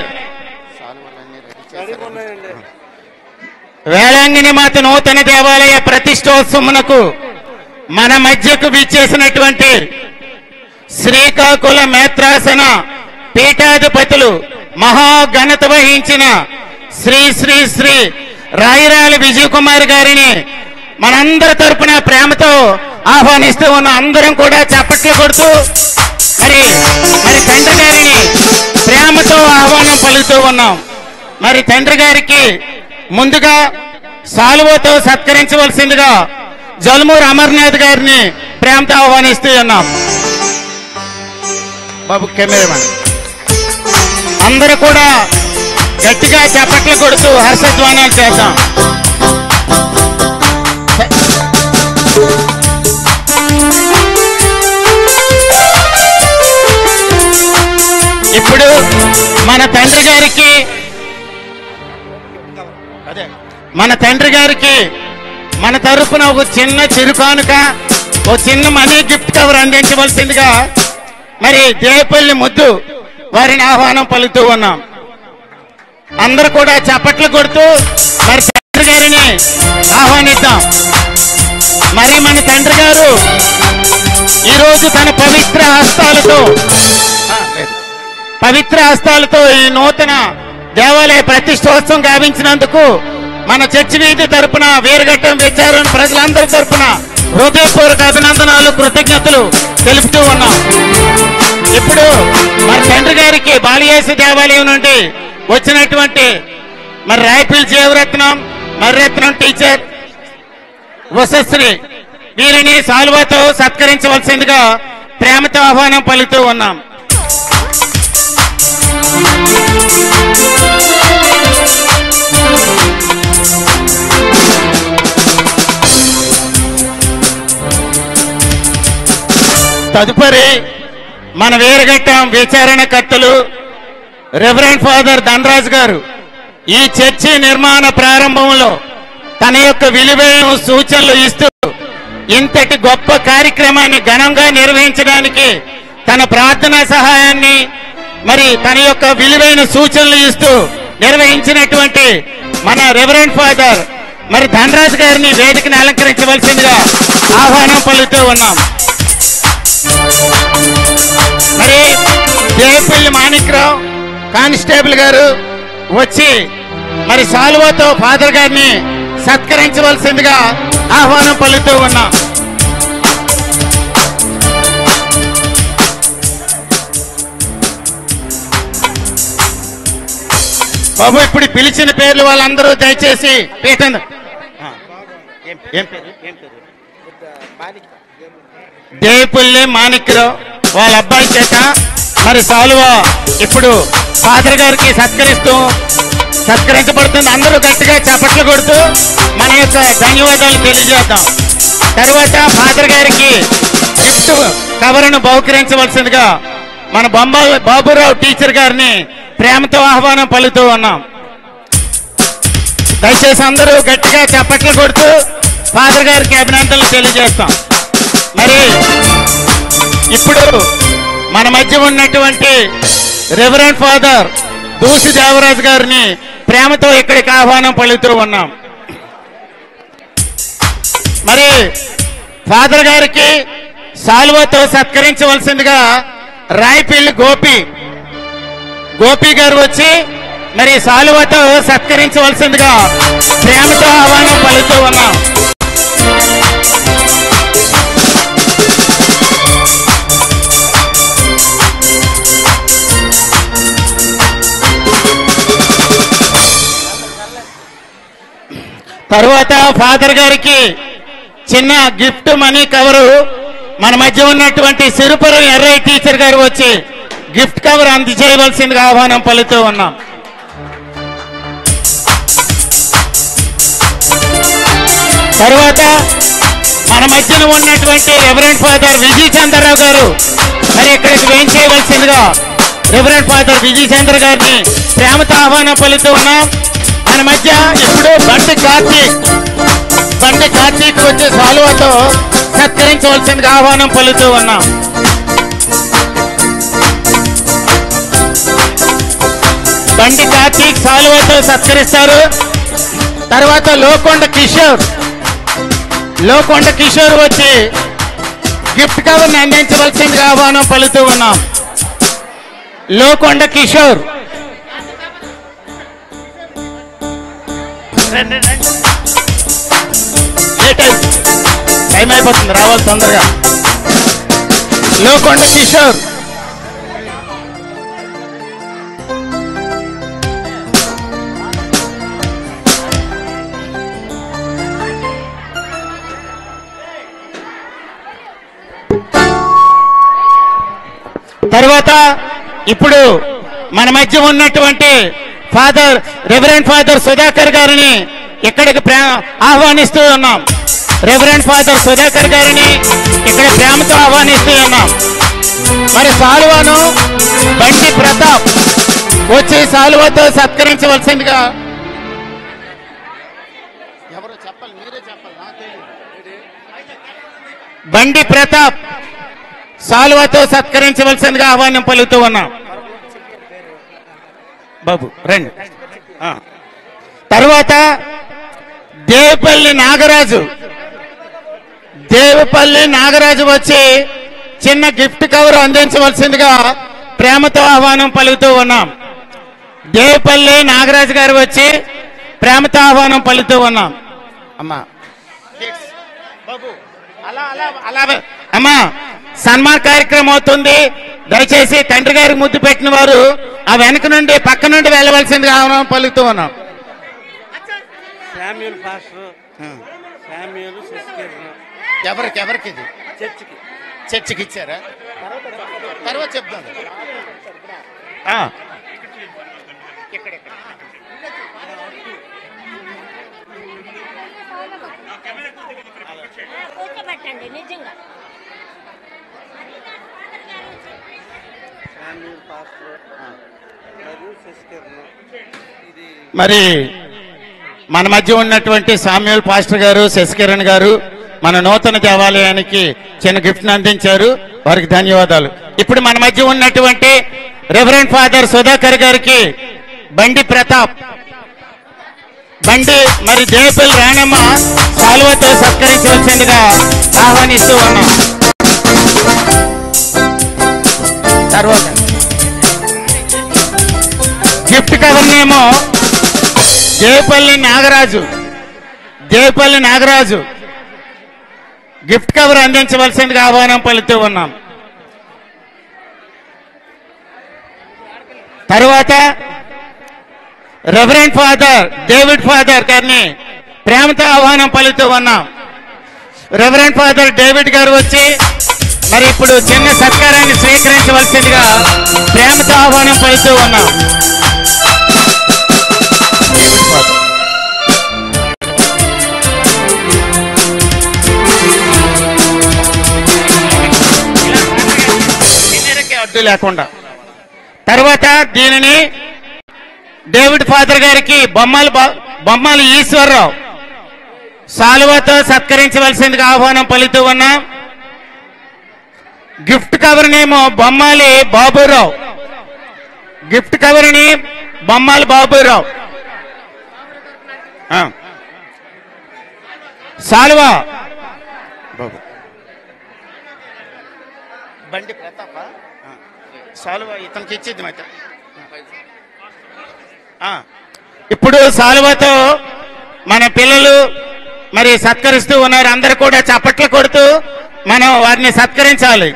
వేళంగిని మాత నూతన దేవాలయ ప్రతిష్టోత్సవమునకు మన మధ్యకు విచ్చేసినటువంటి శ్రీకాకుళ మేత్రాసన పీఠాధిపతులు మహాఘనత వహించిన శ్రీ శ్రీ శ్రీ రాయిరాలి విజయ్ కుమార్ గారిని మనందరి తరపున ప్రేమతో ఆహ్వానిస్తూ ఉన్న అందరం కూడా చప్పట్లు కొడుతూ మరి మరి తండ్రి గారిని ప్రేమతో ఆహ్వానం పలుకుతూ ఉన్నాం మరి తండ్రి గారికి ముందుగా సాలువతో సత్కరించవలసిందిగా జల్మూర్ అమర్నాథ్ గారిని ప్రేమతో ఆహ్వానిస్తూ ఉన్నాం బాబు కెమెరామెన్ అందరూ కూడా గట్టిగా చప్పట్లు కొడుతూ హర్షధ్వానాలు చేద్దాం ఇప్పుడు మన తండ్రి గారికి అదే మన తండ్రి గారికి మన తరపున ఒక చిన్న చిరుకానుక ఒక చిన్న మనీ గిఫ్ట్ కవర్ అందించవలసిందిగా మరి దేవపల్లి ముద్దు వారిని ఆహ్వానం పలుకుతూ ఉన్నాం అందరూ కూడా చప్పట్లు కొడుతూ మరి తండ్రి గారిని ఆహ్వానిద్దాం మరి మన తండ్రి గారు ఈరోజు తన పవిత్ర హస్తాలతో ఆ, లేదు. పవిత్ర హస్తాలతో ఈ నూతన దేవాలయ ప్రతిష్టోత్సవం గావించినందుకు మన చర్చి వీధి తరపున వీరఘట్టం విచారణ ప్రజలందరి తరపున హృదయపూర్వక అభినందనాలు కృతజ్ఞతలు తెలుపుతూ ఉన్నాం ఇప్పుడు మన తండ్రి గారికి బాలియేసు దేవాలయం నుండి వచ్చినటువంటి మరి రాయపల్లి జీవరత్నం మర్రత్నం టీచర్ వసశ్రీ వీరిని సాల్వాతో సత్కరించవలసిందిగా ప్రేమతో ఆహ్వానం పలుకుతూ ఉన్నాం తదుపరి మన వీరఘట్టం విచారణకర్తలు రెవరెంట్ ఫాదర్ ధనరాజ్ గారు ఈ చర్చి నిర్మాణ ప్రారంభంలో తన యొక్క విలువైన సూచనలు ఇస్తూ ఇంతటి గొప్ప కార్యక్రమాన్ని ఘనంగా నిర్వహించడానికి తన ప్రార్థనా సహాయాన్ని మరి తన యొక్క విలువైన సూచనలు ఇస్తూ నిర్వహించినటువంటి మన రెవరెంట్ ఫాదర్ మరి ధనరాజ్ గారిని వేదికను అలంకరించవలసిందిగా ఆహ్వానం పలుకుతూ ఉన్నాం మరి దేవపల్లి మాణిక్రావు కానిస్టేబుల్ గారు వచ్చి మరి సాల్వాతో ఫాదర్ గారిని సత్కరించవలసిందిగా ఆహ్వానం పలుకుతూ ఉన్నాం బాబు ఇప్పుడు పిలిచిన పేర్లు వాళ్ళందరూ దయచేసి పీఠం ఆ, ఏం- ఏం పేరు? ఏం పేరు? దేవిపల్లి మాణిక్యరావు వాళ్ళ అబ్బాయి చేత మరి సాలువ ఇప్పుడు ఫాదర్ గారికి సత్కరిస్తూ సత్కరించబడుతుంది అందరూ గట్టిగా చప్పట్లు కొడుతూ మన యొక్క ధన్యవాదాలు తెలియజేద్దాం తర్వాత ఫాదర్ గారికి గిఫ్ట్ కవర్ను బహుకరించవలసిందిగా మన బొమ్మ బాబురావు టీచర్ గారిని ప్రేమతో ఆహ్వానం పలుకుతూ ఉన్నాం దయచేసి అందరూ గట్టిగా చప్పట్లు కొడుతూ ఫాదర్ గారికి అభినందనలు తెలియజేస్తాం మరి ఇప్పుడు మన మధ్య ఉన్నటువంటి రెవరెంట్ ఫాదర్ దూసి దేవరాజు గారిని ప్రేమతో ఇక్కడికి ఆహ్వానం పలుకుతూ ఉన్నాం మరి ఫాదర్ గారికి సాల్వతో సత్కరించవలసిందిగా రాయపిల్లి గోపి గోపి గారు వచ్చి మరి సాలువతో సత్కరించవలసిందిగా ప్రేమతో ఆహ్వానం పలుకుతూ ఉన్నాం తరువాత ఫాదర్ గారికి చిన్న గిఫ్ట్ మనీ కవరు మన మధ్య ఉన్నటువంటి సిరుపురం ఎర్రయ్య టీచర్ గారు వచ్చి గిఫ్ట్ కవర్ అందజేయవలసిందిగా ఆహ్వానం పలుకుతూ ఉన్నాం తరువాత మన మధ్యన ఉన్నటువంటి రెవరెంట్ ఫాదర్ విజయ్ చంద్రరావు గారు మరి ఇక్కడికి వేం చేయవలసిందిగా రెవరెంట్ ఫాదర్ విజయ్ చంద్ర గారిని ప్రేమతో ఆహ్వానం పలుకుతూ ఉన్నాం మన మధ్య ఇప్పుడు బండి కార్తీక్ బండి కార్తీక్ వచ్చే సాలువతో సత్కరించవలసిందిగా ఆహ్వానం పలుకుతూ ఉన్నాం బండి కార్తీక్ సాలువతో సత్కరిస్తారు తర్వాత లోకొండ కిషోర్ లోకొండ కిషోర్ వచ్చి గిఫ్ట్ కవర్ని అందించవలసిందిగా ఆహ్వానం పలుకుతూ ఉన్నాం లోకొండ కిషోర్ రండి, రండి. లేట్ అయింది. టైం అయిపోతుంది రావాలి తొందరగా లోకొండ కిషోర్ తర్వాత ఇప్పుడు మన మధ్య ఉన్నటువంటి ఫాదర్ రెవరెంట్ ఫాదర్ సుధాకర్ గారిని ఇక్కడికి ప్రే ఆహ్వానిస్తూ ఉన్నాం రెవరెంట్ ఫాదర్ సుధాకర్ గారిని ఇక్కడ ప్రేమతో ఆహ్వానిస్తూ ఉన్నాం మరి సాలువాను బండి ప్రతాప్ వచ్చి సాలువతో సత్కరించవలసిందిగా ఎవరో చెప్పాలి మీరే చెప్పాలి నాకు తెలియదు. బండి ప్రతాప్ సాలువతో సత్కరించవలసిందిగా ఆహ్వానం పలుకుతూ ఉన్నాం బాబు రండి ఆ. తర్వాత దేవపల్లి నాగరాజు దేవపల్లి నాగరాజు వచ్చి చిన్న గిఫ్ట్ కవర్ అందించవలసిందిగా ప్రేమతో ఆహ్వానం పలుకుతూ ఉన్నాం దేవపల్లి నాగరాజు గారు వచ్చి ప్రేమతో ఆహ్వానం పలుకుతూ ఉన్నాం అమ్మా బాబు అలా అలా అలా అమ్మా సన్మాన కార్యక్రమం అవుతుంది దయచేసి తండ్రి గారికి ముద్దు పెట్టిన వారు ఆ వెనక నుండి పక్క నుండి వెళ్ళవలసిందిగా ఆహ్వానం పలుకుతూ ఉన్నాం శామ్యూల్ పాస్టర్ శామ్యూల్ శశికిరణ్ ఎవరికి ఎవరికి ఇది చర్చికి చర్చికి ఇచ్చారా తర్వాత చెప్తాను ఆ. కూర్చోబెట్టండి నిజంగా శామ్యూల్ పాస్టర్ మరియు శశికిరణ్ ఇది మరి మన మధ్య ఉన్నటువంటి సామ్యూల్ పాస్టర్ గారు శశికిరణ్ గారు మన నూతన దేవాలయానికి చిన్న గిఫ్ట్ అందించారు వారికి ధన్యవాదాలు ఇప్పుడు మన మధ్య ఉన్నటువంటి రెవరెంట్ ఫాదర్ సుధాకర్ గారికి బండి ప్రతాప్ బండి మరి దేవపల్లి రాణమ్మ సాల్వతో సత్కరించవలసిందిగా ఆహ్వానిస్తూ ఉన్నాం తర్వాత గిఫ్ట్ కవర్నేమో దేవపల్లి నాగరాజు దేవపల్లి నాగరాజు గిఫ్ట్ కవర్ అందించవలసిందిగా ఆహ్వానం పలుకుతూ ఉన్నాం తరువాత రెవరెంట్ ఫాదర్ డేవిడ్ ఫాదర్ గారిని ప్రేమతో ఆహ్వానం పలుకుతూ ఉన్నాం రెవరెంట్ ఫాదర్ డేవిడ్ గారు వచ్చి మరి ఇప్పుడు చిన్న సత్కారాన్ని స్వీకరించవలసిందిగా ప్రేమతో ఆహ్వానం పలుకుతూ ఉన్నాం డేవిడ్ ఫాదర్ కెమెరాకి అడ్డు లేకుండా తర్వాత దీనిని డేవిడ్ ఫాదర్ గారికి బొమ్మలు బ- బొమ్మలు ఈశ్వరరావు సాలువతో సత్కరించవలసిందిగా ఆహ్వానం పలుకుతూ ఉన్నాం గిఫ్ట్ కవర్ నేమో బొమ్మాలి బాబురావు గిఫ్ట్ కవర్ని బొమ్మాలి బాబురావు ఆ. సాల్వా బాబు బండి ప్రతాప సాల్వా ఇతనికి ఇచ్చేది మాట ఆ. ఇప్పుడు సాల్వాతో మన పిల్లలు మరి సత్కరిస్తూ ఉన్నారు అందరు కూడా చప్పట్లు కొడుతూ మనం వారిని సత్కరించాలి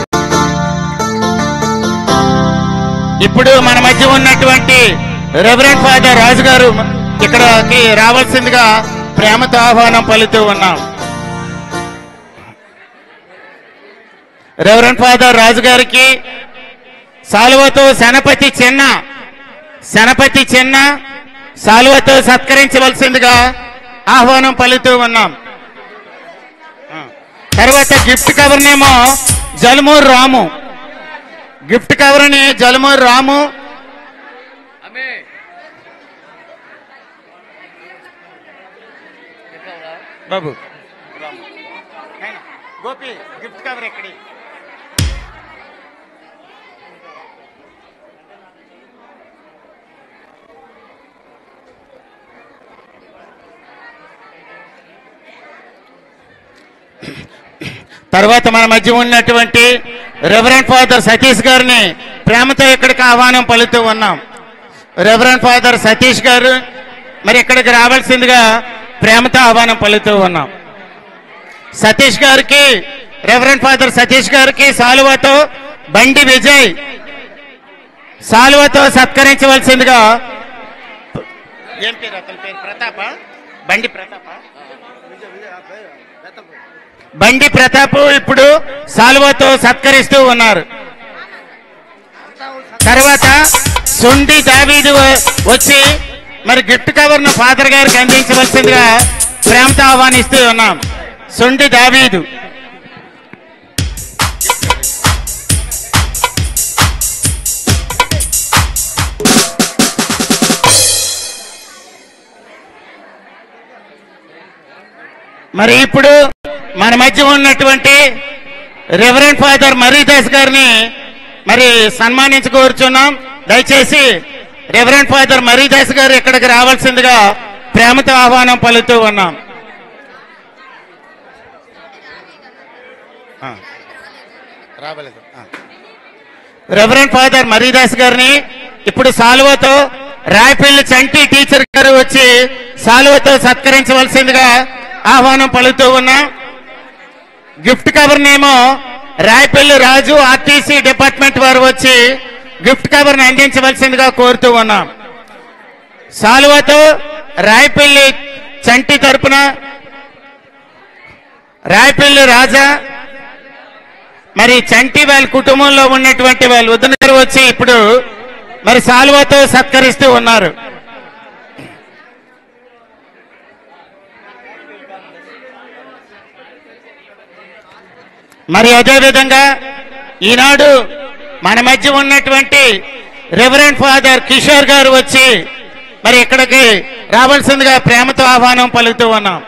ఇప్పుడు మన మధ్య ఉన్నటువంటి రెవరెంట్ ఫాదర్ రాజు గారు ఇక్కడికి రావాల్సిందిగా ప్రేమతో ఆహ్వానం పలుతూ ఉన్నాం రెవరెంట్ ఫాదర్ రాజు గారికి సాలువతో శనపతి చిన్న శనపతి చిన్న సాలువతో సత్కరించవలసిందిగా ఆహ్వానం పలుతూ ఉన్నాం ఆ. తర్వాత గిఫ్ట్ కవర్నేమో జలమూరు రాము గిఫ్ట్ కవర్ని జలమూరు రాము బాబు గోపి గిఫ్ట్ కవర్ ఎక్కడి తర్వాత మన మధ్య ఉన్నటువంటి రెవరెంట్ ఫాదర్ సతీష్ గారిని ప్రేమతో ఇక్కడికి ఆహ్వానం పలుతూ ఉన్నాం రెవరెంట్ ఫాదర్ సతీష్ గారు మరి ఇక్కడికి రావాల్సిందిగా ప్రేమతో ఆహ్వానం పలుతూ ఉన్నాం సతీష్ గారికి రెవరెంట్ ఫాదర్ సతీష్ గారికి సాలువతో బండి విజయ్ సాలువతో సత్కరించవలసిందిగా ఏం పేరు అతని పేరు ప్రతాప బండి ప్రతాప బండి ప్రతాప్ ఇప్పుడు సాల్వతో సత్కరిస్తూ ఉన్నారు తర్వాత సుండి దావీదు వచ్చి మరి గిఫ్ట్ కవర్ ను ఫాదర్ గారికి అందించవలసిందిగా ప్రేమతో ఆహ్వానిస్తూ ఉన్నాం సుండి దావీదు మరి ఇప్పుడు మన మధ్య ఉన్నటువంటి రెవరెంట్ ఫాదర్ మరీదాస్ గారిని మరి సన్మానించుకోరుచున్నాం దయచేసి రెవరెంట్ ఫాదర్ మరీదాస్ గారు ఇక్కడికి రావాల్సిందిగా ప్రేమతో ఆహ్వానం పలుతూ ఉన్నాం ఆ. రావలేదు ఆ. రెవరెంట్ ఫాదర్ మరీదాస్ గారిని ఇప్పుడు సాలువతో రాయపల్లి చంటి టీచర్ గారు వచ్చి సాలువతో సత్కరించవలసిందిగా ఆహ్వానం పలుకుతూ ఉన్నాం గిఫ్ట్ కవర్ నేమో రాయపల్లి రాజు ఆర్టీసీ డిపార్ట్మెంట్ వారు వచ్చి గిఫ్ట్ కవర్ ని అందించవలసిందిగా కోరుతూ ఉన్నాం సాలువతో రాయపల్లి చంటి తరపున రాయపల్లి రాజా మరి చంటి వాళ్ళ కుటుంబంలో ఉన్నటువంటి వాళ్ళు వదిన వచ్చి ఇప్పుడు మరి సాల్వాతో సత్కరిస్తూ ఉన్నారు మరి అదే విధంగా ఈనాడు మన మధ్య ఉన్నటువంటి రెవరెంట్ ఫాదర్ కిషోర్ గారు వచ్చి మరి ఇక్కడికి రావాల్సిందిగా ప్రేమతో ఆహ్వానం పలుకుతూ ఉన్నాం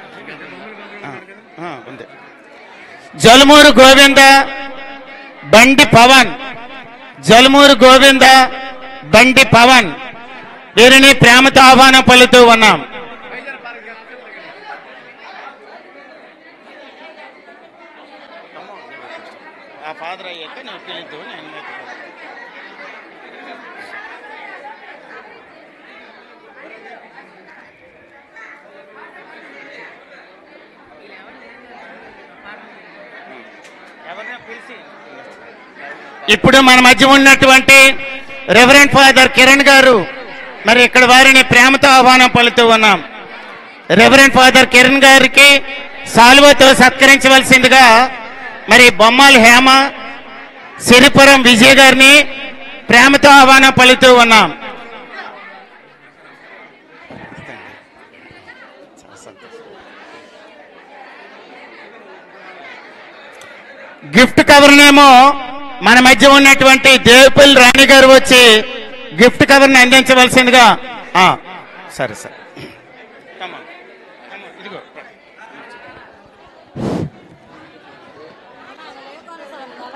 ఆ, ఉంది. జలుమూరు గోవింద బండి పవన్ జలుమూరు గోవింద బండి పవన్ వీరిని ప్రేమతో ఆహ్వానం పలుకుతూ ఉన్నాం ఆ ఫాదర్ అయ్యాక నేను పిలుతూ నేను ఇప్పుడు మన మధ్య ఉన్నటువంటి రెవరెంట్ ఫాదర్ కిరణ్ గారు మరి ఇక్కడ వారిని ప్రేమతో ఆహ్వానం పలుతూ ఉన్నాం రెవరెంట్ ఫాదర్ కిరణ్ గారికి సాల్వతో సత్కరించవలసిందిగా మరి బొమ్మాలి హేమ సిరిపురం విజయ్ గారిని ప్రేమతో ఆహ్వానం పలుతూ ఉన్నాం గిఫ్ట్ కవర్ నేమో మన మధ్య ఉన్నటువంటి దేవపల్లి రాణి గారు వచ్చి గిఫ్ట్ కవర్ ని అందించవలసిందిగా ఆ, సరే సరే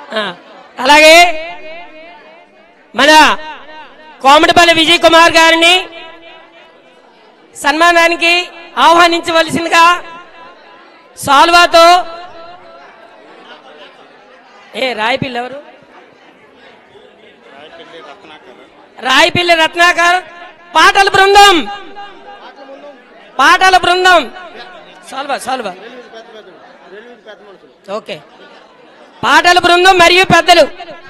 ఆ, అలాగే మన కోమటిపల్లి విజయ్ కుమార్ గారిని సన్మానానికి ఆహ్వానించవలసిందిగా సాల్వాతో ఏ రాయపిల్లి ఎవరు రాయపిల్లి రత్నాకర్ పాటల బృందం పాటల బృందం సాల్వా సాల్వా ఓకే పాటల బృందం మరియు పెద్దలు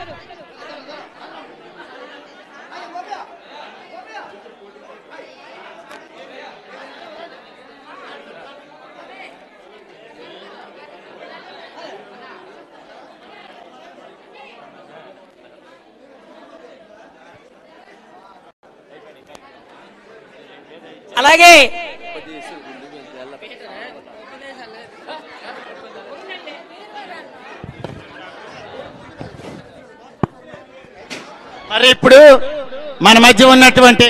అలాగే మరి ఇప్పుడు మన మధ్య ఉన్నటువంటి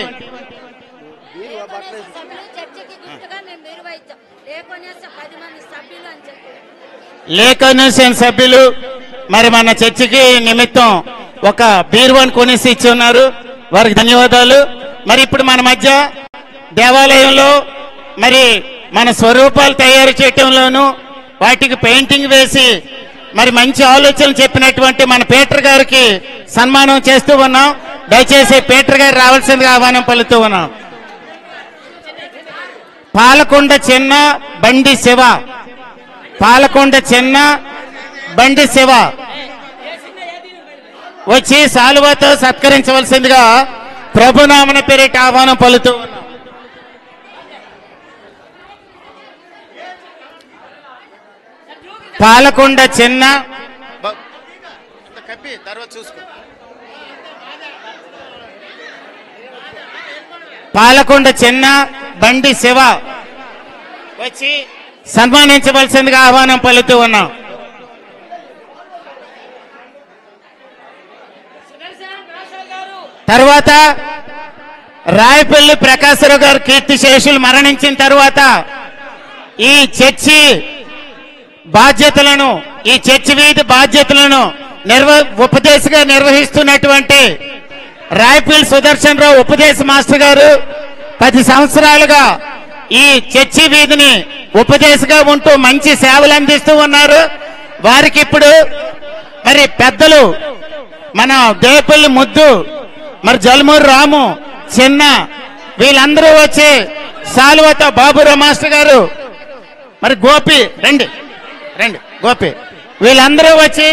లేఖనూషన్ సభ్యులు మరి మన చర్చికి నిమిత్తం ఒక బీరువాని కొనేసి ఇచ్చి ఉన్నారు వారికి ధన్యవాదాలు మరి ఇప్పుడు మన మధ్య దేవాలయంలో మరి మన స్వరూపాలు తయారు చేయటంలోను వాటికి పెయింటింగ్ వేసి మరి మంచి ఆలోచనలు చెప్పినటువంటి మన పీటర్ గారికి సన్మానం చేస్తూ ఉన్నాం దయచేసి పీటర్ గారు రావాల్సిందిగా ఆహ్వానం పలుతూ ఉన్నాం పాలకొండ చిన్న బండి శివ పాలకొండ చిన్న బండి శివ వచ్చి సాలువతో సత్కరించవలసిందిగా ప్రభునామన పేరిట ఆహ్వానం పలుతూ ఉన్నాం పాలకొండ చిన్న తర్వాత చూసుకో పాలకొండ చిన్న బండి శివ వచ్చి సన్మానించవలసిందిగా ఆహ్వానం పలుతూ ఉన్నాం తర్వాత రాయపల్లి ప్రకాశరావు గారు కీర్తి శేషులు మరణించిన తర్వాత ఈ చర్చి బాధ్యతలను ఈ చర్చి వీధి బాధ్యతలను నిర్వ ఉపదేశగా నిర్వహిస్తున్నటువంటి రాయపల్లి సుదర్శన్ రావు ఉపదేశ మాస్టర్ గారు పది సంవత్సరాలుగా ఈ చర్చి వీధిని ఉపదేశగా ఉంటూ మంచి సేవలు అందిస్తూ ఉన్నారు వారికి ఇప్పుడు మరి పెద్దలు మన దేపల్లి ముద్దు మరి జలమూరు రాము చిన్న వీళ్ళందరూ వచ్చి సాలువతో బాబురావు మాస్టర్ గారు మరి గోపి రండి రండి గోపి వీళ్ళందరూ వచ్చి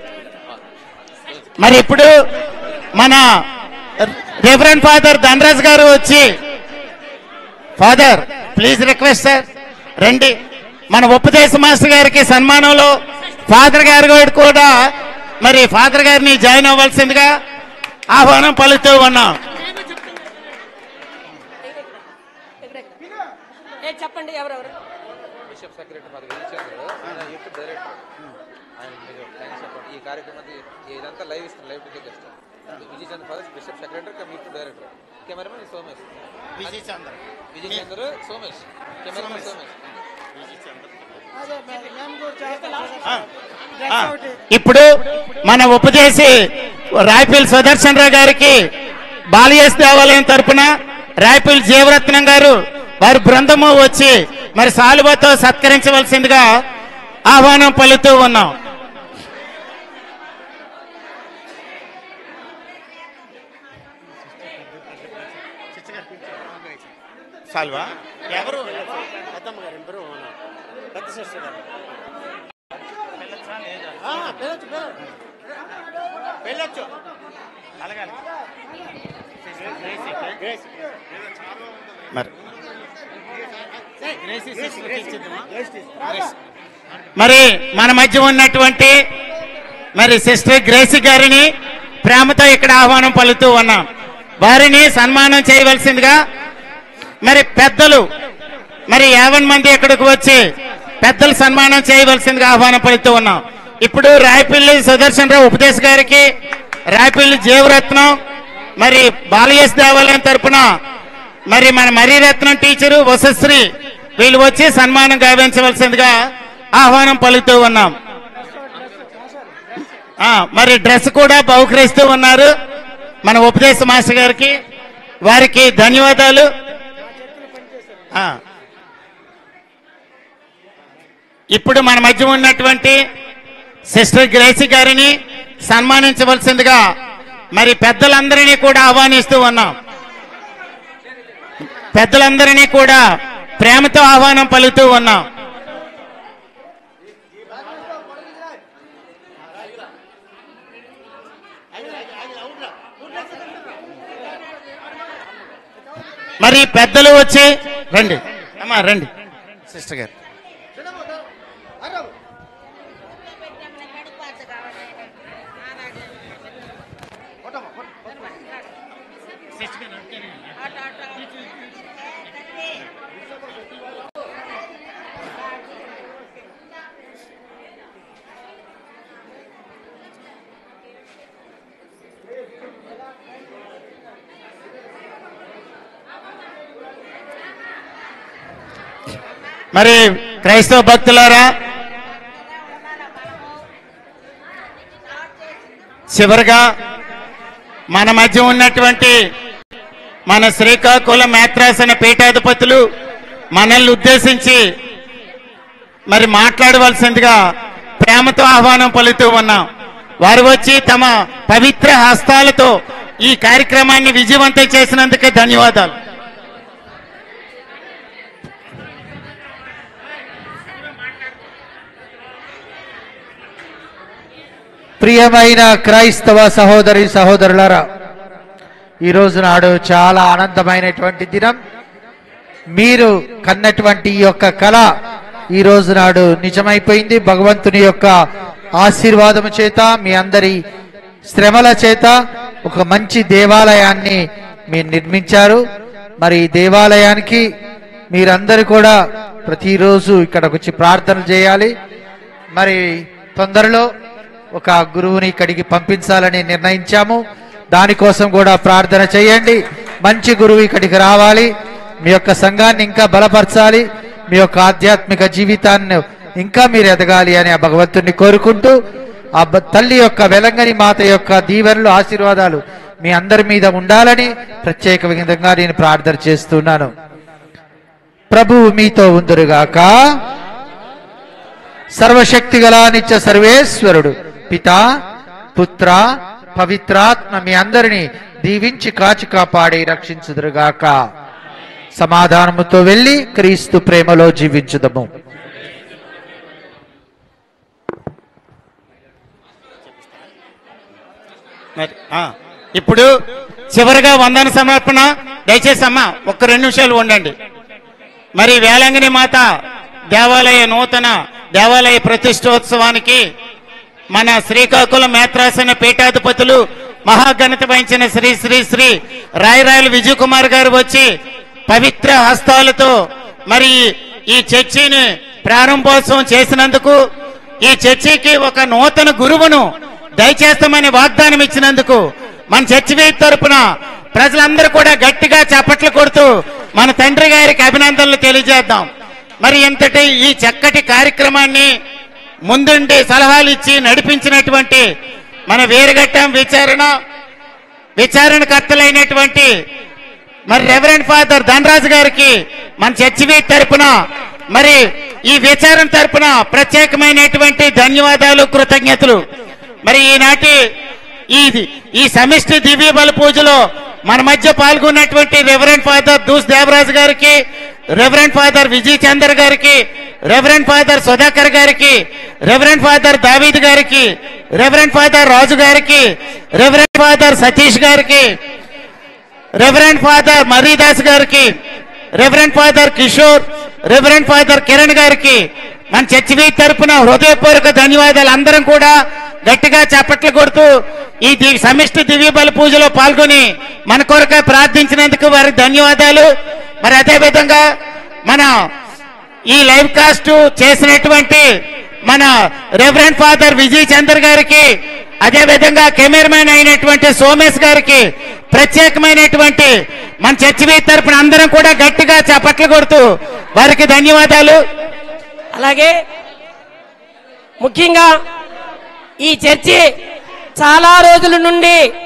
మరి ఇప్పుడు మన రెఫరెంట్ ఫాదర్ ధనరాజ్ గారు వచ్చి ఫాదర్ ప్లీజ్ రిక్వెస్ట్ సార్ రండి మన ఉపదేశ మాస్టర్ గారికి సన్మానంలో ఫాదర్ గారు కూడా- కూడా మరి ఫాదర్ గారిని జాయిన్ అవ్వాల్సిందిగా ఆహ్వానం పలుకుతూ ఉన్నాం ఏ చెప్పండి ఎవరెవరు బిషప్ సెక్రటరీ మాది విజయచంద్రుడు ఆయన యూట్యూబ్ డైరెక్టర్ ఆయన మీరు థ్యాంక్స్ చెప్పండి ఈ కార్యక్రమానికి ఇదంతా లైవ్ ఇస్తాం live telecast Vijayachandra father bishop secretary cum YouTube director cameraman Somesh Vijayachandra Vijayachandra Somesh cameraman Somesh ఆ, ఇప్పుడు మన ఉపదేశి రాయపల్లి సుదర్శన్ రావు గారికి బాలయేస్ దేవాలయం తరపున రాయపల్లి జీవరత్నం గారు వారి బృందము వచ్చి మరి సాలువతో సత్కరించవలసిందిగా ఆహ్వానం పలుకుతూ ఉన్నాం సాల్వా ఎవరు పెద్దమ్మ గారు ఇద్దరు పెద్ద సిస్టర్ గారు వెళ్ళొచ్చు మరి మరి మన మధ్య ఉన్నటువంటి మరి సిస్టర్ గ్రేసి గారిని ప్రేమతో ఇక్కడ ఆహ్వానం పలుకుతూ ఉన్నాం వారిని సన్మానం చేయవలసిందిగా మరి పెద్దలు మరి యాభై మంది ఇక్కడికి వచ్చి పెద్దలు సన్మానం చేయవలసిందిగా ఆహ్వానం పలుకుతూ ఉన్నాం ఇప్పుడు రాయపల్లి సుదర్శన్ రావు ఉపదేశ్ గారికి రాయపల్లి జీవరత్నం మరి బాలయేశ్ దేవాలయం తరపున మరి మన మరీరత్నం టీచరు వసశ్రీ వీళ్ళు వచ్చి సన్మానం గావించవలసిందిగా ఆహ్వానం పలుకుతూ ఉన్నాం ఆ, మరి డ్రెస్ కూడా బహుకరిస్తూ ఉన్నారు మన ఉపదేశ మాస్టర్ గారికి వారికి ధన్యవాదాలు ఆ. ఇప్పుడు మన మధ్య ఉన్నటువంటి సిస్టర్ గ్రేసీ గారిని సన్మానించవలసిందిగా మరి పెద్దలందరినీ కూడా ఆహ్వానిస్తూ ఉన్నాం పెద్దలందరినీ కూడా ప్రేమతో ఆహ్వానం పలుకుతూ ఉన్నాం మరి పెద్దలు వచ్చి రండి అమ్మా రండి సిస్టర్ గారు మరి క్రైస్తవ భక్తులారా చివరిగా మన మధ్య ఉన్నటువంటి మన శ్రీకాకుళం మేత్రాసన పీఠాధిపతులు మనల్ని ఉద్దేశించి మరి మాట్లాడవలసిందిగా ప్రేమతో ఆహ్వానం పలుకుతూ ఉన్నాం వారు వచ్చి తమ పవిత్ర హస్తాలతో ఈ కార్యక్రమాన్ని విజయవంతం చేసినందుకు ధన్యవాదాలు ప్రియమైన క్రైస్తవ సహోదరి సహోదరులారా ఈ రోజు నాడు చాలా ఆనందమైనటువంటి దినం మీరు కన్నటువంటి ఈ యొక్క కళ ఈ రోజు నాడు నిజమైపోయింది భగవంతుని యొక్క ఆశీర్వాదము చేత మీ అందరి శ్రమల చేత ఒక మంచి దేవాలయాన్ని మీరు నిర్మించారు మరి ఈ దేవాలయానికి మీరందరూ కూడా ప్రతిరోజు ఇక్కడికి వచ్చి ప్రార్థన చేయాలి మరి తొందరలో ఒక గురువుని ఇక్కడికి పంపించాలని నిర్ణయించాము దానికోసం కూడా ప్రార్థన చేయండి మంచి గురువు ఇక్కడికి రావాలి మీ యొక్క సంఘాన్ని ఇంకా బలపరచాలి మీ యొక్క ఆధ్యాత్మిక జీవితాన్ని ఇంకా మీరు ఎదగాలి అని ఆ భగవంతుని కోరుకుంటూ ఆ బ- తల్లి యొక్క వెలంగని మాత యొక్క దీవెనలు ఆశీర్వాదాలు మీ అందరి మీద ఉండాలని ప్రత్యేక విధంగా నేను ప్రార్థన చేస్తున్నాను ప్రభువు మీతో ఉందురుగాక సర్వశక్తి గల నిత్య సర్వేశ్వరుడు పిత పుత్ర పవిత్రాత్మ మీ అందరిని దీవించి కాచి కాపాడి రక్షించుదురుగాక సమాధానముతో వెళ్ళి క్రీస్తు ప్రేమలో జీవించుదము మరి ఆ, ఇప్పుడు చివరిగా వందన సమర్పణ దయచేసి అమ్మ ఒక్క రెండు నిమిషాలు ఉండండి మరి వేలంగిని మాత దేవాలయ నూతన దేవాలయ ప్రతిష్టోత్సవానికి మన శ్రీకాకుళం మేత్రాసన పీఠాధిపతులు మహాగణిత వహించిన శ్రీ శ్రీ శ్రీ రాయరాయల విజయ్ కుమార్ గారు వచ్చి పవిత్ర హస్తాలతో మరి ఈ చర్చిని ప్రారంభోత్సవం చేసినందుకు ఈ చర్చికి ఒక నూతన గురువును దయచేస్తామని వాగ్దానం ఇచ్చినందుకు మన చర్చి వేది తరపున ప్రజలందరూ కూడా గట్టిగా చప్పట్లు కొడుతూ మన తండ్రి గారికి అభినందనలు తెలియజేద్దాం మరి ఇంతటి ఈ చక్కటి కార్యక్రమాన్ని ముందుండి సలహాలు ఇచ్చి నడిపించినటువంటి మన వీరఘట్టం విచారణ విచారణకర్తలైనటువంటి మరి రెవరెండ్ ఫాదర్ ధనరాజు గారికి మన చర్చివి తరపున మరి ఈ విచారణ తరపున ప్రత్యేకమైనటువంటి ధన్యవాదాలు కృతజ్ఞతలు మరి ఈనాటి ఈ ఈ సమిష్టి దివ్య బల పూజలో మన మధ్య పాల్గొన్నటువంటి రెవరెండ్ ఫాదర్ దూస్ దేవరాజు గారికి రెవరెండ్ ఫాదర్ విజయ్ చందర్ గారికి రెవరెండ్ ఫాదర్ సుధాకర్ గారికి రెవరెండ్ ఫాదర్ దావీద్ గారికి రెవరెండ్ ఫాదర్ రాజు గారికి రెవరెండ్ ఫాదర్ సతీష్ గారికి రెవరెండ్ ఫాదర్ మరీదాస్ గారికి reverend father Kishore reverend father Kiran గారికి మన చర్చి తరపున హృదయపూర్వక ధన్యవాదాలు అందరం కూడా గట్టిగా చప్పట్లు కొడుతూ ఈ ది- సమిష్టి దివ్య బల పూజలో పాల్గొని మన కొరకై ప్రార్థించినందుకు వారికి ధన్యవాదాలు మరి అదే విధంగా మన ఈ లైవ్ కాస్ట్ చేసినటువంటి మన రెవరెండ్ ఫాదర్ విజయ్ చందర్ గారికి అదే విధంగా కెమెరామెన్ అయినటువంటి సోమేష్ గారికి ప్రత్యేకమైనటువంటి మన చర్చి తరపున అందరం కూడా గట్టిగా చప్పట్లు కొడుతూ వారికి ధన్యవాదాలు అలాగే ముఖ్యంగా ఈ చర్చి చాలా రోజుల నుండి